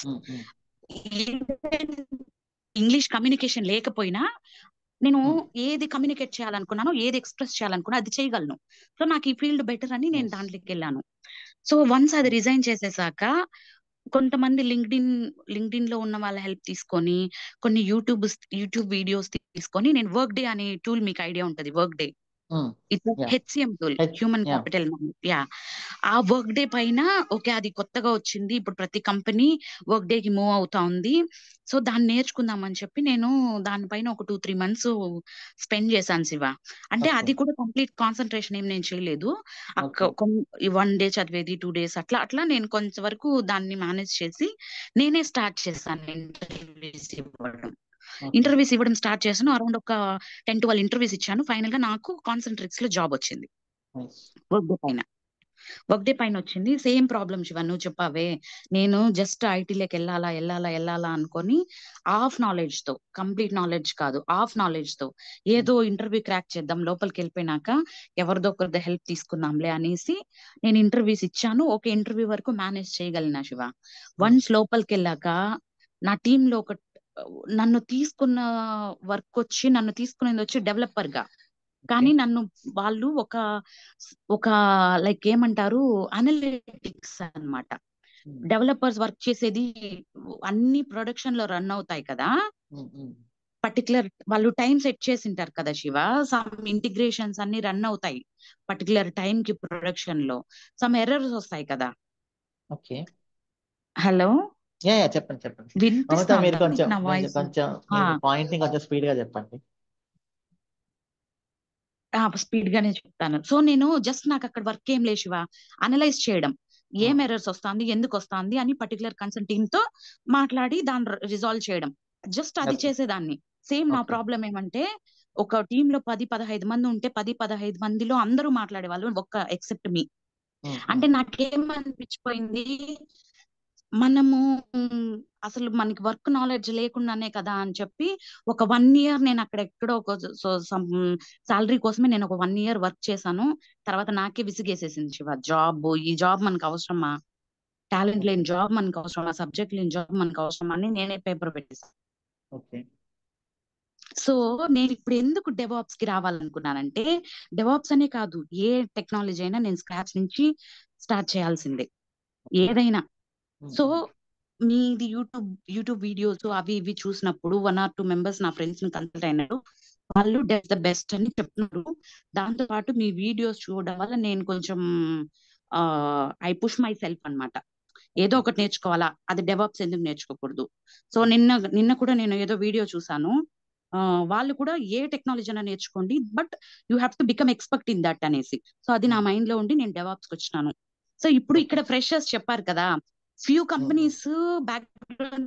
ఇంగ్లీష్ కమ్యూనికేషన్ లేకపోయినా నేను Hmm. ఏది కమ్యూనికేట్ చేయాలనుకున్నానో ఏది ఎక్స్ప్రెస్ చేయాలనుకున్నా అది చేయగలను సో నాకు ఈ ఫీల్డ్ బెటర్ అని నేను Yes. దాంట్లోకి వెళ్ళాను సో వన్స్ అది రిజైన్ చేసేసాక కొంతమంది లింక్డ్ఇన్ లింక్డ్ఇన్ లో ఉన్న వాళ్ళ హెల్ప్ తీసుకొని కొన్ని యూట్యూబ్ యూట్యూబ్ వీడియోస్ తీసుకొని నేను వర్క్ డే అనే టూల్ మీకు ఐడియా ఉంటది Workday it's Yeah. HCM tool H- human yeah. Capital yeah ఆ వర్క్ డే పైన ఓకే అది కొత్తగా వచ్చింది ఇప్పుడు ప్రతి కంపెనీ వర్క్ డే కి మూవ్ అవుతా ఉంది సో దాన్ని నేర్చుకుందాం అని చెప్పి నేను దానిపైన ఒక టూ త్రీ మంత్స్ స్పెండ్ చేశాను శివ అంటే Okay. అది కూడా కంప్లీట్ కాన్సన్ట్రేషన్ ఏం నేను చేయలేదు Okay. వన్ డే చదివేది టూ డేస్ అట్లా అట్లా నేను కొంచెం వరకు దాన్ని మేనేజ్ చేసి నేనే స్టార్ట్ చేశాను ఇంటర్వ్యూస్ ఇవ్వడం Okay. ఇంటర్వ్యూస్ ఇవ్వడం స్టార్ట్ చేశాను అరౌండ్ ఒక టెన్ ట్వెల్వ్ ఇంటర్వ్యూస్ ఇచ్చాను ఫైనల్ గా నాకు కాన్సన్ట్రేట్స్ లో జాబ్ వచ్చింది Nice. వర్క్ డే పైన వర్క్ డే పైన వచ్చింది సేమ్ ప్రాబ్లమ్ శివ నువ్వు చెప్పావే నేను జస్ట్ ఐటీలోకి వెళ్ళాలా వెళ్ళాలా వెళ్ళాలా అనుకొని హాఫ్ నాలెడ్జ్ తో కంప్లీట్ నాలెడ్జ్ కాదు హాఫ్ నాలెడ్జ్ తో ఏదో ఇంటర్వ్యూ క్రాక్ చేద్దాం లోపలికి వెళ్ళిపోయినాక ఎవరిదో ఒకరిదో హెల్ప్ తీసుకుందాంలే అనేసి నేను ఇంటర్వ్యూస్ ఇచ్చాను ఒక ఇంటర్వ్యూ వరకు మేనేజ్ చేయగలిగిన శివ వన్స్ లోపలికి వెళ్ళాక నా టీమ్ లో ఒక నన్ను తీసుకున్న వర్క్ వచ్చి నన్ను తీసుకునేది వచ్చి డెవలపర్ గా కానీ నన్ను వాళ్ళు ఒక ఒక లైక్ ఏమంటారు అనలిటిక్స్ అన్నమాట Hmm. డెవలపర్స్ వర్క్ చేసేది అన్ని ప్రొడక్షన్ లో రన్ అవుతాయి కదా Mm, mm. పర్టికులర్ వాళ్ళు టైం సెట్ చేసి ఉంటారు కదా శివ సమ్ ఇంటిగ్రేషన్స్ అన్ని రన్ అవుతాయి పర్టికులర్ టైం కి ప్రొడక్షన్ లో సమ్ ఎర్రర్స్ వస్తాయి కదా ఓకే హలో యా యా చెప్పండి చెప్పండి మమత వినిపిస్తా మీరు ఉందా కొంచెం నా మీరు వాయిస్ కొంచెం పాయింట్ ని కొంచెం స్పీడ్ గా చెప్పండి స్పీడ్ గానే చెప్తాను సో నేను జస్ట్ నాకు అక్కడ వర్క్ ఏం లేదు శివ అనలైజ్ చేయడం ఏం ఆ, ఎర్రర్స్ వస్తుంది ఎందుకు వస్తుంది అని పర్టికులర్ కన్సర్న్ టీమ్ తో మాట్లాడి దాన్ని రిజాల్వ్ చేయడం జస్ట్ అది ఓకే చేసేదాన్ని సేమ్ నా ఓకే ప్రాబ్లం ఏమంటే ఒక టీమ్ లో పది పదహైదు మంది ఉంటే పది పదహైదు మందిలో అందరూ మాట్లాడేవాళ్ళు ఒక్క ఎక్సెప్ట్ మీ ఉమ్, అంటే ఉమ్, నాకేమనిపించిపోయింది మనము మ్, అసలు మనకి వర్క్ నాలెడ్జ్ లేకుండానే కదా అని చెప్పి ఒక వన్ ఇయర్ నేను అక్కడ ఎక్కడో ఒక సాలరీ కోసమే నేను ఒక వన్ ఇయర్ వర్క్ చేశాను తర్వాత నాకే విసిగేసేసింది శివ జాబ్ ఈ జాబ్ మనకు అవసరమా టాలెంట్ ఓకే లేని జాబ్ మనకు అవసరమా సబ్జెక్ట్ లేని జాబ్ మనకు అవసరమా అని నేనే పేపర్ పెట్టేసాను ఓకే సో నేను ఇప్పుడు ఎందుకు డెవాప్స్ కి రావాలనుకున్నానంటే డెవాప్స్ అనే కాదు ఏ టెక్నాలజీ అయినా నేను స్క్రాచ్ నుంచి స్టార్ట్ చేయాల్సిందే ఓకే ఏదైనా ఉమ్, సో ఉమ్, మీది యూట్యూబ్ యూట్యూబ్ వీడియోస్ అవి ఇవి చూసినప్పుడు వన్ ఆర్ టూ మెంబర్స్ నా ఫ్రెండ్స్ ని కన్సల్ట్ అయినారు వాళ్ళు డెస్ ద బెస్ట్ అని చెప్తున్నారు దాంతో పాటు మీ వీడియోస్ చూడడం వల్ల నేను కొంచెం ఐ పుష్ మై సెల్ఫ్ అన్నమాట ఏదో ఓకే ఒకటి నేర్చుకోవాలా అది డెవాప్స్ ఎందుకు నేర్చుకోకూడదు సో నిన్న నిన్న కూడా నేను ఏదో వీడియో చూసాను ఆ, వాళ్ళు కూడా ఏ టెక్నాలజీ అయినా నేర్చుకోండి but you have to become expert in that అనేసి సో అది నా ఉమ్, మైండ్ లో ఉండి నేను డెవాప్స్ కి వచ్చినాను సో ఇప్పుడు ఓకే ఇక్కడ ఫ్రెషర్స్ చెప్పారు కదా few um, um, companies background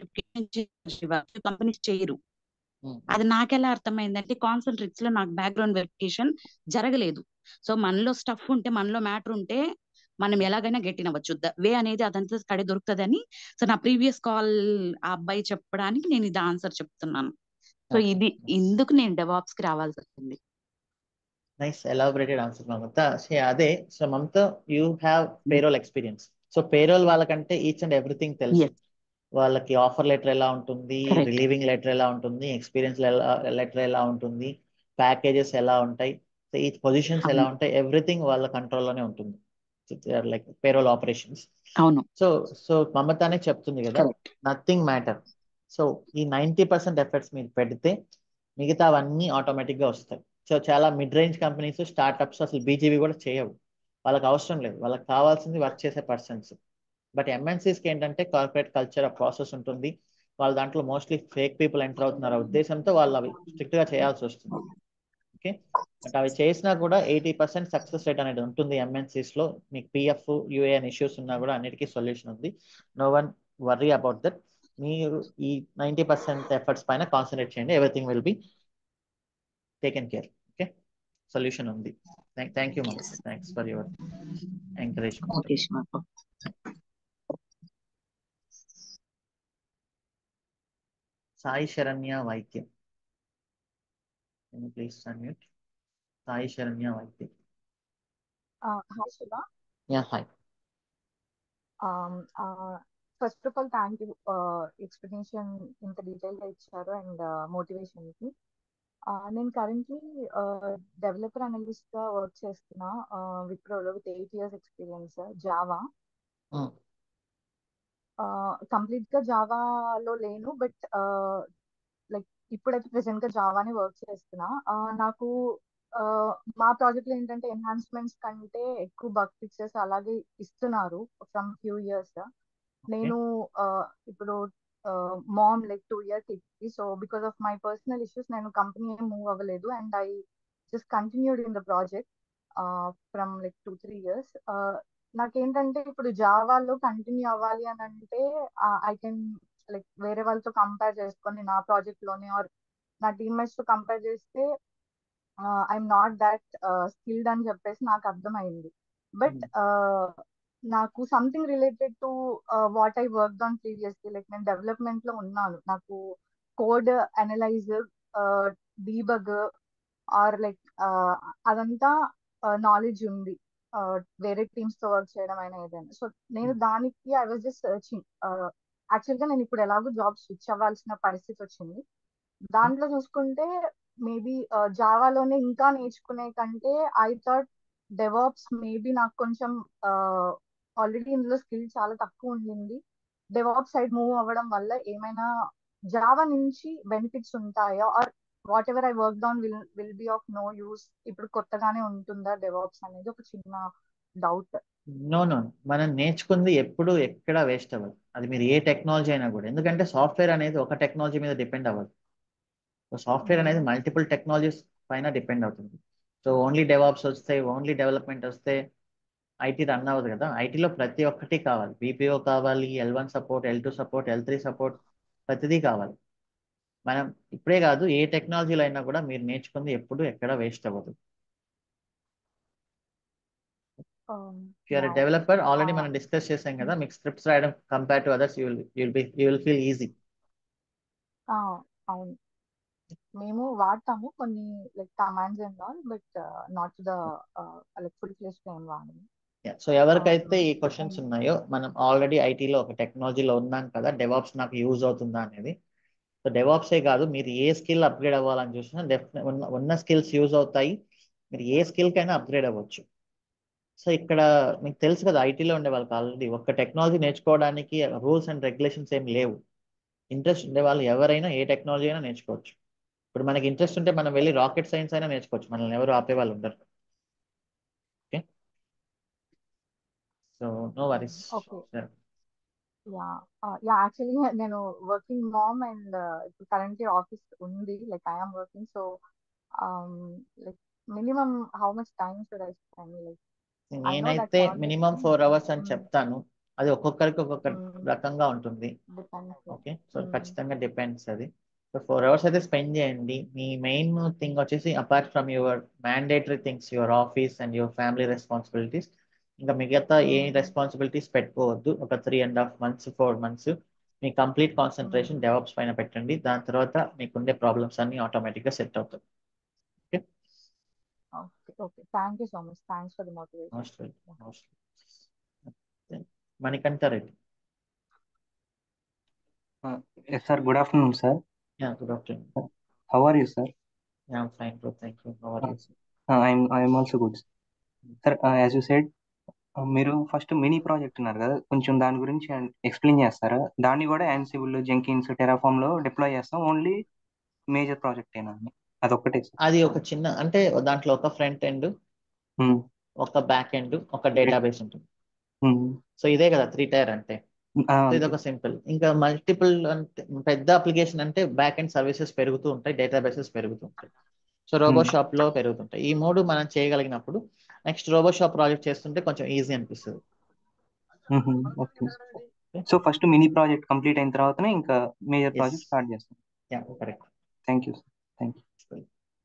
few companies చేయరు ఉమ్, అది నాకెలా అర్థమైందంటే కాన్సన్ట్రేట్స్ లో నాకు బ్యాక్గ్రౌండ్ వెరిఫికేషన్ జరగలేదు సో మనలో స్టఫ్ ఉంటే మనలో మ్యాటర్ ఉంటే మనం ఎలాగైనా గెట్టినవచ్చు వే అనేది అదంతా కడే దొరుకుతుందని సో నా ప్రీవియస్ కాల్ ఆ అబ్బాయి చెప్పడానికి నేను ఇది ఆన్సర్ చెప్తున్నాను సో ఓకే ఇది నైస్ ఇందుకు నేను డెవాప్స్ కి రావాల్సి వచ్చింది nice elaborated answer Mamata so అదే so Mamata you have payroll experience so payroll వాళ్ళకంటే ఈచ్ అండ్ ఎవ్రీథింగ్ తెలుసు ఎస్ వాళ్ళకి ఆఫర్ లెటర్ ఎలా ఉంటుంది కరెక్ట్ రిలీవింగ్ లెటర్ ఎలా ఉంటుంది ఎక్స్పీరియన్స్ లెటర్ ఎలా ఉంటుంది ప్యాకేజెస్ ఎలా ఉంటాయి సో ఈ పొజిషన్స్ ఎలా అవును ఉంటాయి ఎవ్రీథింగ్ వాళ్ళ కంట్రోల్లోనే ఉంటుంది లైక్ పేరోల్ ఆపరేషన్స్ అవును సో సో మమతానే చెప్తుంది కదా కరెక్ట్ నథింగ్ మ్యాటర్ సో ఈ నైంటీ పర్సెంట్ ఎఫర్ట్స్ మీరు పెడితే మిగతావన్నీ ఆటోమేటిక్గా వస్తాయి సో చాలా మిడ్ రేంజ్ కంపెనీస్ స్టార్ట్అప్స్ అసలు బీజీవీ కూడా చేయవు వాళ్ళకి అవసరం లేదు వాళ్ళకి కావాల్సింది వర్క్ చేసే పర్సన్స్ బట్ ఎంఎన్సీస్కి ఏంటంటే కార్పొరేట్ కల్చర్ ఆ ప్రాసెస్ ఉంటుంది వాళ్ళ దాంట్లో మోస్ట్లీ ఫేక్ పీపుల్ ఎంటర్ అవుతున్నారు ఆ ఉద్దేశంతో వాళ్ళు అవి స్ట్రిక్ట్గా చేయాల్సి వస్తుంది ఓకే బట్ అవి చేసినా కూడా ఎయిటీ పర్సెంట్ సక్సెస్ రేట్ అనేది ఉంటుంది ఎంఎన్సీస్ లో మీకు పిఎఫ్ యూఏఎన్ ఇష్యూస్ ఉన్నా కూడా అన్నిటికీ సొల్యూషన్ ఉంది no one worry about that మీరు ఈ నైంటీ పర్సెంట్ ఎఫర్ట్స్ పైన కాన్సన్ట్రేట్ చేయండి everything will be taken care okay solution ఉంది thank you Mamata thanks for your encouragement okay Shiva Sai Saranya Vaidyam please unmute Sai Saranya Vaidyam Uh, hi, Shiva. Yeah hi Um, uh, first of all, thank you. Uh, explanation ఇంత డీటెయిల్ గా ఇచ్చారు అండ్ మోటివేషన్ కి Uh, నేను కరెంట్లీ డెవలపర్ అనలిస్ట్ గా వర్క్ చేస్తున్నా విప్రోలో with eight years experience Java complete గా జావాలో లేను బట్ లైక్ ఇప్పుడైతే ప్రెసెంట్ గా జావాని వర్క్ చేస్తున్నా Uh, నాకు uh, మా ప్రాజెక్ట్ లో ఏంటంటే ఎన్హాన్స్మెంట్స్ కంటే ఎక్కువ బగ్ ఫిక్సెస్ అలాగే ఇస్తున్నారు ఫ్రమ్ ఫ్యూ ఇయర్స్ ఓకే నేను uh, ఇప్పుడు మామ్ లైక్ టూ ఇయర్స్ కిడ్కి so because of my personal issues నేను కంపెనీ ఏం మూవ్ అవ్వలేదు and I just continued in the project from like two three years నాకేంటంటే ఇప్పుడు జావాలో కంటిన్యూ అవ్వాలి అని అంటే ఐ కెన్ లైక్ వేరే వాళ్ళతో కంపేర్ చేసుకొని నా ప్రాజెక్ట్ లోనే ఆర్ నా టీమ్మేట్స్ తో కంపేర్ చేస్తే ఐఎమ్ నాట్ దాట్ స్కిల్డ్ అని చెప్పేసి నాకు అర్థమైంది బట్ నాకు something related to what I work on previously like నేను డెవలప్మెంట్ లో ఉన్నాను నాకు code analyse debug or like అదంతా నాలెడ్జ్ ఉంది వేరే టీమ్స్ తో వర్క్ చేయడం అయినా ఏదైనా సో నేను దానికి I was just searching actual గా నేను ఇప్పుడు ఎలాగో జాబ్ స్విచ్ అవ్వాల్సిన పరిస్థితి వచ్చింది దాంట్లో చూసుకుంటే మేబీ జావాలోనే ఇంకా నేర్చుకునే కంటే ఐ థాట్ డెవాప్స్ మేబీ నాకు కొంచెం ఆల్రెడీ ఇందులో స్కిల్ చాలా తక్కువ ఉండింది డెవాప్ సైడ్ మూవ్ అవ్వడం వల్ల ఏమైనా జావా నుంచి బెనిఫిట్స్ ఉంటాయా or whatever I work on will will be of no use ఇప్పుడు కొత్తగానే ఉంటుందా డెవాప్స్ అనేది ఒక చిన్న డౌట్ నో నో మనం నేర్చుకుంది ఎప్పుడు ఎక్కడ వేస్ట్ అవ్వదు అది మీరు ఏ టెక్నాలజీ అయినా కూడా ఎందుకంటే సాఫ్ట్వేర్ అనేది ఒక టెక్నాలజీ మీద డిపెండ్ అవ్వదు సాఫ్ట్వేర్ అనేది మల్టిపుల్ టెక్నాలజీస్ పైన డిపెండ్ అవుతుంది సో ఓన్లీ డెవాప్స్ వస్తే ఓన్లీ డెవలప్మెంట్ వస్తే ఐటీ రన్ అవ్వదు కదా ఐటీలో ప్రతి ఒక్కటి కావాలి బీపీఓ కావాలి L one support L two support L three support ప్రతిదీ కావాలి మనం ఇప్పుడే కాదు ఏ టెక్నాలజీలో అయినా కూడా మీరు నేర్చుకుంది ఎప్పుడు ఎక్కడ వేస్ట్ అవ్వదు యూఆర్ డెవలపర్ ఆల్రెడీ మనం డిస్కస్ చేసాం కదా మీకు స్క్రిప్ట్స్ రాయడం compare to others you will be you will feel easy అవును మేము వాడతాము కొన్ని like commands and all but not the like full flesh ఏం వాడము సో ఎవరికైతే ఈ క్వశ్చన్స్ ఉన్నాయో మనం ఆల్రెడీ ఐటీలో ఒక టెక్నాలజీలో ఉన్నాం కదా డెవాప్స్ నాకు యూజ్ అవుతుందా అనేది సో డెవాప్సే కాదు మీరు ఏ స్కిల్ అప్గ్రేడ్ అవ్వాలని చూసినా డెఫినెట్ ఉన్న ఉన్న స్కిల్స్ యూజ్ అవుతాయి మీరు ఏ స్కిల్కైనా అప్గ్రేడ్ అవ్వచ్చు సో ఇక్కడ మీకు తెలుసు కదా ఐటీలో ఉండే వాళ్ళకి ఆల్రెడీ ఒక టెక్నాలజీ నేర్చుకోవడానికి రూల్స్ అండ్ రెగ్యులేషన్స్ ఏం లేవు ఇంట్రెస్ట్ ఉండే వాళ్ళు ఎవరైనా ఏ టెక్నాలజీ అయినా నేర్చుకోవచ్చు ఇప్పుడు మనకి ఇంట్రెస్ట్ ఉంటే మనం వెళ్ళి రాకెట్ సైన్స్ అయినా నేర్చుకోవచ్చు మనల్ని ఎవరు ఆపే వాళ్ళు ఉండరు okay so no worries okay yeah yeah actually నేను వర్కింగ్ మామ్ అండ్ ఇప్పుడు కరెంట్లీ ఆఫీస్ ఉంది like I'm working so like minimum how much time should I spend like నేనైతే మినిమం ఫోర్ అవర్స్ అని చెప్తాను అది ఒక్కొక్కరికి ఒక్కొక్క రకంగా ఉంటుంది ఓకే సో ఖచ్చితంగా డిపెండ్స్ అది సో ఫోర్ అవర్స్ అయితే స్పెండ్ చేయండి మీ మెయిన్ థింగ్ వచ్చేసి apart from your mandatory things your office and your family responsibilities ఇంకా మిగతా ఏ రెస్పాన్సిబిలిటీస్ పెట్టుకోవద్దు ఒక three and half months four months మీ కంప్లీట్ కాన్సన్ట్రేషన్ డెవలప్స్ పైన పెట్టండి దాని తర్వాత మీకుండే ప్రాబ్లమ్స్ అన్ని ఆటోమేటిక్గా సెట్ అవుతాయి okay okay okay thank you so much thanks for the motivation most welcome most Manikanta Reddy Yes, sir. Good afternoon, sir. Yeah, good afternoon. How are you, sir? Yeah, I'm fine, bro. Thank you. How are you? Uh, I'm I'm also good. Sir, uh, as you said, uh, మీరు ఫస్ట్ మినీ ప్రాజెక్ట్ ఉన్నారు కదా కొంచెం దాని గురించి ఎక్స్ప్లెయిన్ చేస్తారా దాన్ని కూడా యాన్సిబుల్ జెంకిన్స్ టెరాఫామ్ లో డిప్లాయ్ చేస్తాం ఓన్లీ మేజర్ ప్రాజెక్ట్ ఏనా అని అదొక్కటే అది ఒక చిన్న అంటే దాంట్లో ఒక ఫ్రంట్ ఎండ్ ఒక బ్యాక్ ఎండ్ ఒక డేటాబేస్ ఉంటుంది సో ఇదే కదా త్రీ టైర్ అంటే ఇది ఒక సింపుల్ ఇంకా మల్టిపుల్ అంటే పెద్ద అప్లికేషన్ అంటే బ్యాక్ ఎండ్ సర్వీసెస్ పెరుగుతూ ఉంటాయి డేటాబేసెస్ పెరుగుతూ ఉంటాయి సో రోబో షాప్ లో పెరుగుతుంటాయి ఈ మూడు మనం చేయగలిగినప్పుడు నెక్స్ట్ రోబో షాప్ ప్రాజెక్ట్ చేస్తుంటే కొంచెం ఈజీ అనిపిస్తుంది okay so first mini project complete అయిన తర్వాతనే ఇంకా మేజర్ ప్రాజెక్ట్ స్టార్ట్ చేస్తాం yeah correct thank you thank you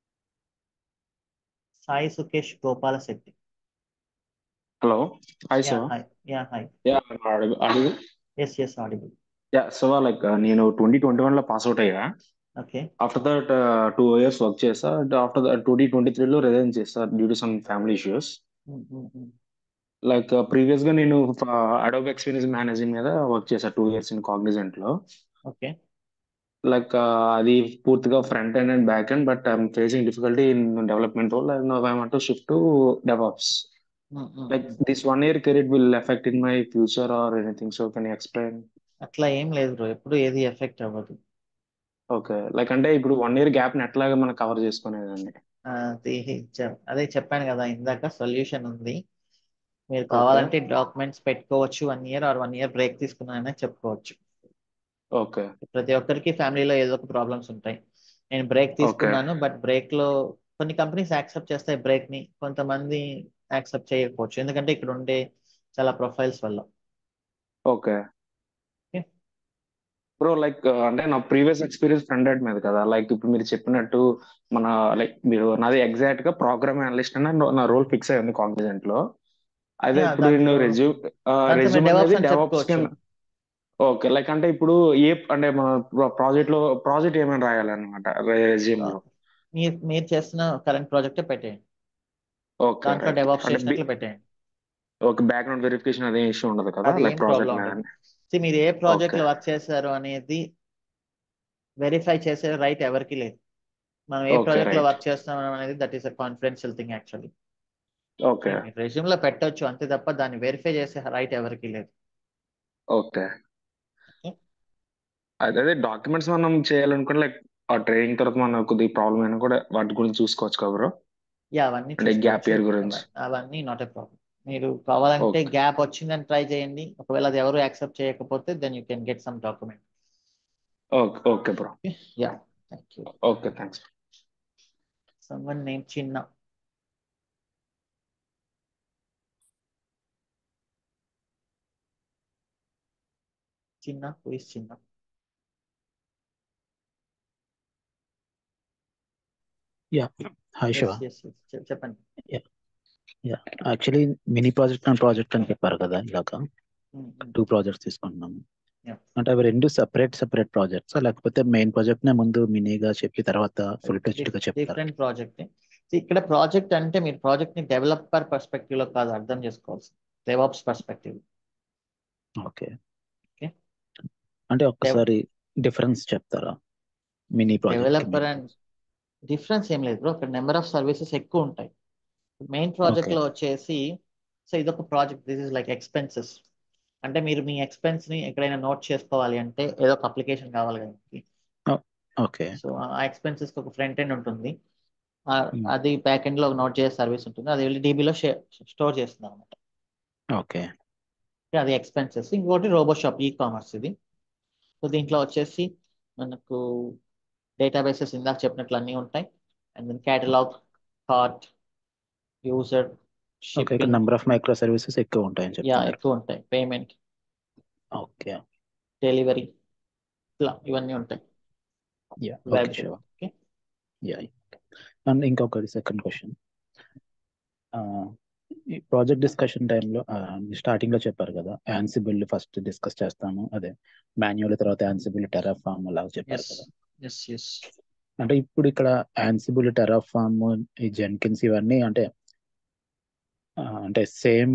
Sai Sukesh Gopala Shetty hello hi yeah sir hi yeah hi yeah అడుగు yes yes audible yeah so like నేను ట్వంటీ ట్వంటీ వన్ లో పాస్ అవుట్ అయ్యా okay after that two years work చేసా ఆఫ్టర్ దట్ ట్వంటీ ట్వంటీ త్రీలో రిజైన్ చేసా due to some family issues like previous గా నేను అడోబ్ ఎక్స్పీరియన్స్ మేనేజింగ్ మీద వర్క్ చేసా టూ ఇయర్స్ ఇన్ కాగ్నిజెంట్ లో ఓకే లైక్ అది పూర్తిగా front end and back end but I'm facing difficulty in development role and I want to shift to DevOps like this one year credit will affect in my future or anything so can you explain అట్లా ఏం లేదు బ్రో ఎప్పుడు ఏది ఎఫెక్ట్ అవ్వదు ఓకే లైక్ అంటే ఇప్పుడు వన్ ఇయర్ గ్యాప్ ని ఎట్లాగా మనం కవర్ చేసుకునేదండి అది చె- అదే చెప్పాను కదా ఇందాక సొల్యూషన్ ఉంది మీరు కావాలంటే డాక్యుమెంట్స్ పెట్టుకోవచ్చు one year or one year break తీసుకున్నానని చెప్పుకోవచ్చు ఓకే ప్రతి ఒక్కరికి ఫ్యామిలీలో ఏదో ఒక ప్రాబ్లమ్స్ ఉంటాయి నేను బ్రేక్ తీసుకున్నాను బట్ బ్రేక్ లో కొన్ని కంపెనీస్ యాక్సెప్ట్ చేస్తాయి బ్రేక్ ని కొంతమంది యాక్సెప్ట్ చేయకపోవచ్చు ఎందుకంటే ఇక్కడ ఉండే చాలా ప్రొఫైల్స్ వల్ల ఓకే Okay. బ్రో లైక్ అంటే నా ప్రీవియస్ ఎక్స్పీరియన్స్ ఫ్రంట్ ఎండ్ మీద కదా లైక్ ఇప్పుడు మీరు చెప్పినట్టు మన లైక్ మీరు నాది ఎగ్జాక్ట్ గా ప్రోగ్రామ్ అనలిస్ట్ అని నా రోల్ ఫిక్స్ అయ్యింది కాంగ్రెజెంట్ లో అదే Yeah, ఇప్పుడు నేను దాంట్లో- రెజ్యూమ్ దాంట్లో రెజ్యూమ్ మీరు DevOps అనేది అని డెవాప్స్ చెప్పుకోవచ్చు. ఓకే లైక్ అంటే ఇప్పుడు ఏ అంటే మన ప్రాజెక్ట్ లో ప్రాజెక్ట్ ఏమైనా రాయాలన్నమాట రెజ్యూమ్ లో మీరు మీరు చేస్తున్న కరెంట్ ప్రాజెక్టే పెట్టేయండి ఓకే దాంట్లో రైట్ డెవాప్స్ అంటే చేసినట్లు పెట్టేయండి ఓకే బ్యాక్గ్రౌండ్ వెరిఫికేషన్ అదే ఇష్యూ ఉండదు కదా అది లైక్ ఏం ప్రాజెక్ట్ ప్రాబ్లం మీద ఉండదు See, మీరు ఏ ప్రాజెక్ట్ లో Okay. వర్క్ చేశారు అనేది వెరిఫై చేసే రైట్ ఎవరికి లేదు మనం ఏ Okay, ప్రాజెక్ట్ లో right. వర్క్ చేస్తున్నాం అనేది that is a confidential thing actually okay resume లో పెట్టొచ్చు అంతే తప్ప దాన్ని వెరిఫై చేసే రైట్ ఎవరికి లేదు ఓకే అదే అదే డాక్యుమెంట్స్ మనం చేయాలనుకుంటే లైక్ ఆ ట్రైనింగ్ తర్వాత మన కొద్దిగా ప్రాబ్లం అయినా కూడా వాటి గురించి చూసుకోవచ్చు కదా బ్రో యా అవన్నీ అంటే గ్యాప్ చూసుకోవచ్చు ఇయర్ గురించి అవ- అవన్నీ నాట్ ఎ ప్రాబ్లం మీరు కావాలంటే ఓకే గ్యాప్ వచ్చిందని ట్రై చేయండి ఒకవేళ అది ఎవరు యాక్సెప్ట్ చేయకపోతే then you can get some document okay okay bro yeah thank you okay thanks someone name Chinna Chinna who is Chinna yeah hi Shiva yes yes yes చెప్పండి yeah yeah actually mini project and project అని చెప్పారు కదా ఇలాగ టూ ప్రాజెక్ట్స్ తీసుకుంటున్నాము Yeah. అంటే అవి రెండు సెపరేట్ సెపరేట్ ప్రాజెక్ట్స్ లేకపోతే మెయిన్ ప్రాజెక్ట్ నే ముందు మినీగా చెప్పి తర్వాత ఫుల్ ఫ్లెడ్జ్డ్ గా చెప్తారు డిఫరెంట్ ప్రాజెక్ట్ ఇక్కడ ప్రాజెక్ట్ అంటే మీరు ప్రాజెక్ట్ ని డెవలపర్ పర్స్పెక్టివ్ లో కాదు అర్థం చేసుకోవాల్సి డెవాప్స్ పర్స్పెక్టివ్ ఓకే Okay. అంటే ఒక్కసారి డిఫరెన్స్ చెప్తారా mini project developer and difference ఏం లేదు బ్రో ఇక్కడ నెంబర్ ఆఫ్ సర్వీసెస్ ఎక్కువ ఉంటాయి మెయిన్ ప్రాజెక్ట్ Okay. లో వచ్చేసి సో ఇదొక project this is like expenses అంటే మీరు మీ ఎక్స్పెన్స్ ని ఎక్కడైనా నోట్ చేసుకోవాలి అంటే ఏదో ఒక అప్లికేషన్ కావాలి కదా ఓకే సో ఆ ఎక్స్పెన్సెస్ కి ఒక ఫ్రంట్ ఎండ్ ఉంటుంది ఆ, Hmm. అది బ్యాక్ ఎండ్ లో నోట్ చేసే సర్వీస్ ఉంటుంది అది వెళ్ళి డీబీలో స్టోర్ చేస్తుంది అనమాట ఓకే అది ఎక్స్పెన్సెస్ ఇంకోటి రోబో షాప్ ఈ కామర్స్ ఇది సో దీంట్లో వచ్చేసి మనకు డేటాబేసెస్ ఇందాక చెప్పినట్లు అన్నీ ఉంటాయి and then catalogue cart user okay ఇక్కడ shipping number of micro services ఎక్కువ ఉంటాయని యా చెప్తున్నారు ఎక్కువ ఉంటాయి పేమెంట్ ఓకే డెలివరీ ఇట్లా ఇవన్నీ ఉంటాయి yeah okay web Shiva okay yeah and ఇంకొకటి సెకండ్ క్వశ్చన్ ఈ ప్రాజెక్ట్ డిస్కషన్ టైంలో స్టార్టింగ్ లో చెప్పారు కదా యాన్సిబుల్ ఫస్ట్ డిస్కస్ చేస్తాము అదే మాన్యువల్ తర్వాత యాన్సిబుల్ టెరాఫామ్ అలాగా చెప్పారు ఎస్ కదా ఎస్ ఎస్ అంటే ఇప్పుడు ఇక్కడ యాన్సిబుల్ టెరాఫామ్ ఈ జెన్కిన్స్ ఇవన్నీ అంటే ఆ, అంటే సేమ్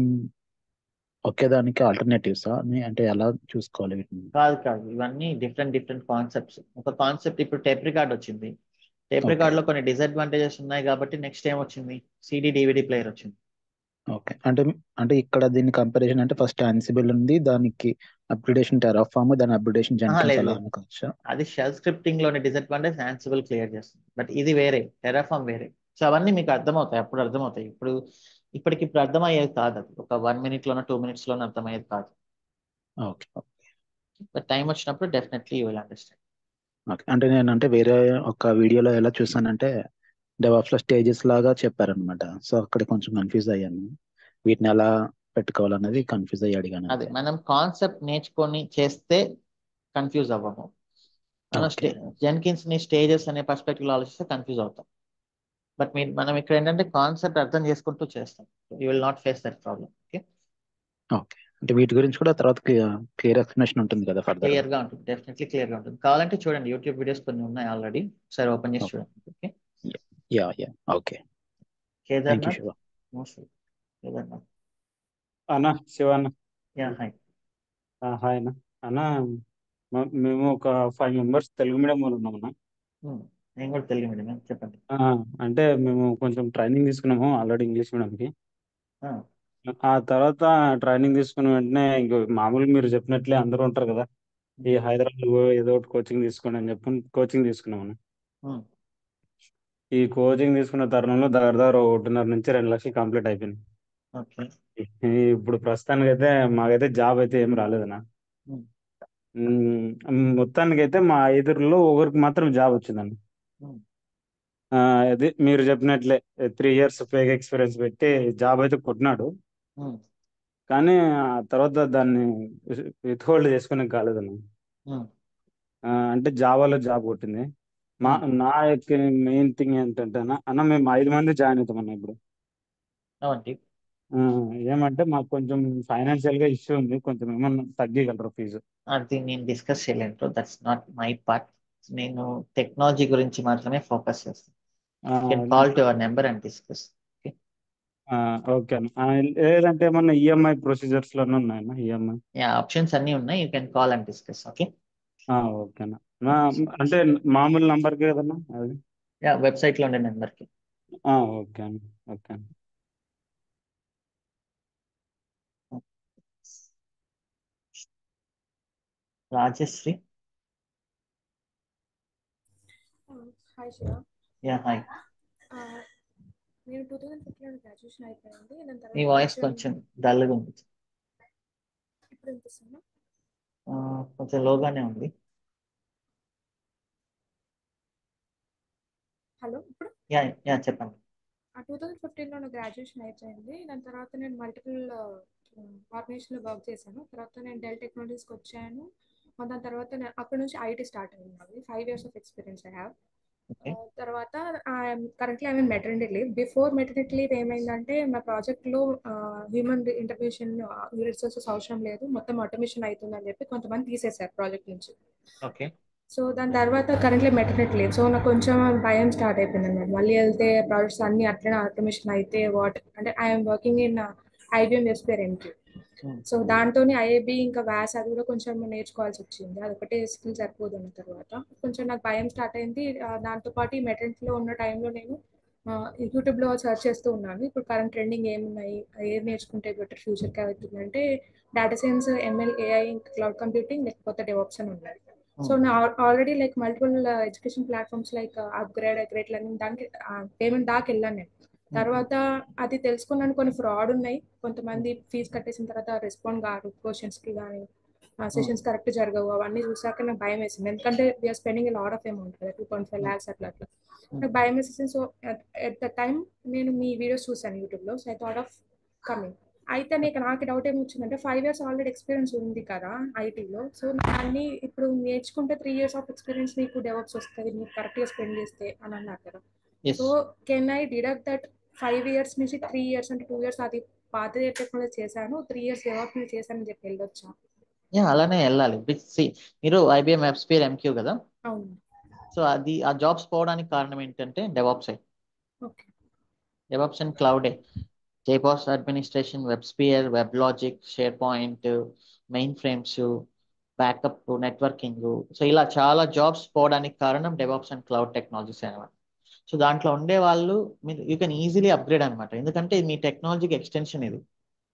ఒకే దానికి ఆల్టర్నేటివ్స్ అంటే ఎలా చూసుకోవాలి వీటిని కాదు కాదు ఇవన్నీ డిఫరెంట్ డిఫరెంట్ కాన్సెప్ట్స్ ఒక కాన్సెప్ట్ ఇప్పుడు టేప్ రికార్డ్ వచ్చింది టేప్ ఓకే రికార్డ్ లో కొన్ని డిసడ్వాంటేజెస్ ఉన్నాయి కాబట్టి నెక్స్ట్ ఏం వచ్చింది సిడి డివిడి ప్లేయర్ వచ్చింది ఓకే అంటే అంటే ఇక్కడ దీని కంపారిజన్ అంటే ఫస్ట్ యాన్సిబుల్ ఉంది దానికి అప్గ్రేడేషన్ టెరాఫామ్ దాని అప్గ్రేడేషన్ ఆహా, జెన్కిన్స్ లేదు అలా లేదు అనుకోవచ్చా అది షెల్ స్క్రిప్టింగ్ లోని డిసడ్వాంటేజ్ యాన్సిబుల్ క్లియర్ చేస్తుంది బట్ ఇది వేరే టెరాఫామ్ వేరే సో అవన్నీ మీకు అర్థమవుతాయి అప్పుడు అర్థమవుతాయి ఇప్పుడు ఇప్పటికి ఇప్పుడు అర్థమయ్యేది కాదు అది ఒక వన్ మినిట్ లోనో టూ మినిట్స్ లోనో అర్థమయ్యేది కాదు ఓకే బట్ టైం వచ్చినప్పుడు definitely you will understand okay అంటే నేను అంటే వేరే ఒక వీడియోలో ఎలా చూసానంటే డెవాప్స్ లో స్టేజెస్ లాగా చెప్పారనమాట సో అక్కడ కొంచెం కన్ఫ్యూజ్ అయ్యాను వీటిని ఎలా పెట్టుకోవాలన్నది కన్ఫ్యూజ్ అయ్యి అడిగాను అదే అంతే మనం కాన్సెప్ట్ నేర్చుకొని చేస్తే కన్ఫ్యూజ్ అవ్వము మనం ఓకే స్టే జెన్కిన్స్ ని స్టేజెస్ అనే పర్స్పెక్టివ్ లో ఆలోచిస్తే కన్ఫ్యూజ్ అవుతాం బట్ మీరు మనం ఇక్కడ ఏంటంటే కాన్సెప్ట్ అర్థం చేసుకుంటూ చేస్తాం you will not face that problem okay okay అంటే వీటి గురించి కూడా తర్వాత క్లియర్ ఎక్స్ప్లెనేషన్ ఉంటుంది కదా ఫర్దర్ క్లియర్ గా ఉంటుంది డెఫినెట్లీ క్లియర్ గా ఉంటుంది కావాలంటే చూడండి యూట్యూబ్ వీడియోస్ కొన్ని ఉన్నాయి ఆల్రెడీ ఒకసారి ఓపెన్ చేసి చూడండి okay yeah yeah okay thank you Kedarnath Shiva most Kedarnath అన్న శివ అన్న యా హాయ్ ఆ, హాయ్ అన్న అన్న మ- మేము ఒక ఫైవ్ మెంబర్స్ తెలుగు మీడియం వాళ్ళు ఉన్నాం అన్న నేను కూడా తెలుగు మీడియం చెప్పండి ఆ, అంటే మేము కొంచెం ట్రైనింగ్ తీసుకున్నాము ఆల్రెడీ ఇంగ్లీష్ మీడియంకి ఆ, ఆ తర్వాత ట్రైనింగ్ తీసుకున్న వెంటనే ఇంకో మామూలుగా మీరు చెప్పినట్లే అందరూ ఉంటారు కదా ఈ హైదరాబాద్ లో ఏదో ఒకటి కోచింగ్ తీసుకోండి అని చెప్పి కోచింగ్ తీసుకున్నాం అన్న ఉమ్, ఈ కోచింగ్ తీసుకున్న తరుణంలో దగ్గర దగ్గర ఒకటిన్నర నుంచి రెండు లక్షలు కంప్లీట్ అయిపోయింది ఓకే ఇప్పుడు ప్రస్తుతానికి అయితే మాకైతే జాబ్ అయితే ఏం రాలేదన్న ఉమ్, మ్మ్. మొత్తానికైతే మా ఐదుగురిలో ఒకరికి మాత్రం జాబ్ వచ్చిందండి ఉమ్, ఆ, అది మీరు చెప్పినట్లే త్రీ ఇయర్స్ ఫేక్ ఎక్స్పీరియన్స్ పెట్టి జాబ్ అయితే కొట్టినాడు ఉమ్, కానీ ఆ తర్వాత దాన్ని విత్హోల్డ్ చేసుకునే కాలేదన్న ఉమ్, ఆ, అంటే జావాలో జాబ్ కొట్టింది మా ఉమ్. నా యొక్క మెయిన్ థింగ్ ఏంటంటే అన్న అన్న మేము ఐదు మంది జాయిన్ అవుతామన్న ఇప్పుడు అవండి ఆ, ఏమంటే మాకు కొంచెం ఫైనాన్షియల్ గా ఇష్యూ ఉంది కొంచెం ఏమన్నా తగ్గగలరు ఫీజు అది నేను డిస్కస్ చేయలేను దట్స్ నాట్ మై పార్ట్ నేను టెక్నాలజీ గురించి మాత్రమే ఫోకస్ చేస్తాను ఆ, can call to our number and discuss okay ఆ, ఓకే అన్న ఆ, లేదంటే ఏమన్నా ఈఎంఐ ప్రొసీజర్స్ లోనే ఉన్నాయన్న ఈఎంఐ యా ఆప్షన్స్ అన్నీ ఉన్నాయి you can call and discuss okay okay అన్న నా- అంటే మామూలు నంబర్కి కదన్నా అది యా వెబ్సైట్ లో ఉండే నెంబర్ కి ఆ, ఓకే అన్న ఓకే అన్న Rajashree hi Shiva yeah hi ఆ, నేను టూ థౌజండ్ ఫిఫ్టీన్ గ్రాడ్యుయేషన్ అయిపోయింది దాని మీ తర్వాత వాయిస్ కొంచెం కొంచెం డల్గా ఉంది ఇప్పుడు వినిపిస్తుందా ఆ, కొంచెం లోగానే ఉంది హలో ఇప్పుడు యా యా చెప్పండి ఆ టూ థౌజండ్ ఫిఫ్టీన్లో గ్రాడ్యుయేషన్ అయిపోయింది దాని తర్వాత నేను మల్టిపుల్ ఆర్గనైజేషన్లో వర్క్ చేశాను తర్వాత నేను డెల్ టెక్నాలజీస్కి వచ్చాను ఆ దాని తర్వాత నేను అక్కడ నుంచి ఐటీ స్టార్ట్ అయింది నాది five years of experience I have okay తర్వాత currently I mean maternity leave before maternity leave ఏమైందంటే మా ప్రాజెక్ట్లో హ్యూమన్ ఇంటర్వ్యూషన్ రిసోర్సెస్ అవసరం లేదు మొత్తం ఆటోమేషన్ అవుతుందని చెప్పి కొంతమంది తీసేశారు ప్రాజెక్ట్ నుంచి ఓకే సో దాని తర్వాత కరెంట్లీ మెటర్నిటీ లీవ్ సో నాకు కొంచెం భయం స్టార్ట్ అయిపోయింది అనమాట మళ్ళీ వెళ్తే ప్రాజెక్ట్స్ అన్ని అట్లనే ఆటోమేషన్ అయితే వాట్ అంటే I'm working in IBM SPR entry so దాంతోనే ఐఐబి ఇంకా వ్యాస్ అది కూడా కొంచెం నేర్చుకోవాల్సి వచ్చింది అది ఒకటే స్కిల్ సరిపోదు అన్న తర్వాత కొంచెం నాకు భయం స్టార్ట్ అయింది ఆ, దాంతోపాటు ఈ మెటర్నిటీలో ఉన్న టైంలో నేను ఆ, యూట్యూబ్లో సర్చ్ చేస్తూ ఉన్నాను ఇప్పుడు కరెంట్ ట్రెండింగ్ ఏమున్నాయి ఏది నేర్చుకుంటే బెటర్ ఫ్యూచర్కి అవుతుంది అంటే data science ML AI cloud computing లేకపోతే డెవలప్స్ అని ఉన్నాయి సో నా already like multiple education platforms like upGrad Great Learning దానికి పేమెంట్ దాకా వెళ్ళాను నేను తర్వాత అది తెలుసుకున్నాను కొన్ని ఫ్రాడ్ ఉన్నాయి కొంతమంది ఫీజు కట్టేసిన తర్వాత రెస్పాండ్ కారు క్వశ్చన్స్కి కానీ సెషన్స్ కరెక్ట్ జరగవు అవన్నీ చూసాక నాకు భయం వేసింది ఎందుకంటే we're spending lot of amount కదా టూ పాయింట్ ఫైవ్ ల్యాక్స్ అట్లా అట్లా నాకు భయం వేసేసింది సో ఎట్ ద టైం నేను మీ వీడియోస్ చూసాను యూట్యూబ్లో so I thought of coming అయితే నీకు నాకు డౌట్ ఏమి వచ్చిందంటే ఫైవ్ ఇయర్స్ ఆల్రెడీ ఎక్స్పీరియన్స్ ఉంది కదా ఐటీలో సో దాన్ని ఇప్పుడు నేర్చుకుంటే త్రీ ఇయర్స్ ఆఫ్ ఎక్స్పీరియన్స్ నీకు డెవలప్స్ వస్తుంది నీకు కరెక్ట్గా స్పెండ్ చేస్తే అని అన్నారు కదా yes so can I deduct that five years నుంచి త్రీ ఇయర్స్ అంటే టూ ఇయర్స్ అది పాత టెక్నాలజీ చేశాను త్రీ ఇయర్స్ డెవలప్ చేశానని చెప్పి వెళ్ళొచ్చా యా అలానే వెళ్ళాలి సి మీరు ఐబిఎం ఎఫ్స్పిఆర్ ఎంక్యూ కదా అవును సో అది ఆ జాబ్స్ పోవడానికి కారణం ఏంటంటే డెవాప్స్ ఓకే డెవాప్స్ అండ్ క్లౌడే JBoss administration WebSphere WebLogic SharePoint mainframes backup networking so ఇలా చాలా జాబ్స్ పోవడానికి కారణం డెవాప్స్ అండ్ క్లౌడ్ టెక్నాలజీస్ అనమాట సో దాంట్లో ఉండే వాళ్ళు మీరు యూ కెన్ ఈజీలీ అప్గ్రేడ్ అనమాట ఎందుకంటే ఇది మీ టెక్నాలజీకి ఎక్స్టెన్షన్ ఇది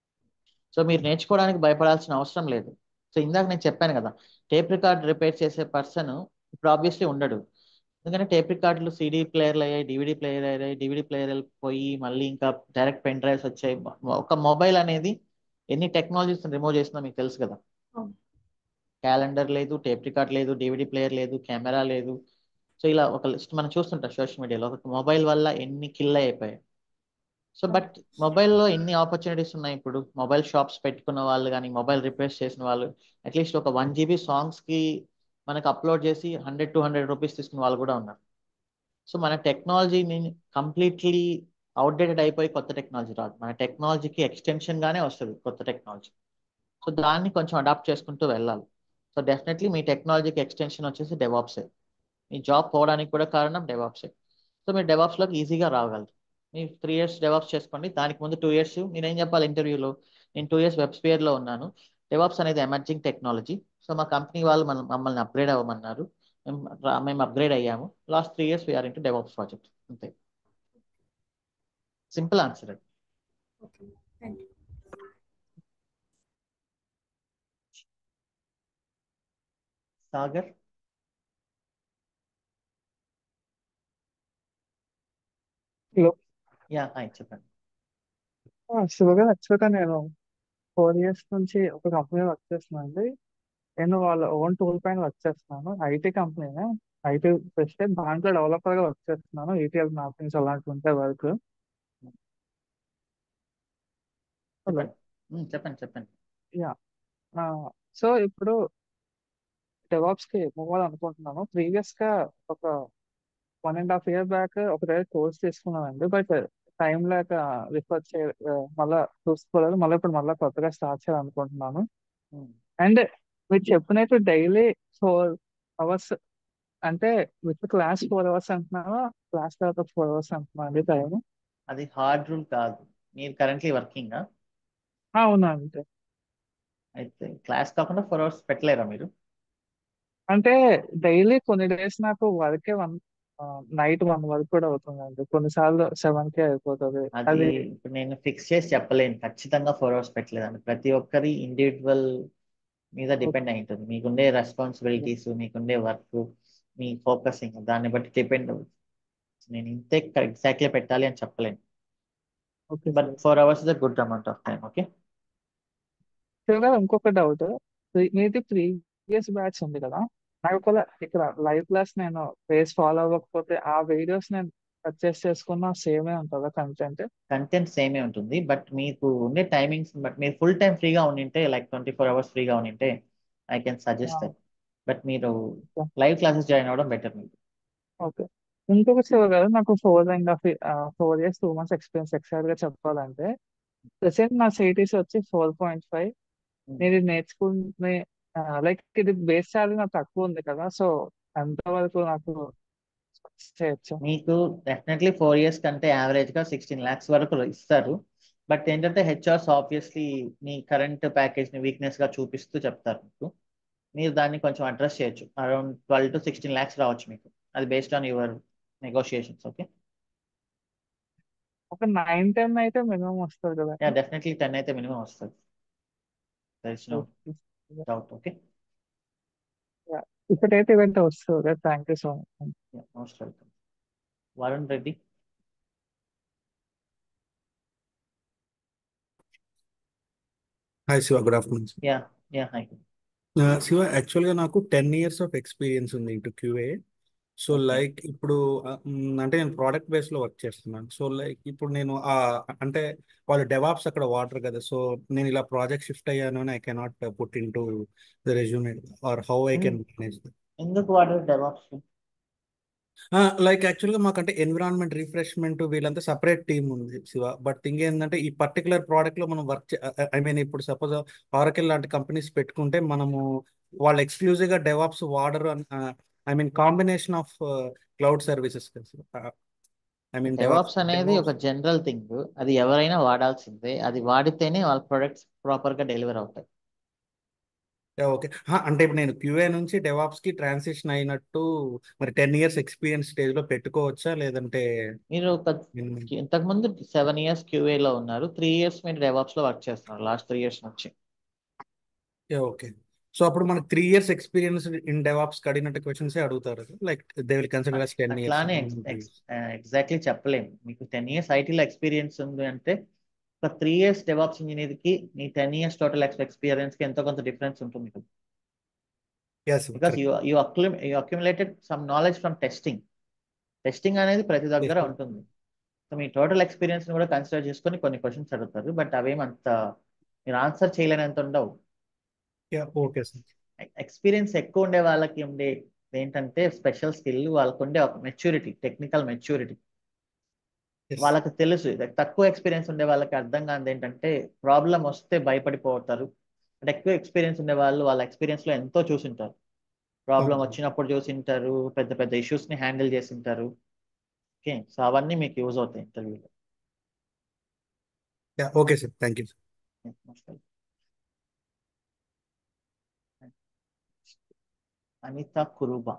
సో మీరు నేర్చుకోవడానికి భయపడాల్సిన అవసరం లేదు సో ఇందాక నేను చెప్పాను కదా టేప్ రికార్డ్ రిపేర్ చేసే పర్సన్ ఇప్పుడు ఆబ్వియస్లీ ఉండడు ఎందుకంటే టేప్ రికార్డులు సిడీ ప్లేయర్లు అయ్యాయి డివిడి ప్లేయర్ అయ్యాయి డివిడి ప్లేయర్ పోయి మళ్ళీ ఇంకా డైరెక్ట్ పెన్ డ్రైవ్స్ వచ్చాయి ఒక మొబైల్ అనేది ఎన్ని టెక్నాలజీస్ రిమూవ్ చేసిందో మీకు తెలుసు కదా అవును క్యాలెండర్ లేదు టేప్ రికార్డ్ లేదు డివిడి ప్లేయర్ లేదు కెమెరా లేదు సో ఇలా ఒక లిస్ట్ మనం చూస్తుంటాం సోషల్ మీడియాలో ఒక మొబైల్ వల్ల ఎన్ని కిల్ అయిపోయాయి సో బట్ మొబైల్లో ఎన్ని ఆపర్చునిటీస్ ఉన్నాయి ఇప్పుడు మొబైల్ షాప్స్ పెట్టుకున్న వాళ్ళు కానీ మొబైల్ రిపేర్స్ చేసిన వాళ్ళు అట్లీస్ట్ ఒక వన్ జీబీ సాంగ్స్కి మనకు అప్లోడ్ చేసి హండ్రెడ్ టూ హండ్రెడ్ రూపీస్ తీసుకున్న వాళ్ళు కూడా ఉన్నారు సో మన టెక్నాలజీని కంప్లీట్లీ అవుట్డేటెడ్ అయిపోయి కొత్త టెక్నాలజీ రాదు మన టెక్నాలజీకి ఎక్స్టెన్షన్ గానే వస్తుంది కొత్త టెక్నాలజీ సో దాన్ని కొంచెం అడాప్ట్ చేసుకుంటూ వెళ్ళాలి సో డెఫినెట్లీ మీ టెక్నాలజీకి ఎక్స్టెన్షన్ వచ్చేసి డెవాప్సే మీ జాబ్ పోవడానికి కూడా కారణం డెవాప్సే సో మీరు డెవాప్స్లోకి ఈజీగా రాగలరు మీరు త్రీ ఇయర్స్ డెవాప్స్ చేసుకోండి దానికి ముందు టూ ఇయర్స్ నేనేం చెప్పాలి ఇంటర్వ్యూలో నేను టూ ఇయర్స్ వెబ్ స్పేర్లో ఉన్నాను డెవాప్స్ అనేది ఎమర్జింగ్ టెక్నాలజీ సో మా కంపెనీ వాళ్ళు మన మమ్మల్ని అప్గ్రేడ్ అవ్వమన్నారు మేము రా- మేము అప్గ్రేడ్ అయ్యాము last three years we're into DevOps project అంతే సింపుల్ ఆన్సర్ అది okay thank you Sagar hello yeah hi చెప్పండి శివగా యాక్చువల్గా నేను ఫోర్ ఇయర్స్ నుంచి ఒక కంపెనీ వర్క్ చేస్తున్నాను అండి నేను వాళ్ళ ఓన్ టూల్ పైన వర్క్ చేస్తున్నాను ఐటీ కంపెనీనే ఐటీ ప్రెసిడెంట్ దాంట్లో డెవలపర్ గా వర్క్ చేస్తున్నాను ఈటీఎల్ మ్యాపింగ్స్ అలాంటివి ఉంటాయి వర్క్ హలో చెప్పండి ఉమ్, చెప్పండి చెప్పండి యా సో ఇప్పుడు డెవాప్స్ కి మూవ్ అనుకుంటున్నాను ప్రీవియస్ గా ఒక one and half year back ఒక దగ్గర కోర్స్ తీసుకున్నానండి బట్ టైం లేక రిఫర్ చే మళ్ళీ చూసుకోలేదు మళ్ళీ ఇప్పుడు మళ్ళీ కొత్తగా స్టార్ట్ చేయాలనుకుంటున్నాను ఉమ్. అండ్ మీరు చెప్పినట్టు డైలీ ఫోర్ అవర్స్ అంటే విత్ క్లాస్ ఫోర్ అవర్స్ అంటున్నావా క్లాస్ తర్వాత ఫోర్ అవర్స్ అంటున్నా అండి టైం అది హార్డ్ రూల్ కాదు మీరు కరెంట్లీ వర్కింగ్ అవునా అంటే అయితే క్లాస్ కాకుండా ఫోర్ అవర్స్ పెట్టలేరా మీరు అంటే డైలీ కొన్ని డేస్ నాకు వర్కే వన్ నైట్ వన్ వరకు కూడా అవుతుందండి కొన్నిసార్లు సెవెన్ కే అయిపోతుంది అది అది ఇప్పుడు నేను ఫిక్స్ చేసి చెప్పలేను ఖచ్చితంగా ఫోర్ అవర్స్ పెట్టలేదండి ప్రతి ఒక్కరి ఇండివిజువల్ మీద డిపెండ్ అయి ఉంటుంది మీకుండే రెస్పాన్సిబిలిటీస్ మీకుండే వర్క్ మీ ఫోకసింగ్ దాన్ని బట్టి డిపెండ్ అవుతుంది నేను ఇంతే ఎగ్జాక్ట్లీ పెట్టాలి అని చెప్పలేను okay but sir four hours is a good amount of time okay sir గారు ఇంకొక డౌట్ మీది ప్రీవియస్ బ్యాచ్ ఉంది కదా నాకు ఒకవేళ ఇక్కడ లైవ్ క్లాస్ నేను పేజ్ ఫాలో అవ్వకపోతే ఆ వీడియోస్ నేను పర్చేస్ చేసుకున్న సేమే ఉంటుందా కంటెంట్ కంటెంట్ సేమే ఉంటుంది బట్ మీకు ఉండే టైమింగ్స్ బట్ మీరు ఫుల్ టైం ఫ్రీగా ఉండింటే లైక్ ట్వంటీ ఫోర్ అవర్స్ ఫ్రీగా ఉండింటే I can suggest that but మీరు లైవ్ క్లాసెస్ జాయిన్ అవ్వడం బెటర్ మీకు ఓకే ఇంకొక చివరి కదా నాకు four and half four years two months experience extra గా చెప్పాలంటే ప్రెసెంట్ నా సిటీస్ వచ్చి ఫోర్ పాయింట్ ఫైవ్ నేను ఇది నేర్చుకునే లైక్ ఇది బేస్ సాలరీ నాకు తక్కువ ఉంది కదా సో ఎంతవరకు నాకు చేయొచ్చు మీకు డెఫినెట్లీ ఫోర్ ఇయర్స్ కంటే యావరేజ్ గా సిక్స్టీన్ ల్యాక్స్ వరకు ఇస్తారు బట్ ఏంటంటే హెచ్ఆర్స్ ఆబ్వియస్లీ మీ కరెంట్ ప్యాకేజ్ ని వీక్నెస్ గా చూపిస్తూ చెప్తారు మీకు మీరు దాన్ని కొంచెం అడ్రస్ చేయొచ్చు around twelve to sixteen lakhs రావచ్చు మీకు అది based on your negotiations okay ఒక నైన్ టెన్ అయితే మినిమం వస్తుంది కదా యా డెఫినెట్లీ టెన్ అయితే మినిమం వస్తుంది there is no doubt okay ఇప్పుడైతే ఈవెంట్ వస్తుంది thank you so much most welcome Varun Reddy hi Shiva good afternoon yeah yeah hi Shiva యాక్చువల్గా నాకు టెన్ ఇయర్స్ ఆఫ్ ఎక్స్పీరియన్స్ ఉంది ఇంటూ క్యూఏ సో లైక్ ఇప్పుడు ఆ, మ్, అంటే నేను ప్రోడక్ట్ బేస్లో వర్క్ చేస్తున్నాను సో లైక్ ఇప్పుడు నేను ఆ అంటే వాళ్ళు డెవాప్స్ అక్కడ వాడరు కదా సో నేను ఇలా ప్రాజెక్ట్ షిఫ్ట్ అయ్యాను అని I cannot put in to the resume or how I can manage ఎందుకు వాడారు డెవాప్స్ లైక్ యాక్చువల్గా మాకంటే ఎన్విరాన్మెంట్ రిఫ్రెష్మెంట్ వీళ్ళంతా సపరేట్ టీమ్ ఉంది శివ బట్ థింగ్ ఏంటంటే ఈ పర్టికులర్ ప్రోడక్ట్ లో మనం వర్క్ ఐ మీన్ ఇప్పుడు సపోజ్ ఆరకెల్ లాంటి కంపెనీస్ పెట్టుకుంటే మనము వాళ్ళు ఎక్స్క్లూజివ్ గా డెవాప్స్ వాడరు I mean combination of cloud services I mean DevOps అనేది ఒక జనరల్ థింగ్ అది ఎవరైనా వాడాల్సిందే అది వాడితేనే వాళ్ళ ప్రొడక్ట్స్ ప్రాపర్ గా డెలివర్ అవుతాయి ఓకే అంటే ఇప్పుడు నేను క్యూఏ నుంచి డెవాప్స్ కి ట్రాన్సిషన్ అయినట్టు మరి టెన్ ఇయర్స్ ఎక్స్పీరియన్స్ స్టేజ్ లో పెట్టుకోవచ్చా లేదంటే మీరు ఒక ఇంతకు ముందు సెవెన్ ఇయర్స్ క్యూఏ లో ఉన్నారు త్రీ ఇయర్స్ మీరు డెవాప్స్ లో వర్క్ చేస్తున్నారు లాస్ట్ త్రీ ఇయర్స్ నుంచి ఓకే సో అప్పుడు మనకు three years experience in DevOps అడిగినట్టు క్వశ్చన్స్ అడుగుతారు like they will consider us ten అట్లానే ఇయర్స్ ఎగ్జాక్ట్లీ చెప్పలేము మీకు టెన్ ఇయర్స్ ఐటీలో ఎక్స్పీరియన్స్ ఉంది అంటే ఒక త్రీ ఇయర్స్ డెవాప్స్ ఇంజనీర్ కి మీ టెన్ ఇయర్స్ టోటల్ ఎక్స్పీరియన్స్ కి ఎంతో కొంత డిఫరెన్స్ ఉంటుంది కదా because you you you accumulated some knowledge from testing testing అనేది ప్రతి దగ్గర ఉంటుంది సో మీ టోటల్ ఎక్స్పీరియన్స్ కూడా కన్సిడర్ చేసుకొని కొన్ని క్వశ్చన్స్ అడుగుతారు బట్ అవేమంత మీరు ఆన్సర్ చేయలేనంత ఉండవు ఓకే సార్ ఎక్స్పీరియన్స్ ఎక్కువ ఉండే వాళ్ళకి ఉండే ఏంటంటే స్పెషల్ స్కిల్ వాళ్ళకు ఉండే ఒక మెచ్యూరిటీ టెక్నికల్ మెచ్యూరిటీ వాళ్ళకి తెలుసు తక్కువ ఎక్స్పీరియన్స్ ఉండే వాళ్ళకి అర్థం కాదు ఏంటంటే ప్రాబ్లం వస్తే భయపడిపోతారు అంటే ఎక్కువ ఎక్స్పీరియన్స్ ఉండే వాళ్ళు వాళ్ళ ఎక్స్పీరియన్స్ లో ఎంతో చూసింటారు ప్రాబ్లం వచ్చినప్పుడు చూసింటారు పెద్ద పెద్ద ఇష్యూస్ ని హ్యాండిల్ చేసింటారు ఓకే సో అవన్నీ మీకు యూజ్ అవుతాయి ఇంటర్వ్యూలో okay sir thank you Anitha Kuruba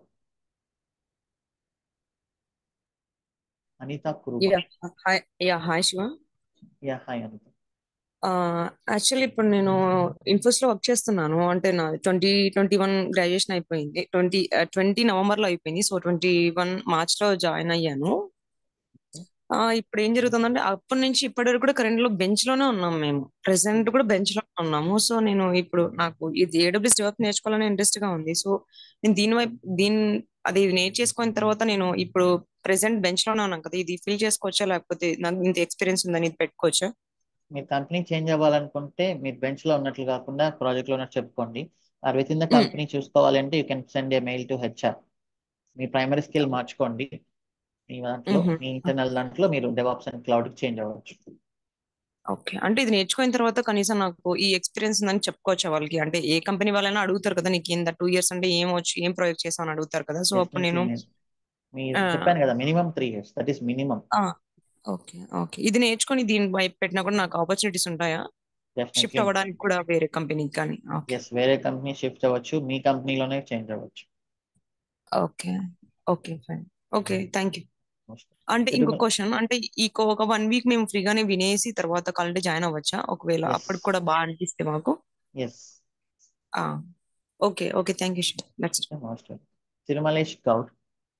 Anitha Kuruba yeah hi yeah hi Shiva yeah hi Anitha actually ఇప్పుడు నేను ఇన్ఫోస్ లో వర్క్ చేస్తున్నాను అంటే నా ట్వంటీ ట్వంటీ వన్ గ్రాడ్యుయేషన్ అయిపోయింది ట్వంటీ ట్వంటీ నవంబర్ లో అయిపోయింది సో ట్వంటీ వన్ మార్చ్ లో జాయిన్ అయ్యాను ఇప్పుడు ఏం జరుగుతుందంటే అప్పటి నుంచి ఇప్పటి వరకు కూడా కరెంట్ లో బెంచ్ లోనే ఉన్నాం మేము ప్రెసెంట్ కూడా బెంచ్ లో ఉన్నాము సో నేను ఇప్పుడు నాకు ఇది ఏడబ్ల్యూఎస్ డెవలప్ నేర్చుకోవాలని ఇంట్రెస్ట్ గా ఉంది సో నేను దీని వైపు దీని అది నేర్చేసుకున్న తర్వాత నేను ఇప్పుడు ప్రెసెంట్ బెంచ్ లోనే ఉన్నాను కదా ఇది ఫిల్ చేసుకోవచ్చా లేకపోతే నాకు ఇంత ఎక్స్పీరియన్స్ ఉందని ఇది పెట్టుకోవచ్చా మీరు కంపెనీ చేంజ్ అవ్వాలనుకుంటే మీరు బెంచ్ లో ఉన్నట్లు కాకుండా ప్రాజెక్ట్ లో ఉన్నట్టు చెప్పుకోండి or within the company చూసుకోవాలంటే you can send a mail to HR మీ ప్రైమరీ స్కిల్ మార్చుకోండి మీ దాంట్లో మీ ఇంటర్నల్ దాంట్లో మీరు డెవాప్స్ అండ్ క్లౌడ్ కి చేంజ్ అవ్వచ్చు ఓకే అంటే ఇది నేర్చుకున్న తర్వాత కనీసం నాకు ఈ ఎక్స్పీరియన్స్ ఉందని చెప్పుకోవచ్చా వాళ్ళకి అంటే ఏ కంపెనీ వాళ్ళైనా అడుగుతారు కదా నీకు ఇంత టూ ఇయర్స్ అంటే ఏం వచ్చు ఏం ప్రాజెక్ట్ చేసావు అని అడుగుతారు కదా సో అప్పుడు నేను మీరు చెప్పాను కదా minimum three years that is minimum okay okay ఇది నేర్చుకొని దీని వైపు పెట్టినా కూడా నాకు ఆపర్చునిటీస్ ఉంటాయా షిఫ్ట్ అవ్వడానికి కూడా వేరే కంపెనీకి కానీ ఎస్ వేరే కంపెనీ షిఫ్ట్ అవ్వచ్చు మీ కంపెనీలోనే చేంజ్ అవ్వచ్చు okay okay fine okay thank you అంటే ఇంకో క్వశ్చన్ అంటే ఈ ఒక వన్ వీక్ మేము ఫ్రీగానే వినేసి తర్వాత కాలంటే జాయిన్ అవ్వచ్చా ఒకవేళ అప్పటికి కూడా బాగా అనిపిస్తే మాకు yes okay okay thank you that's Tirumalesh Goud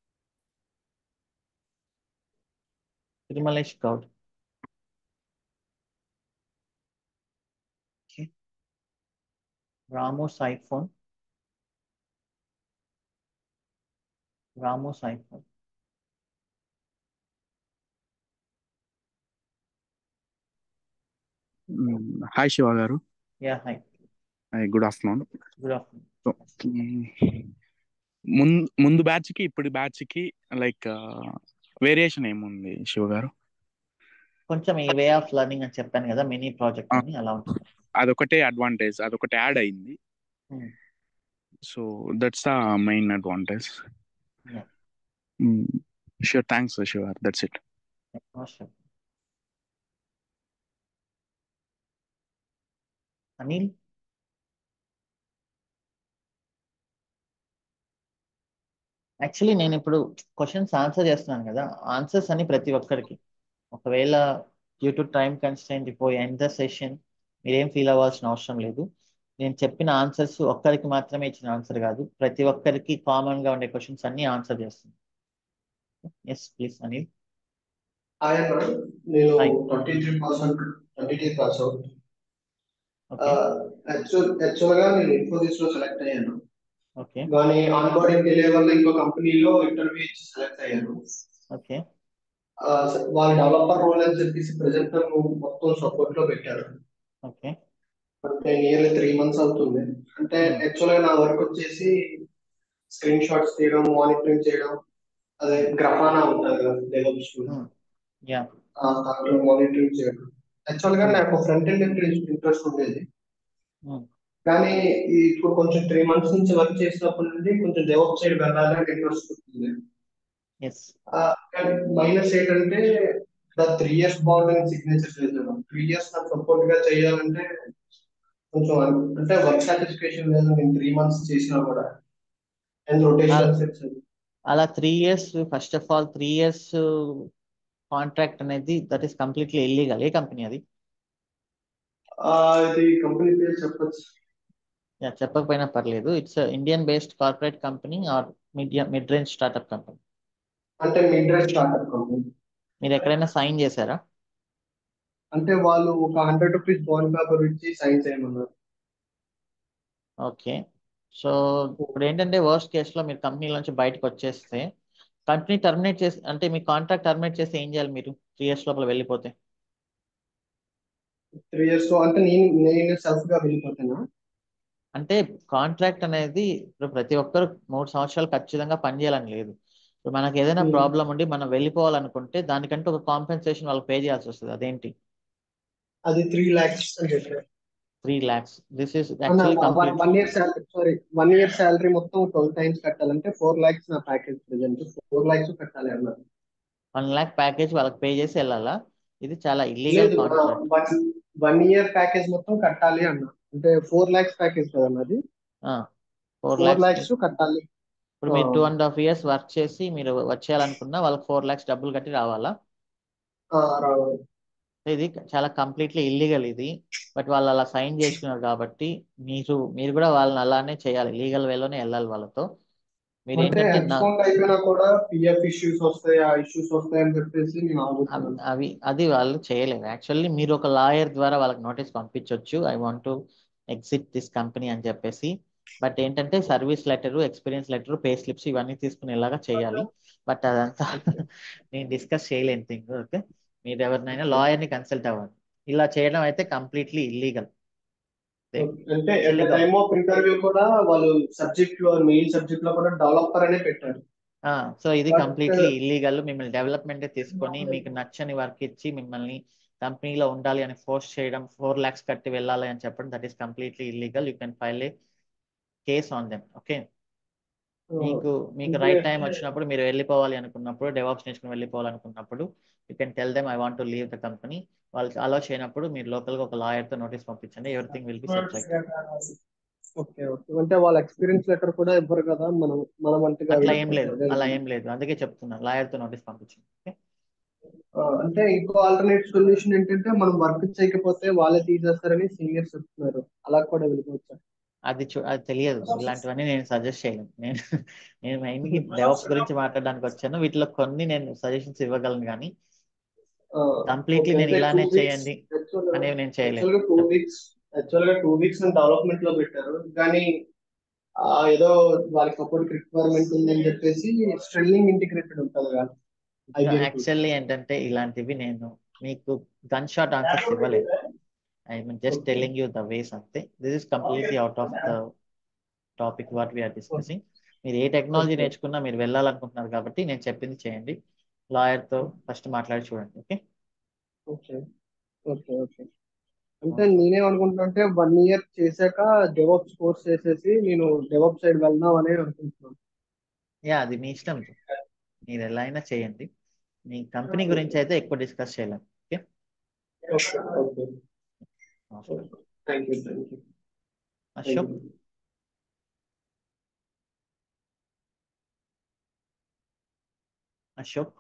Tirumalesh Goud Okay. Ramu సైఫోన్ రాము సైఫోన్ hi Shiva garu yeah hi hi good afternoon good afternoon so ముందు ముందు బ్యాచ్ కి ఇప్పుడు బ్యాచ్ కి లైక్ వేరియేషన్ ఏముంది శివ గారు కొంచెం ఈ వే ఆఫ్ లెర్నింగ్ అని చెప్పాను కదా మినీ ప్రాజెక్ట్ అని అలా ఉంటుంది అదొకటే అడ్వాంటేజ్ అదొకటి యాడ్ అయింది Hmm. So that's the main advantage Yeah. Sure thanks Shiva that's it Awesome. Anil actually నేను ఇప్పుడు క్వశ్చన్స్ ఆన్సర్ చేస్తున్నాను కదా ఆన్సర్స్ అని ప్రతి ఒక్కరికి ఒకవేళ డ్యూ టు టైం కన్స్టెంట్ ఇప్పుడు ఎండ్ ద సెషన్ మీరేం ఫీల్ అవ్వాల్సిన అవసరం లేదు నేను చెప్పిన ఆన్సర్స్ ఒక్కరికి మాత్రమే ఇచ్చిన ఆన్సర్ కాదు ప్రతి ఒక్కరికి కామన్ గా ఉండే క్వశ్చన్స్ అన్ని ఆన్సర్ చేస్తుంది ఎస్ ప్లీజ్ అనిల్ హాయ్ అన్న నేను hi twenty three percent twenty three pass out okay actual actual గా నేను ఇన్ఫోసిస్ లో సెలెక్ట్ అయ్యాను ఓకే కానీ ఆన్ బోర్డింగ్ డిలే వల్ల ఇంకో కంపెనీలో ఇంటర్వ్యూ ఇచ్చి సెలెక్ట్ అయ్యాను ఓకే ఆ, వాళ్ళ డెవలపర్ రోల్ అని చెప్పేసి ప్రెసెంట్ నన్ను మొత్తం సపోర్ట్ లో పెట్టారు ఓకే అంటే నియర్లీ త్రీ మంత్స్ అవుతుంది అంటే యాక్చువల్ గా నా వర్క్ వచ్చేసి స్క్రీన్ షాట్స్ తీయడం మానిటరింగ్ చేయడం అదే గ్రఫానా ఉంటుంది కదా డెవలప్స్ యా దాంట్లో మానిటరింగ్ చేయడం యాక్చువల్ గా నాకు ఫ్రంట్ ఎండ్ ఇంట్రెస్ట్ ఉండేది కానీ ఈ ఇప్పుడు కొంచెం త్రీ మంత్స్ నుంచి వర్క్ చేసినప్పటి నుండి కొంచెం డెవలప్ సైడ్ వెళ్ళాలి అని ఇంట్రెస్ట్ ఉంటుంది ఎస్ కానీ మైనస్ ఏంటంటే త్రీ ఇయర్స్ బాగుంటుంది సిగ్నేచర్ చేసాను త్రీ ఇయర్స్ నాకు సపోర్ట్ గా చేయాలంటే కొంచెం అన్- అంటే వర్క్ సాటిస్ఫాక్షన్ లేదు నేను త్రీ మంత్స్ చేసినా కూడా అండ్ రొటేషన్ సెట్స్ అలా three years first of all three years contract అనేది దట్ ఈస్ కంప్లీట్లీ ఇల్లీగల్ ఏ కంపెనీ అది ఇది కంపెనీ పేరు చెప్పచ్చు యా చెప్పకపోయినా పర్లేదు it's Indian based corporate company or medium mid range startup company అంటే మిడ్ రేంజ్ స్టార్ట్అప్ కంపెనీ మీరు ఎక్కడైనా సైన్ చేశారా అంటే వాళ్ళు ఒక హండ్రెడ్ రూపీస్ బాండ్ పేపర్ ఇచ్చి సైన్ చేయమన్నారు ఓకే సో ఇప్పుడు ఏంటంటే వర్స్ట్ కేసులో మీరు కంపెనీ నుంచి బయటకు వచ్చేస్తే కంపెనీ టర్మినేట్ చేసి అంటే మీ కాంట్రాక్ట్ టర్మినేట్ చేస్తే ఏం చేయాలి మీరు త్రీ ఇయర్స్ లోపల వెళ్ళిపోతే త్రీ ఇయర్స్ లో అంటే నేను నేను సెల్ఫ్ గా వెళ్ళిపోతాను అంటే కాంట్రాక్ట్ అనేది ఇప్పుడు ప్రతి ఒక్కరు మూడు సంవత్సరాలు ఖచ్చితంగా పనిచేయాలని లేదు ఇప్పుడు మనకి ఏదైనా Hmm. ప్రాబ్లం ఉండి మనం వెళ్ళిపోవాలనుకుంటే దానికంటే ఒక కాంపెన్సేషన్ వాళ్ళకి పే చేయాల్సి వస్తుంది అదేంటి అది త్రీ లాక్స్ అని చెప్పారు three lakhs this is actually complete one year salary sorry one year salary మొత్తం ట్వెల్వ్ టైమ్స్ కట్టాలంటే ఫోర్ లాక్స్ నా ప్యాకేజ్ ప్రెజెంట్ ఫోర్ లాక్స్ కట్టాలి అన్నారు వన్ ల్యాక్ ప్యాకేజ్ వాళ్ళకి పే చేసి వెళ్ళాలా ఇది చాలా ఇల్లీగల్ లేదు contract one one year package మొత్తం కట్టాలి అన్న అంటే ఫోర్ లాక్స్ ప్యాకేజ్ కదా అన్నది ఫోర్ ఫోర్ ల్యాక్స్ లాక్స్ కట్టాలి ఇప్పుడు మీరు two and half years work చేసి మీరు వచ్చేయాలనుకున్నా వాళ్ళకి ఫోర్ ల్యాక్స్ డబ్బులు కట్టి రావాలా ఆ, రావాలి ఇది చాలా కంప్లీట్లీ ఇల్లీగల్ ఇది బట్ వాళ్ళు అలా సైన్ చేసుకున్నారు కాబట్టి మీరు మీరు కూడా వాళ్ళని అలానే చేయాలి లీగల్ వేలోనే వెళ్ళాలి వాళ్ళతో మీరు అంటే ఏంటంటే నా ఎక్స్పౌండ్ అయిపోయినా కూడా పిఎఫ్ ఇష్యూస్ వస్తాయి ఆ ఇష్యూస్ వస్తాయి అని చెప్పేసి నేను అవి ఆగుతున్నాను అవి అది వాళ్ళు చేయలేరు యాక్చువల్లీ మీరు ఒక లాయర్ ద్వారా వాళ్ళకి నోటీస్ పంపించవచ్చు I want to exit this company అని చెప్పేసి బట్ ఏంటంటే service letter experience letter pay slips ఇవన్నీ తీసుకునేలాగా చేయాలి బట్ అదంతా నేను డిస్కస్ చేయలేని థింగ్ ఓకే మీరు ఎవరినైనా లాయర్ని కన్సల్ట్ అవ్వండి ఇలా చేయడం అయితే కంప్లీట్లీ ఇల్లీగల్ అంటే at the time of interview కూడా వాళ్ళు సబ్జెక్ట్ లో మెయిన్ సబ్జెక్ట్ లో కూడా డెవలపర్ అనే పెట్టారు సో ఇది But- కంప్లీట్లీ ఇల్లీగల్ మిమ్మల్ని డెవలప్మెంట్ తీసుకొని మీకు నచ్చని వర్క్ ఇచ్చి మిమ్మల్ని కంపెనీలో ఉండాలి అని ఫోర్స్ చేయడం ఫోర్ ల్యాక్స్ కట్టి వెళ్ళాలి అని చెప్పడం that is completely illegal you can file a case on them okay మీకు మీకు అంటే- రైట్ టైం వచ్చినప్పుడు మీరు వెళ్ళిపోవాలి అనుకున్నప్పుడు డెవాప్స్ నేర్చుకుని వెళ్ళిపోవాలనుకున్నప్పుడు you can tell them I want to leave the company వాళ్ళు అలో చేయనప్పుడు మీరు లోకల్ గా ఒక లాయర్ తో నోటీస్ పంపించండి everything will be set right okay okay అంటే వాళ్ళ ఎక్స్పీరియన్స్ లెటర్ కూడా ఇవ్వరు కదా మనం మనం అంతగా అట్లా ఏం లేదు వెళ్ళిపోతే. అలా ఏం లేదు అందుకే చెప్తున్నా లాయర్ తో నోటీస్ పంపించండి ఓకే ఆ, అంటే ఇంకో ఆల్టర్నేట్ సొల్యూషన్ ఏంటంటే మనం వర్క్ చేయకపోతే వాళ్ళే తీసేస్తారని సీనియర్స్ చెప్తున్నారు అలా కూడా వెళ్ళిపోవచ్చు అది చూ అది తెలియదు ఇలాంటివన్నీ నేను సజెస్ట్ చేయలేను నేను నేను మెయిన్గా డెవలప్స్ గురించి మాట్లాడడానికి వచ్చాను వీటిలో కొన్ని నేను సజెషన్స్ ఇవ్వగలను కానీ కంప్లీట్లీ ఓకే నేను అంటే టూ ఇలానే వీక్స్ చేయండి అనేవి నేను చేయలేను యాక్చువల్గా టూ వీక్స్ యాక్చువల్గా టూ వీక్స్ డెవలప్మెంట్ లో పెట్టారు కానీ ఆ, ఏదో వాళ్ళకి అప్పటికి రిక్వైర్మెంట్ ఉందని చెప్పేసి స్ట్రిల్లింగ్ ఇంటిగ్రేటెడ్ ఉంటుంది కదా ఐబిఎం టూల్ యాక్చువల్లీ ఏంటంటే ఇలాంటివి నేను మీకు గన్ షాట్ ఆన్సర్స్ ఇవ్వలేదు I mean just telling you the ways అంతే this is completely out of the topic what we're discussing మీరు ఏ టెక్నాలజీ ఓకే నేర్చుకున్నా మీరు వెళ్ళాలనుకుంటున్నారు కాబట్టి నేను చెప్పింది చేయండి లాయర్తో ఫస్ట్ మాట్లాడి చూడండి ఓకే ఓకే ఓకే ఓకే అంటే నేనేమనుకుంటున్నా అంటే వన్ ఇయర్ చేశాక డెవలప్స్ కోర్స్ చేసేసి నేను డెవలప్ సైడ్ వెళ్దాం అని అనుకుంటున్నాను యా అది మీ ఇష్టం మీరు ఎలా అయినా చేయండి మీ కంపెనీ గురించి అయితే ఎక్కువ డిస్కస్ చేయలేం okay okay okay thank you thank you Ashok Ashok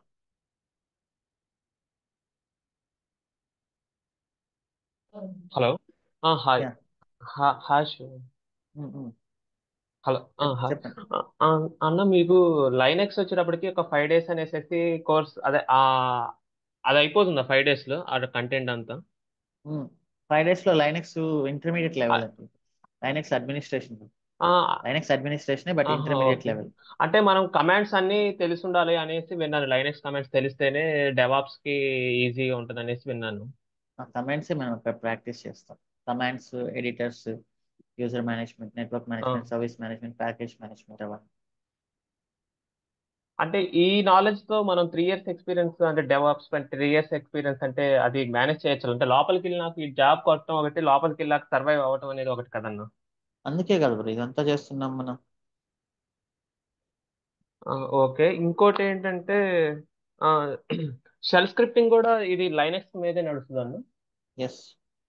hello ఆ, హాయ్ యా హా- హాయ్ శివ హలో ఆ, హాయ్ చెప్పండి ఆ, ఆ, అన్న మీకు లైనెక్స్ వచ్చేటప్పటికి ఒక ఫైవ్ డేస్ అనేసి కోర్స్ అదే ఆ అది అయిపోతుందా ఫైవ్ డేస్ లో ఆ కంటెంట్ అంతా ఫైవ్ డేస్ లో లైనక్స్ ఇంటర్మీడియట్ ఆ, లెవెల్ అండి లైనక్స్ అడ్మినిస్ట్రేషన్ ఆ, లైనక్స్ అడ్మినిస్ట్రేషన్ బట్ ఆహా ఇంటర్మీడియట్ ఓకే లెవెల్ అంటే మనం కమాండ్స్ అన్ని తెలిసి ఉండాలి అనేసి విన్నాను లైనెక్స్ కమాండ్స్ తెలిస్తేనే డెవాప్స్ కి ఈజీగా ఉంటుంది అనేసి విన్నాను ఆ కమాండ్స్ మనం ఇక్కడ ప్రాక్టీస్ చేస్తాం commands editors user management network ఆ, management service management package management అవన్నీ అంటే ఈ నాలెడ్జ్ తో మనం త్రీ ఇయర్స్ ఎక్స్పీరియన్స్ అంటే డెవాప్స్ త్రీ ఇయర్స్ ఎక్స్పీరియన్స్ అంటే అది మేనేజ్ చేయొచ్చు అంటే లోపలికి వెళ్ళి నాకు ఈ జాబ్ కొట్టడం ఒకటి లోపలికి వెళ్ళాక సర్వైవ్ అవ్వటం అనేది ఒకటి కదన్నా అందుకే కదా బ్రో ఇదంతా చేస్తున్నాం మనం ఆ, ఓకే ఇంకోటి ఏంటంటే షెల్ స్క్రిప్టింగ్ కూడా ఇది లైనక్స్ మీదే నడుస్తుందన్న ఎస్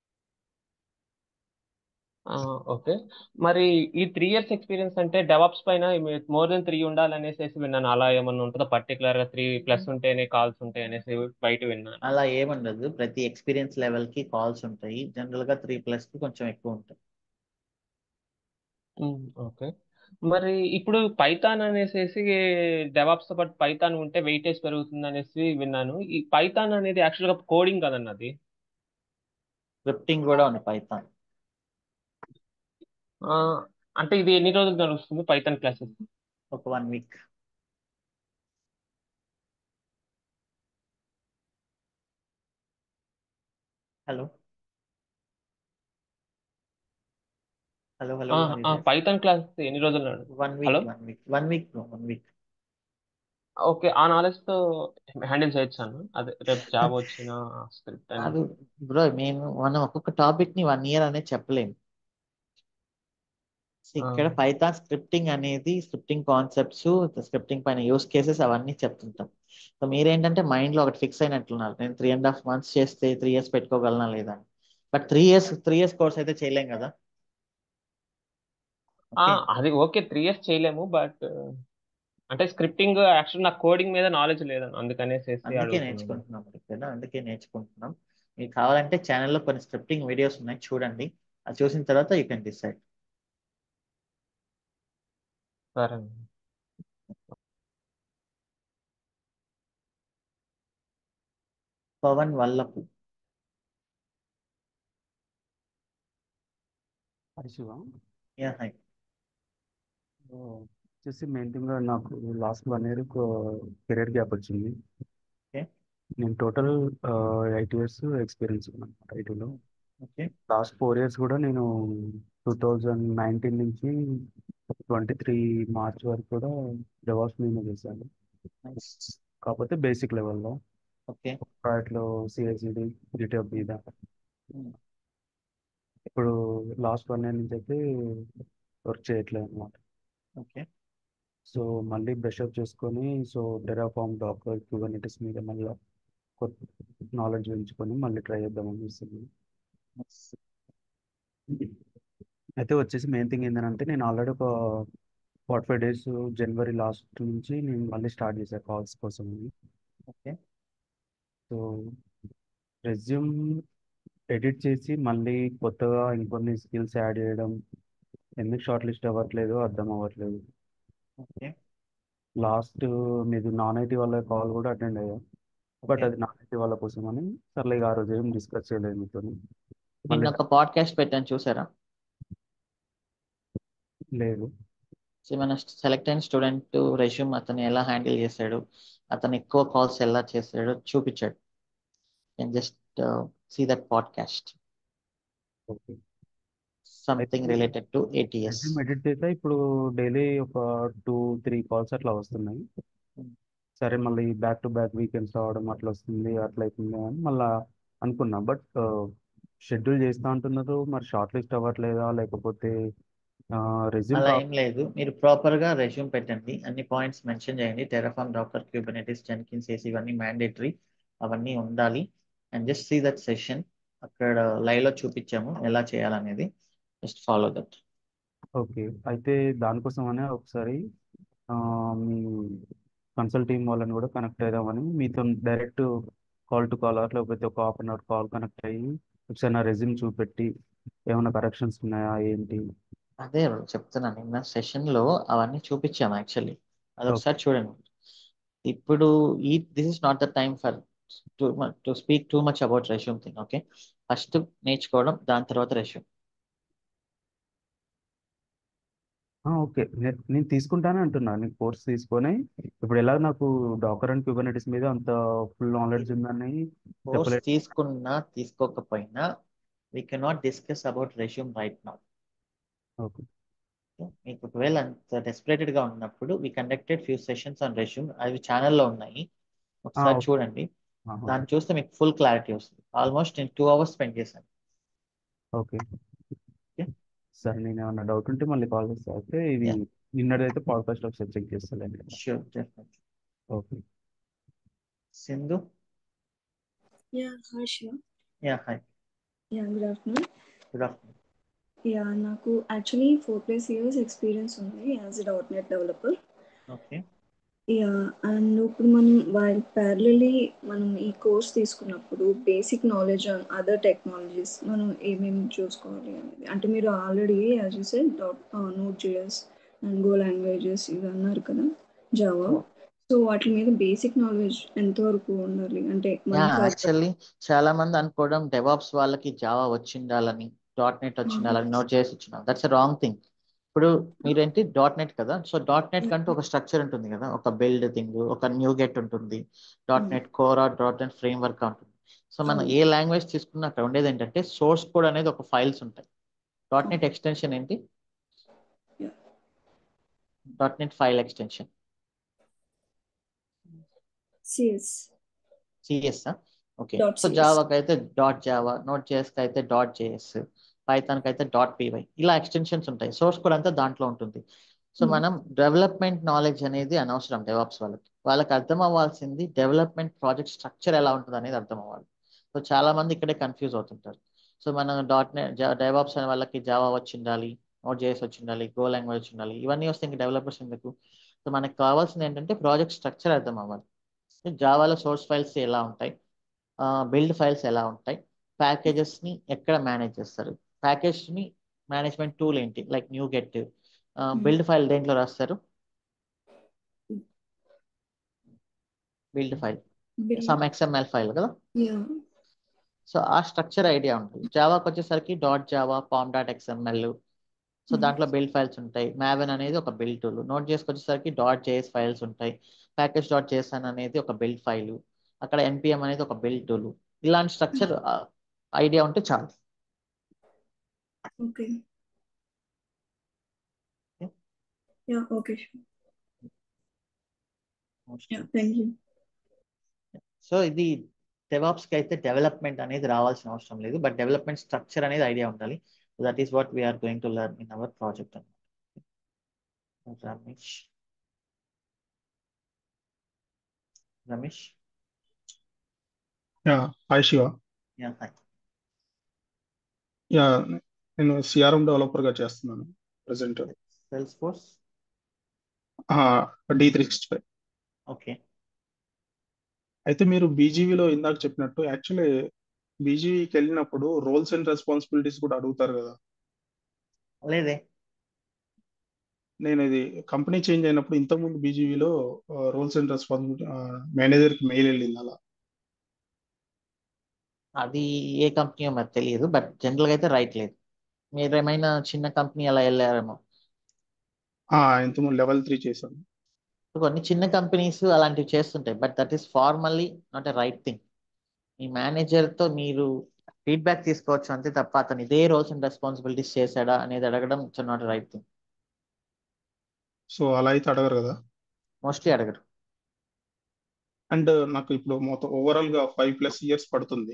ఆ, ఓకే మరి ఈ త్రీ ఇయర్స్ ఎక్స్పీరియన్స్ అంటే డెవాప్స్ పైన మోర్ దెన్ త్రీ ఉండాలనేసి విన్నాను అలా ఏమన్నా ఉంటుందా పర్టికులర్ గా త్రీ ప్లస్ ఉంటేనే కాల్స్ ఉంటాయి అనేసి బయట విన్నాను అలా ఏముండదు ప్రతి ఎక్స్పీరియన్స్ లెవెల్ కి కాల్స్ ఉంటాయి జనరల్ గా త్రీ ప్లస్ కి కొంచెం ఎక్కువ ఉంటాయి ఉమ్, ఓకే మరి ఇప్పుడు పైథాన్ అనేసి డెవాప్స్ తో పాటు పైథాన్ ఉంటే వెయిటేజ్ పెరుగుతుంది అనేసి విన్నాను ఈ పైథాన్ అనేది యాక్చువల్ గా కోడింగ్ కదన్న అది స్క్రిప్టింగ్ కూడా ఉంది పైథాన్ ఆ, అంటే ఇది ఎన్ని రోజులు నడుస్తుంది పైథాన్ క్లాసెస్ ఒక one week hello hello hello Python class ఎన్ని రోజులు నడు one hello week one week one week one week okay ఆ నాలెడ్జ్ తో హ్యాండిల్ చేయొచ్చాను అదే రేపు జాబ్ వచ్చిన స్క్రిప్ట్ అని అది బ్రో మేము మనం ఒక్కొక్క టాపిక్ ని వన్ ఇయర్ అనేది చెప్పలేము So, ఆ, ఇక్కడ పైథాన్ స్క్రిప్టింగ్ అనేది స్క్రిప్టింగ్ కాన్సెప్ట్స్ స్క్రిప్టింగ్ పైన యూస్ కేసెస్ అవన్నీ చెప్తుంటాం సో మీరేంటంటే మైండ్ లో ఒకటి ఫిక్స్ అయినట్లున్నారు నేను త్రీ అండ్ హాఫ్ మంత్స్ చేస్తే త్రీ ఇయర్స్ పెట్టుకోగలనా లేదా but three years three years course అయితే చేయలేం కదా ఆ, ఓకే అది ఓకే త్రీ ఇయర్స్ చేయలేము బట్ అంటే స్క్రిప్టింగ్ యాక్చువల్ నాకు కోడింగ్ మీద నాలెడ్జ్ లేదని అందుకనేసి అందుకే అడుగుతున్నాను నేర్చుకుంటున్నాం కదా అందుకే నేర్చుకుంటున్నాం మీకు కావాలంటే ఛానల్లో కొన్ని స్క్రిప్టింగ్ వీడియోస్ ఉన్నాయి చూడండి అది చూసిన తర్వాత యూ కెన్ డిసైడ్ సరే Pavan Vallapu hi Shiva yeah hi so వచ్చేసి మెయిన్ థింగ్ నాకు last one year career gap వచ్చింది ఓకే నేను టోటల్ ఎయిట్ ఇయర్స్ ఎక్స్పీరియన్స్ ఉన్నాను ఐటీలో ఓకే లాస్ట్ ఫోర్ ఇయర్స్ కూడా నేను టూ థౌజండ్ నైన్టీన్ నుంచి ట్వంటీ త్రీ మార్చ్ వరకు కూడా డెవాప్స్ మీద చేశాను నైస్ కాకపోతే బేసిక్ లెవెల్లో ఓకే ప్రాజెక్ట్లో సిఐసిడి గిటప్ మీద ఇప్పుడు లాస్ట్ వన్ ఇయర్ నుంచి అయితే వర్క్ చేయట్లేదు అనమాట ఓకే సో మళ్ళీ బ్రషప్ చేసుకొని సో టెరాఫామ్ డాకర్ క్యూబర్నెటిస్ మీద మళ్ళీ కొత్త నాలెడ్జ్ పెంచుకొని మళ్ళీ ట్రై చేద్దామని చూస్తుంది అయితే వచ్చేసి మెయిన్ థింగ్ ఏంటంటే నేను ఆల్రెడీ ఒక ఫార్టీ ఫైవ్ డేస్ జనవరి లాస్ట్ నుంచి నేను మళ్ళీ స్టార్ట్ చేశాను కాల్స్ కోసం ఓకే సో రెజ్యూమ్ ఎడిట్ చేసి మళ్ళీ కొత్తగా ఇంకొన్ని స్కిల్స్ యాడ్ చేయడం ఎందుకు షార్ట్ లిస్ట్ అవ్వట్లేదు అర్థం అవ్వట్లేదు ఓకే లాస్ట్ మీది నాన్ ఐటీ వాళ్ళ కాల్ కూడా అటెండ్ అయ్యా బట్ ఓకే అది నాన్ ఐటీ వాళ్ళ కోసం అని సర్లే ఇక ఆ రోజు ఏం డిస్కస్ చేయలేదు మీతో నిన్న మళ్ళీ ఒక పాడ్కాస్ట్ పెట్టాను చూసారా లేదు సో మన సెలెక్ట్ అయిన స్టూడెంట్ రెజ్యూమ్ అతను ఎలా హ్యాండిల్ చేశాడు అతను ఎక్కువ కాల్స్ ఎలా చేశాడు చూపించాడు can just see that podcast okay something related to ATS resume edit చేస్తే ఇప్పుడు డైలీ ఒక టూ త్రీ కాల్స్ అట్లా వస్తున్నాయి సరే మళ్ళీ బ్యాక్ టు బ్యాక్ వీకెండ్స్ రావడం అట్లా వస్తుంది అట్లా అవుతుంది అని మళ్ళీ అనుకున్నా బట్ షెడ్యూల్ చేస్తా అంటున్నారు మరి షార్ట్ లిస్ట్ అవ్వట్లేదా లేకపోతే రెజ్యూమ్ అలా ఏం లేదు మీరు ప్రాపర్ గా రెజ్యూమ్ పెట్టండి అన్ని పాయింట్స్ మెన్షన్ చేయండి టెరాఫామ్ డాక్టర్ క్యూబర్నెటిస్ జెన్కిన్స్ ఏసి ఇవన్నీ మ్యాండేటరీ అవన్నీ ఉండాలి and just see that session అక్కడ లైవ్ లో చూపించాము ఎలా చేయాలనేది జస్ట్ ఫాలో దట్ ఓకే అయితే దానికోసమనే ఒకసారి ఆ, మీ కన్సల్ట్ టీమ్ వాళ్ళని కూడా కనెక్ట్ అయిదామని మీతో డైరెక్ట్ కాల్ టు కాల్ లేకపోతే ఒక half an hour call connect అయ్యి ఒకసారి నా రెజ్యూమ్ చూపెట్టి ఏమైనా కరెక్షన్స్ ఉన్నాయా ఏంటి అదే చెప్తున్నాను నిన్న సెషన్ లో అవన్నీ చూపించాము యాక్చువల్లీ అది ఓకే ఒకసారి చూడండి ఇప్పుడు ఈ this is not the time for to to speak too much about resume thing okay first నేర్చుకోవడం దాని తర్వాత రెష్యూమ్ ఓకే నేను నేను తీసుకుంటానే అంటున్నా నేను కోర్స్ తీసుకొని ఇప్పుడు ఎలా నాకు డాకర్ అండ్ క్యూబర్నెటిస్ మీద అంత ఫుల్ నాలెడ్జ్ ఉందని కోర్స్ చెప్పలేదు తీసుకున్నా తీసుకోకపోయినా we cannot discuss about resume right now okay మీకు ఒకవేళ అంత డెస్పరేటెడ్ గా ఉన్నప్పుడు we conducted few sessions on resume అవి ఛానల్లో ఉన్నాయి ఒకసారి ఓకే చూడండి ఆహా. దాన్ని చూస్తే మీకు ఫుల్ క్లారిటీ వస్తుంది ఆల్మోస్ట్ నేను టూ అవర్స్ స్పెండ్ చేశాను ఓకే ఓకే సరే నేను ఏమన్నా డౌట్ ఉంటే మళ్ళీ కాల్ చేస్తా అయితే ఇది యా నిన్నదైతే పాడ్కాస్ట్ ఒకసారి చెక్ చేస్తాను sure definitely okay Sindhu Yeah, hi Shiva. Yeah hi Yeah, good afternoon. Good afternoon Yeah, నాకు actually four plus years experience ఉంది as a dot net developer okay yeah and ఇప్పుడు మనం వైల్ ప్యారలీ మనం ఈ కోర్స్ తీసుకున్నప్పుడు basic knowledge on other technologies మనం ఏమేమి చూసుకోవాలి అనేది అంటే మీరు already as you said dot net JS and go languages ఇవి అన్నారు కదా జావా సో వాటి మీద బేసిక్ నాలెడ్జ్ ఎంతవరకు ఉండాలి అంటే యా మనకి యాక్చువల్లీ చాలా మంది అనుకోవడం డెవాప్స్ వాళ్ళకి జావా వచ్చిండాలని డాట్ నెట్ వచ్చిండాలని నోట్ చేసి వచ్చిండాలి దట్స్ ఎ రాంగ్ థింగ్ ఇప్పుడు మీరేంటి డాట్ నెట్ కదా సో డాట్ నెట్ కంటూ ఒక స్ట్రక్చర్ ఉంటుంది కదా ఒక బిల్డ్ థింగ్ ఒక న్యూ గెట్ ఉంటుంది dot net core dot net framework ఉంటుంది సో మనం ఏ లాంగ్వేజ్ తీసుకున్నా అక్కడ ఉండేది ఏంటంటే సోర్స్ కోడ్ అనేది ఒక ఫైల్స్ ఉంటాయి డాట్ నెట్ ఎక్స్టెన్షన్ ఏంటి dot net file extension CS CS okay Dot so CS. జావాకి అయితే డాట్ జావా నోట్ జేఎస్కి అయితే డాట్ జేఎస్ పైథాన్కి అయితే డాట్ పీవై ఇలా ఎక్స్టెన్షన్స్ ఉంటాయి సోర్స్ కోడ్ అంతా దాంట్లో ఉంటుంది సో Hmm. మనం డెవలప్మెంట్ నాలెడ్జ్ అనేది అనవసరం డెవాప్స్ వాళ్ళకి వాళ్ళకి అర్థం అవ్వాల్సింది డెవలప్మెంట్ ప్రాజెక్ట్ స్ట్రక్చర్ ఎలా ఉంటుంది అనేది అర్థం అవ్వాలి సో చాలా మంది ఇక్కడే కన్ఫ్యూజ్ అవుతుంటారు సో మనం డాట్ నెట్ డెవాప్స్ అనే వాళ్ళకి జావా వచ్చి ఉండాలి నోట్ జేఎస్ వచ్చి ఉండాలి గో లాంగ్వేజ్ వచ్చి ఉండాలి ఇవన్నీ వస్తే ఇంకా డెవలపర్స్ ఎందుకు సో మనకి కావాల్సింది ఏంటంటే ప్రాజెక్ట్ స్ట్రక్చర్ అర్థం అవ్వాలి జావాలో సోర్స్ ఫైల్స్ ఎలా ఉంటాయి బిల్డ్ ఫైల్స్ ఎలా ఉంటాయి ప్యాకేజెస్ ని ఎక్కడ మేనేజ్ చేస్తారు ప్యాకేజ్ ని మేనేజ్మెంట్ టూల్ ఏంటి like NuGet build file దేంట్లో రాస్తారు build file Build. Some XML file కదా Yeah. సో ఆ స్ట్రక్చర్ ఐడియా ఉంటుంది జావాకి వచ్చేసరికి dot Java pom dot XML so Hmm. దాంట్లో బిల్డ్ ఫైల్స్ ఉంటాయి మ్యావెన్ అనేది ఒక బిల్డ్ టూల్ నోట్ చేసుకొచ్చేసరికి డాట్ జేఎస్ ఫైల్స్ ఉంటాయి ప్యాకేజ్ డాట్ జేఎస్ఎన్ అనేది ఒక బిల్డ్ ఫైల్ అక్కడ ఎన్పిఎం అనేది ఒక బిల్డ్ టూల్ ఇలాంటి స్ట్రక్చర్ ఐడియా ఉంటే చాలు Okay. Yeah, okay, sure. Yeah, thank you. So ఇది DevOps కి అయితే డెవలప్మెంట్ అనేది రావాల్సిన అవసరం లేదు బట్ డెవలప్మెంట్ స్ట్రక్చర్ అనేది ఐడియా ఉండాలి that is what we're going to learn in our project అనమాట Ramesh Ramesh yeah hi Shiva yeah hi yeah నేను సిఆర్ఎం డెవలపర్ గా చేస్తున్నాను present Salesforce D three sixty five okay అయితే మీరు బీజీవీలో ఇందాక చెప్పినట్టు యాక్చువల్లీ బీజీవీకి వెళ్ళినప్పుడు రోల్స్ అండ్ రెస్పాన్సిబిలిటీస్ కూడా అడుగుతారు కదా లేదే నేను ఇది కంపెనీ చేంజ్ అయినప్పుడు ఇంతకుముందు బీజీవీలో రోల్స్ అండ్ రెస్పాన్సిబిలిటీ మేనేజర్కి మెయిల్ వెళ్ళింది అలా అది ఏ కంపెనీ మరి తెలియదు బట్ జనరల్గా అయితే రైట్ లేదు మీరు ఏమైనా చిన్న కంపెనీ అలా వెళ్ళారేమో ఇంతకుముందు లెవెల్ త్రీ చేశాను కొన్ని చిన్న కంపెనీస్ అలాంటివి చేస్తుంటాయి but that is formally not a right thing మీ మేనేజర్తో మీరు ఫీడ్బ్యాక్ తీసుకోవచ్చు అంతే తప్ప అతను ఇదే రోల్స్ అండ్ రెస్పాన్సిబిలిటీస్ చేశాడా అనేది అడగడం it's not right thing so అలా అయితే అడగరు కదా మోస్ట్లీ అడగరు అండ్ నాకు ఇప్పుడు మొత్తం ఓవరాల్ గా ఫైవ్ ప్లస్ ఇయర్స్ పడుతుంది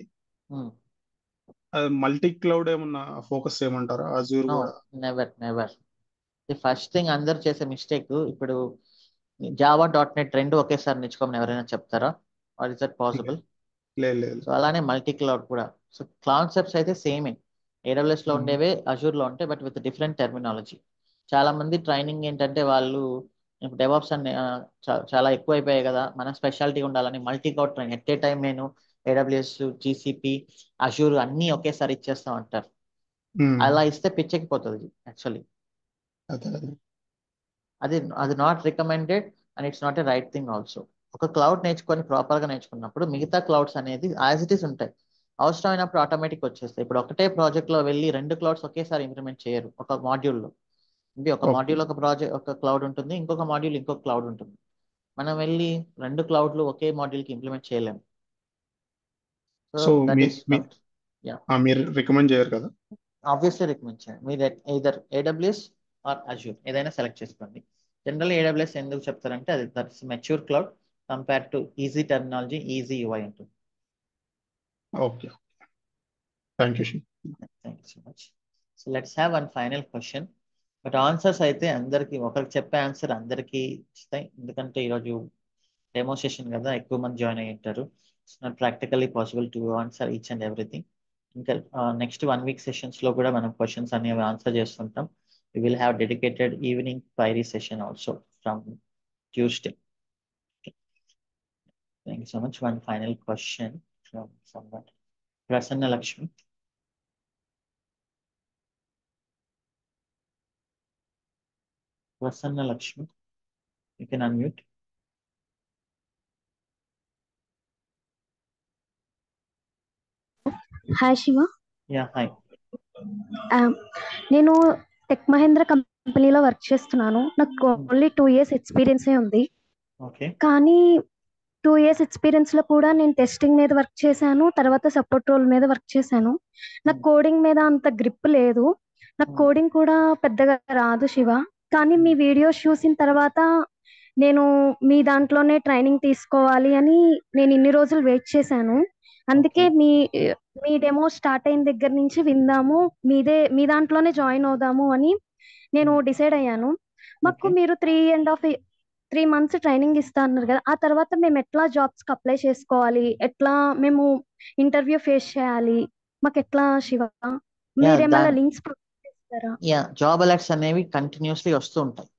మల్టీ క్లౌడ్ ఏమన్నా ఫోకస్ చేయమంటారా అజూర్ కూడా never never the first thing అందరు చేసే మిస్టేక్ ఇప్పుడు జావా డాట్ నెట్ రెండు ఒకేసారి నేర్చుకోమని ఎవరైనా చెప్తారా ఆర్ ఇస్ దట్ పాసిబుల్ లేదు లేదు సో అలానే మల్టీ క్లౌడ్ కూడా సో కాన్సెప్ట్స్ అయితే సేమే ఏడబ్ల్యూఎస్ లో ఉండేవే అజూర్ లో ఉంటాయి బట్ విత్ డిఫరెంట్ టెర్మినాలజీ చాలా మంది ట్రైనింగ్ ఏంటంటే వాళ్ళు ఇప్పుడు డెవాప్స్ అన్ని చాలా ఎక్కువ అయిపోయాయి కదా మన స్పెషాలిటీ ఉండాలని multi cloud train at a time నేను ఏడబ్ల్యూఎస్ జీసీపీ అజూర్ అన్ని ఒకేసారి ఇచ్చేస్తాం అంటారు అలా ఇస్తే పిచ్చెక్కిపోతుంది యాక్చువల్లీ అది అది not recommended and it's not a right thing also ఒక క్లౌడ్ నేర్చుకొని ప్రాపర్గా నేర్చుకున్నప్పుడు మిగతా క్లౌడ్స్ అనేది యాజ్ ఇట్ ఈస్ ఉంటాయి అవసరమైనప్పుడు ఆటోమేటిక్ వచ్చేస్తాయి ఇప్పుడు ఒకటే ప్రాజెక్ట్లో వెళ్ళి రెండు క్లౌడ్స్ ఒకేసారి ఇంప్లిమెంట్ చేయరు ఒక మాడ్యూల్లో ఇది ఒక మాడ్యూల్ ఒక ప్రాజెక్ట్ ఒక క్లౌడ్ ఉంటుంది ఇంకొక మాడ్యూల్ ఇంకొక క్లౌడ్ ఉంటుంది మనం వెళ్ళి రెండు క్లౌడ్లు ఒకే మాడ్యూల్కి ఇంప్లిమెంట్ చేయలేము సో మీరు రికమెండ్ చేయరు కదా ఆబ్వియస్లీ రికమెండ్ చేయండి మీరు ఇదర్ ఏడబ్ల్యూఎస్ ఆర్ అజ్యూర్ ఏదైనా సెలెక్ట్ చేసుకోండి జనరల్ ఏడబ్ల్యూఎస్ ఎందుకు చెప్తారంటే అది that's mature cloud compare to easy terminology easy UI ఉంటుంది okay thank you thank you so much so let's have one final question but answers అయితే అందరికి ఒకరికి చెప్పే ఆన్సర్ అందరికీ ఇస్తాయి ఎందుకంటే ఈరోజు డెమో సెషన్ కదా ఎక్కువ మంది జాయిన్ అయ్యి ఉంటారు not practically possible to answer each and everything ఇంకా నెక్స్ట్ వన్ వీక్ సెషన్స్లో కూడా మనం క్వశ్చన్స్ అనేవి ఆన్సర్ చేస్తుంటాం we will have dedicated evening query session also from Tuesday. Okay. Thank you so much. One final question from someone. Prasanna Lakshmi. Prasanna Lakshmi. You can unmute. Hi Shiva Yeah, hi. నేను టెక్ మహేంద్ర కంపెనీలో వర్క్ చేస్తున్నాను నాకు ఓన్లీ టూ ఇయర్స్ ఎక్స్పీరియన్సే ఉంది Okay. కానీ టూ ఇయర్స్ ఎక్స్పీరియన్స్ లో కూడా నేను టెస్టింగ్ మీద వర్క్ చేశాను తర్వాత సపోర్ట్ రోల్ మీద వర్క్ చేశాను నాకు కోడింగ్ మీద అంత గ్రిప్ లేదు నాకు కోడింగ్ కూడా పెద్దగా రాదు శివ కానీ మీ వీడియోస్ చూసిన తర్వాత నేను మీ దాంట్లోనే ట్రైనింగ్ తీసుకోవాలి అని నేను ఇన్ని రోజులు వెయిట్ చేశాను అందుకే మీ మీ డెమో స్టార్ట్ అయిన దగ్గర నుంచి విందాము మీదే మీ దాంట్లోనే జాయిన్ అవుదాము అని నేను డిసైడ్ అయ్యాను మాకు మీరు three and half three months training ఇస్తా అన్నారు కదా ఆ తర్వాత మేము ఎట్లా జాబ్స్ కి అప్లై చేసుకోవాలి ఎట్లా మేము ఇంటర్వ్యూ ఫేస్ చేయాలి మాకు ఎట్లా శివ మీరేమైనా దాని- లింక్స్ ప్రొవైడ్ చేస్తారా యా జాబ్ అలర్ట్స్ అనేవి కంటిన్యూస్లీ వస్తూ ఉంటాయి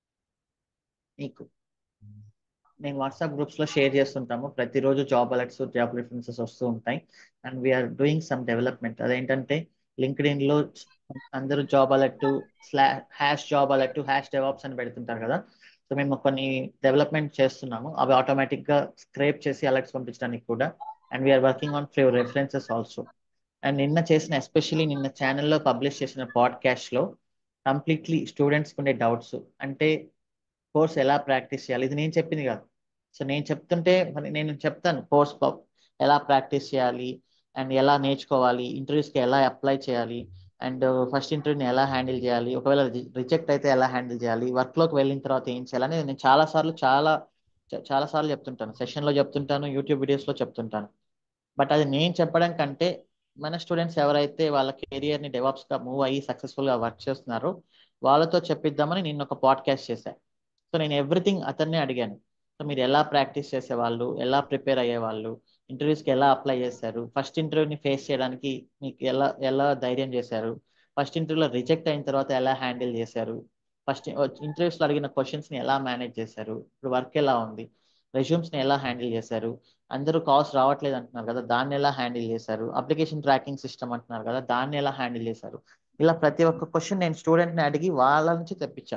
మీకు నేను వాట్సాప్ గ్రూప్స్ లో షేర్ చేస్తుంటాము ప్రతిరోజు జాబ్ అలర్ట్స్ జాబ్ రిఫరెన్సెస్ వస్తూ ఉంటాయి and we are doing some development అదేంటంటే లింక్డ్ఇన్ లో అందరూ జాబ్ అలర్ట్ స్లా hash job alert hash DevOps అని పెడుతుంటారు కదా సో మేము కొన్ని డెవలప్మెంట్ చేస్తున్నాము అవి ఆటోమేటిక్ గా స్క్రేప్ చేసి అలర్ట్స్ పంపించడానికి కూడా and we are working on few references also and నిన్న చేసిన ఎస్పెషల్లీ నిన్న ఛానల్లో పబ్లిష్ చేసిన పాడ్కాస్ట్ లో కంప్లీట్లీ స్టూడెంట్స్కి ఉండే డౌట్స్ అంటే కోర్స్ ఎలా ప్రాక్టీస్ చేయాలి ఇది నేను చెప్పింది కాదు సో నేను చెప్తుంటే మరి నేను చెప్తాను కోర్స్ ఎలా ప్రాక్టీస్ చేయాలి అండ్ ఎలా నేర్చుకోవాలి ఇంటర్వ్యూస్కి ఎలా అప్లై చేయాలి అండ్ ఫస్ట్ ఇంటర్వ్యూని ఎలా హ్యాండిల్ చేయాలి ఒకవేళ రిజెక్ట్ అయితే ఎలా హ్యాండిల్ చేయాలి వర్క్లోకి వెళ్ళిన తర్వాత ఏం చేయాలని నేను చాలా సార్లు చాలా చాలా సార్లు చెప్తుంటాను సెషన్లో చెప్తుంటాను యూట్యూబ్ వీడియోస్లో చెప్తుంటాను బట్ అది నేను చెప్పడం కంటే మన స్టూడెంట్స్ ఎవరైతే వాళ్ళ కెరియర్ని డెవలప్స్గా మూవ్ అయ్యి సక్సెస్ఫుల్గా వర్క్ చేస్తున్నారో వాళ్ళతో చెప్పిద్దామని నేను ఒక పాడ్కాస్ట్ చేశాను సో నేను ఎవ్రీథింగ్ అతన్నే అడిగాను సో మీరు ఎలా ప్రాక్టీస్ చేసేవాళ్ళు ఎలా ప్రిపేర్ అయ్యేవాళ్ళు ఇంటర్వ్యూస్కి ఎలా అప్లై చేశారు ఫస్ట్ ఇంటర్వ్యూని ఫేస్ చేయడానికి మీకు ఎలా ఎలా ధైర్యం చేశారు ఫస్ట్ ఇంటర్వ్యూలో రిజెక్ట్ అయిన తర్వాత ఎలా హ్యాండిల్ చేశారు ఫస్ట్ ఇంటర్వ్యూస్లో అడిగిన క్వశ్చన్స్ని ఎలా మేనేజ్ చేశారు ఇప్పుడు వర్క్ ఎలా ఉంది రెజ్యూమ్స్ని ఎలా హ్యాండిల్ చేశారు అందరూ కాల్స్ రావట్లేదు అంటున్నారు కదా దాన్ని ఎలా హ్యాండిల్ చేశారు అప్లికేషన్ ట్రాకింగ్ సిస్టమ్ అంటున్నారు కదా దాన్ని ఎలా హ్యాండిల్ చేశారు ఇలా ప్రతి ఒక్క క్వశ్చన్ నేను స్టూడెంట్ని అడిగి వాళ్ళ నుంచి తెప్పించాను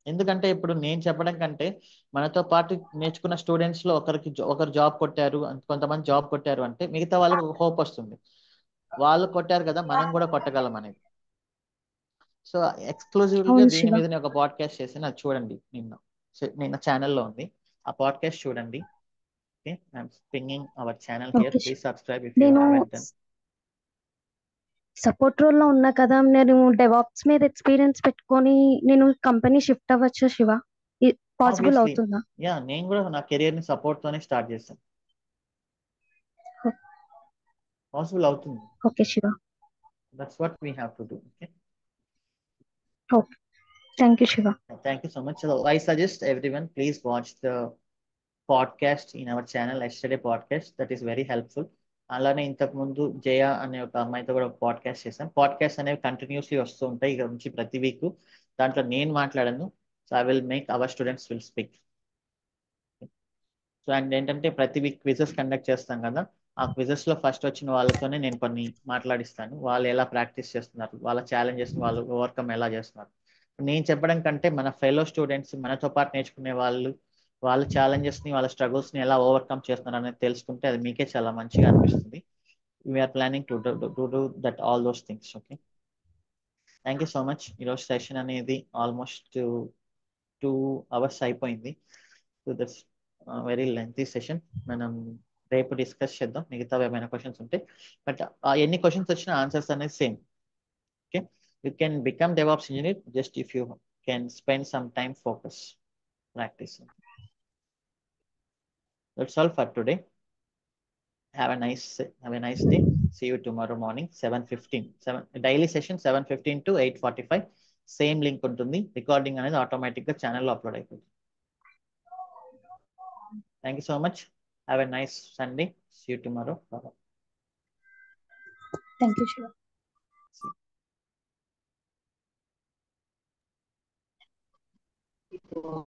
ఎందుకంటే ఇప్పుడు నేను చెప్పడం కంటే మనతో పాటు నేర్చుకున్న స్టూడెంట్స్ లో ఒకరికి జా- ఒకరు జాబ్ కొట్టారు కొంతమంది జాబ్ కొట్టారు అంటే మిగతా వాళ్ళకి హోప్ వస్తుంది వాళ్ళు కొట్టారు కదా మనం కూడా కొట్టగలం అనేది సో ఎక్స్క్లూజివ్ గా అవును దీని శివ మీదనే ఒక పాడ్కాస్ట్ చేసి అది చూడండి నిన్న సో నిన్న ఛానల్లో ఉంది ఆ పాడ్కాస్ట్ చూడండి okay I'm pinging our channel here okay please Shiva subscribe if you నేను హావెంట్ డన్ సపోర్ట్ రోల్ లో ఉన్నా కదా నేను డెవాప్స్ మీద ఎక్స్పీరియన్స్ పెట్టుకొని నేను కంపెనీ షిఫ్ట్ అవ్వచ్చా శివ పాసిబుల్ ఆబ్వియస్లీ అవుతుందా యా నేను కూడా నా కెరియర్ ని సపోర్ట్ తోనే స్టార్ట్ చేశాను పాసిబుల్ అవుతుంది okay Shiva that's what we have to do okay okay thank you Shiva Thank you so much. So I suggest everyone please watch the podcast in our channel, yesterday podcast. That is very helpful. అలానే ఇంతకు ముందు జయ అనే ఒక అమ్మాయితో కూడా పాడ్కాస్ట్ చేశాం పాడ్కాస్ట్ అనేవి కంటిన్యూస్లీ వస్తూ ఉంటాయి ఇక నుంచి ప్రతి వీక్ దాంట్లో నేను మాట్లాడను so I will make our students will speak so and ఏంటంటే ప్రతి వీక్ క్విజెస్ కండక్ట్ చేస్తాం కదా ఆ క్విజెస్ లో ఫస్ట్ వచ్చిన వాళ్ళతోనే నేను కొన్ని మాట్లాడిస్తాను వాళ్ళు ఎలా ప్రాక్టీస్ చేస్తున్నారు వాళ్ళ ఛాలెంజెస్ వాళ్ళు ఓవర్కమ్ ఎలా చేస్తున్నారు నేను చెప్పడం కంటే మన ఫెలో స్టూడెంట్స్ మనతో పాటు నేర్చుకునే వాళ్ళు వాళ్ళ challenges ని వాళ్ళ struggles ని ఎలా ఓవర్కమ్ చేస్తున్నారు అనేది తెలుసుకుంటే అది మీకే చాలా మంచిగా అనిపిస్తుంది we are planning to to do that all those things okay thank you so much ఈరోజు సెషన్ అనేది ఆల్మోస్ట్ టూ అవర్స్ అయిపోయింది so that's very lengthy session మనం రేపు డిస్కస్ చేద్దాం మిగతా ఏమైనా క్వశ్చన్స్ ఉంటే బట్ ఎన్ని క్వశ్చన్స్ వచ్చినా ఆన్సర్స్ అనేది same okay you can become DevOps engineer just if you can spend some time focus practice that's all for today have a nice have a nice day see you tomorrow morning seven fifteen seven daily session seven fifteen to eight forty five same link ఉంటుంది రికార్డింగ్ అనేది ఆటోమేటిక్గా ఛానల్లో అప్లోడ్ అయిపోతుంది thank you so much have a nice Sunday see you tomorrow thank you Shiva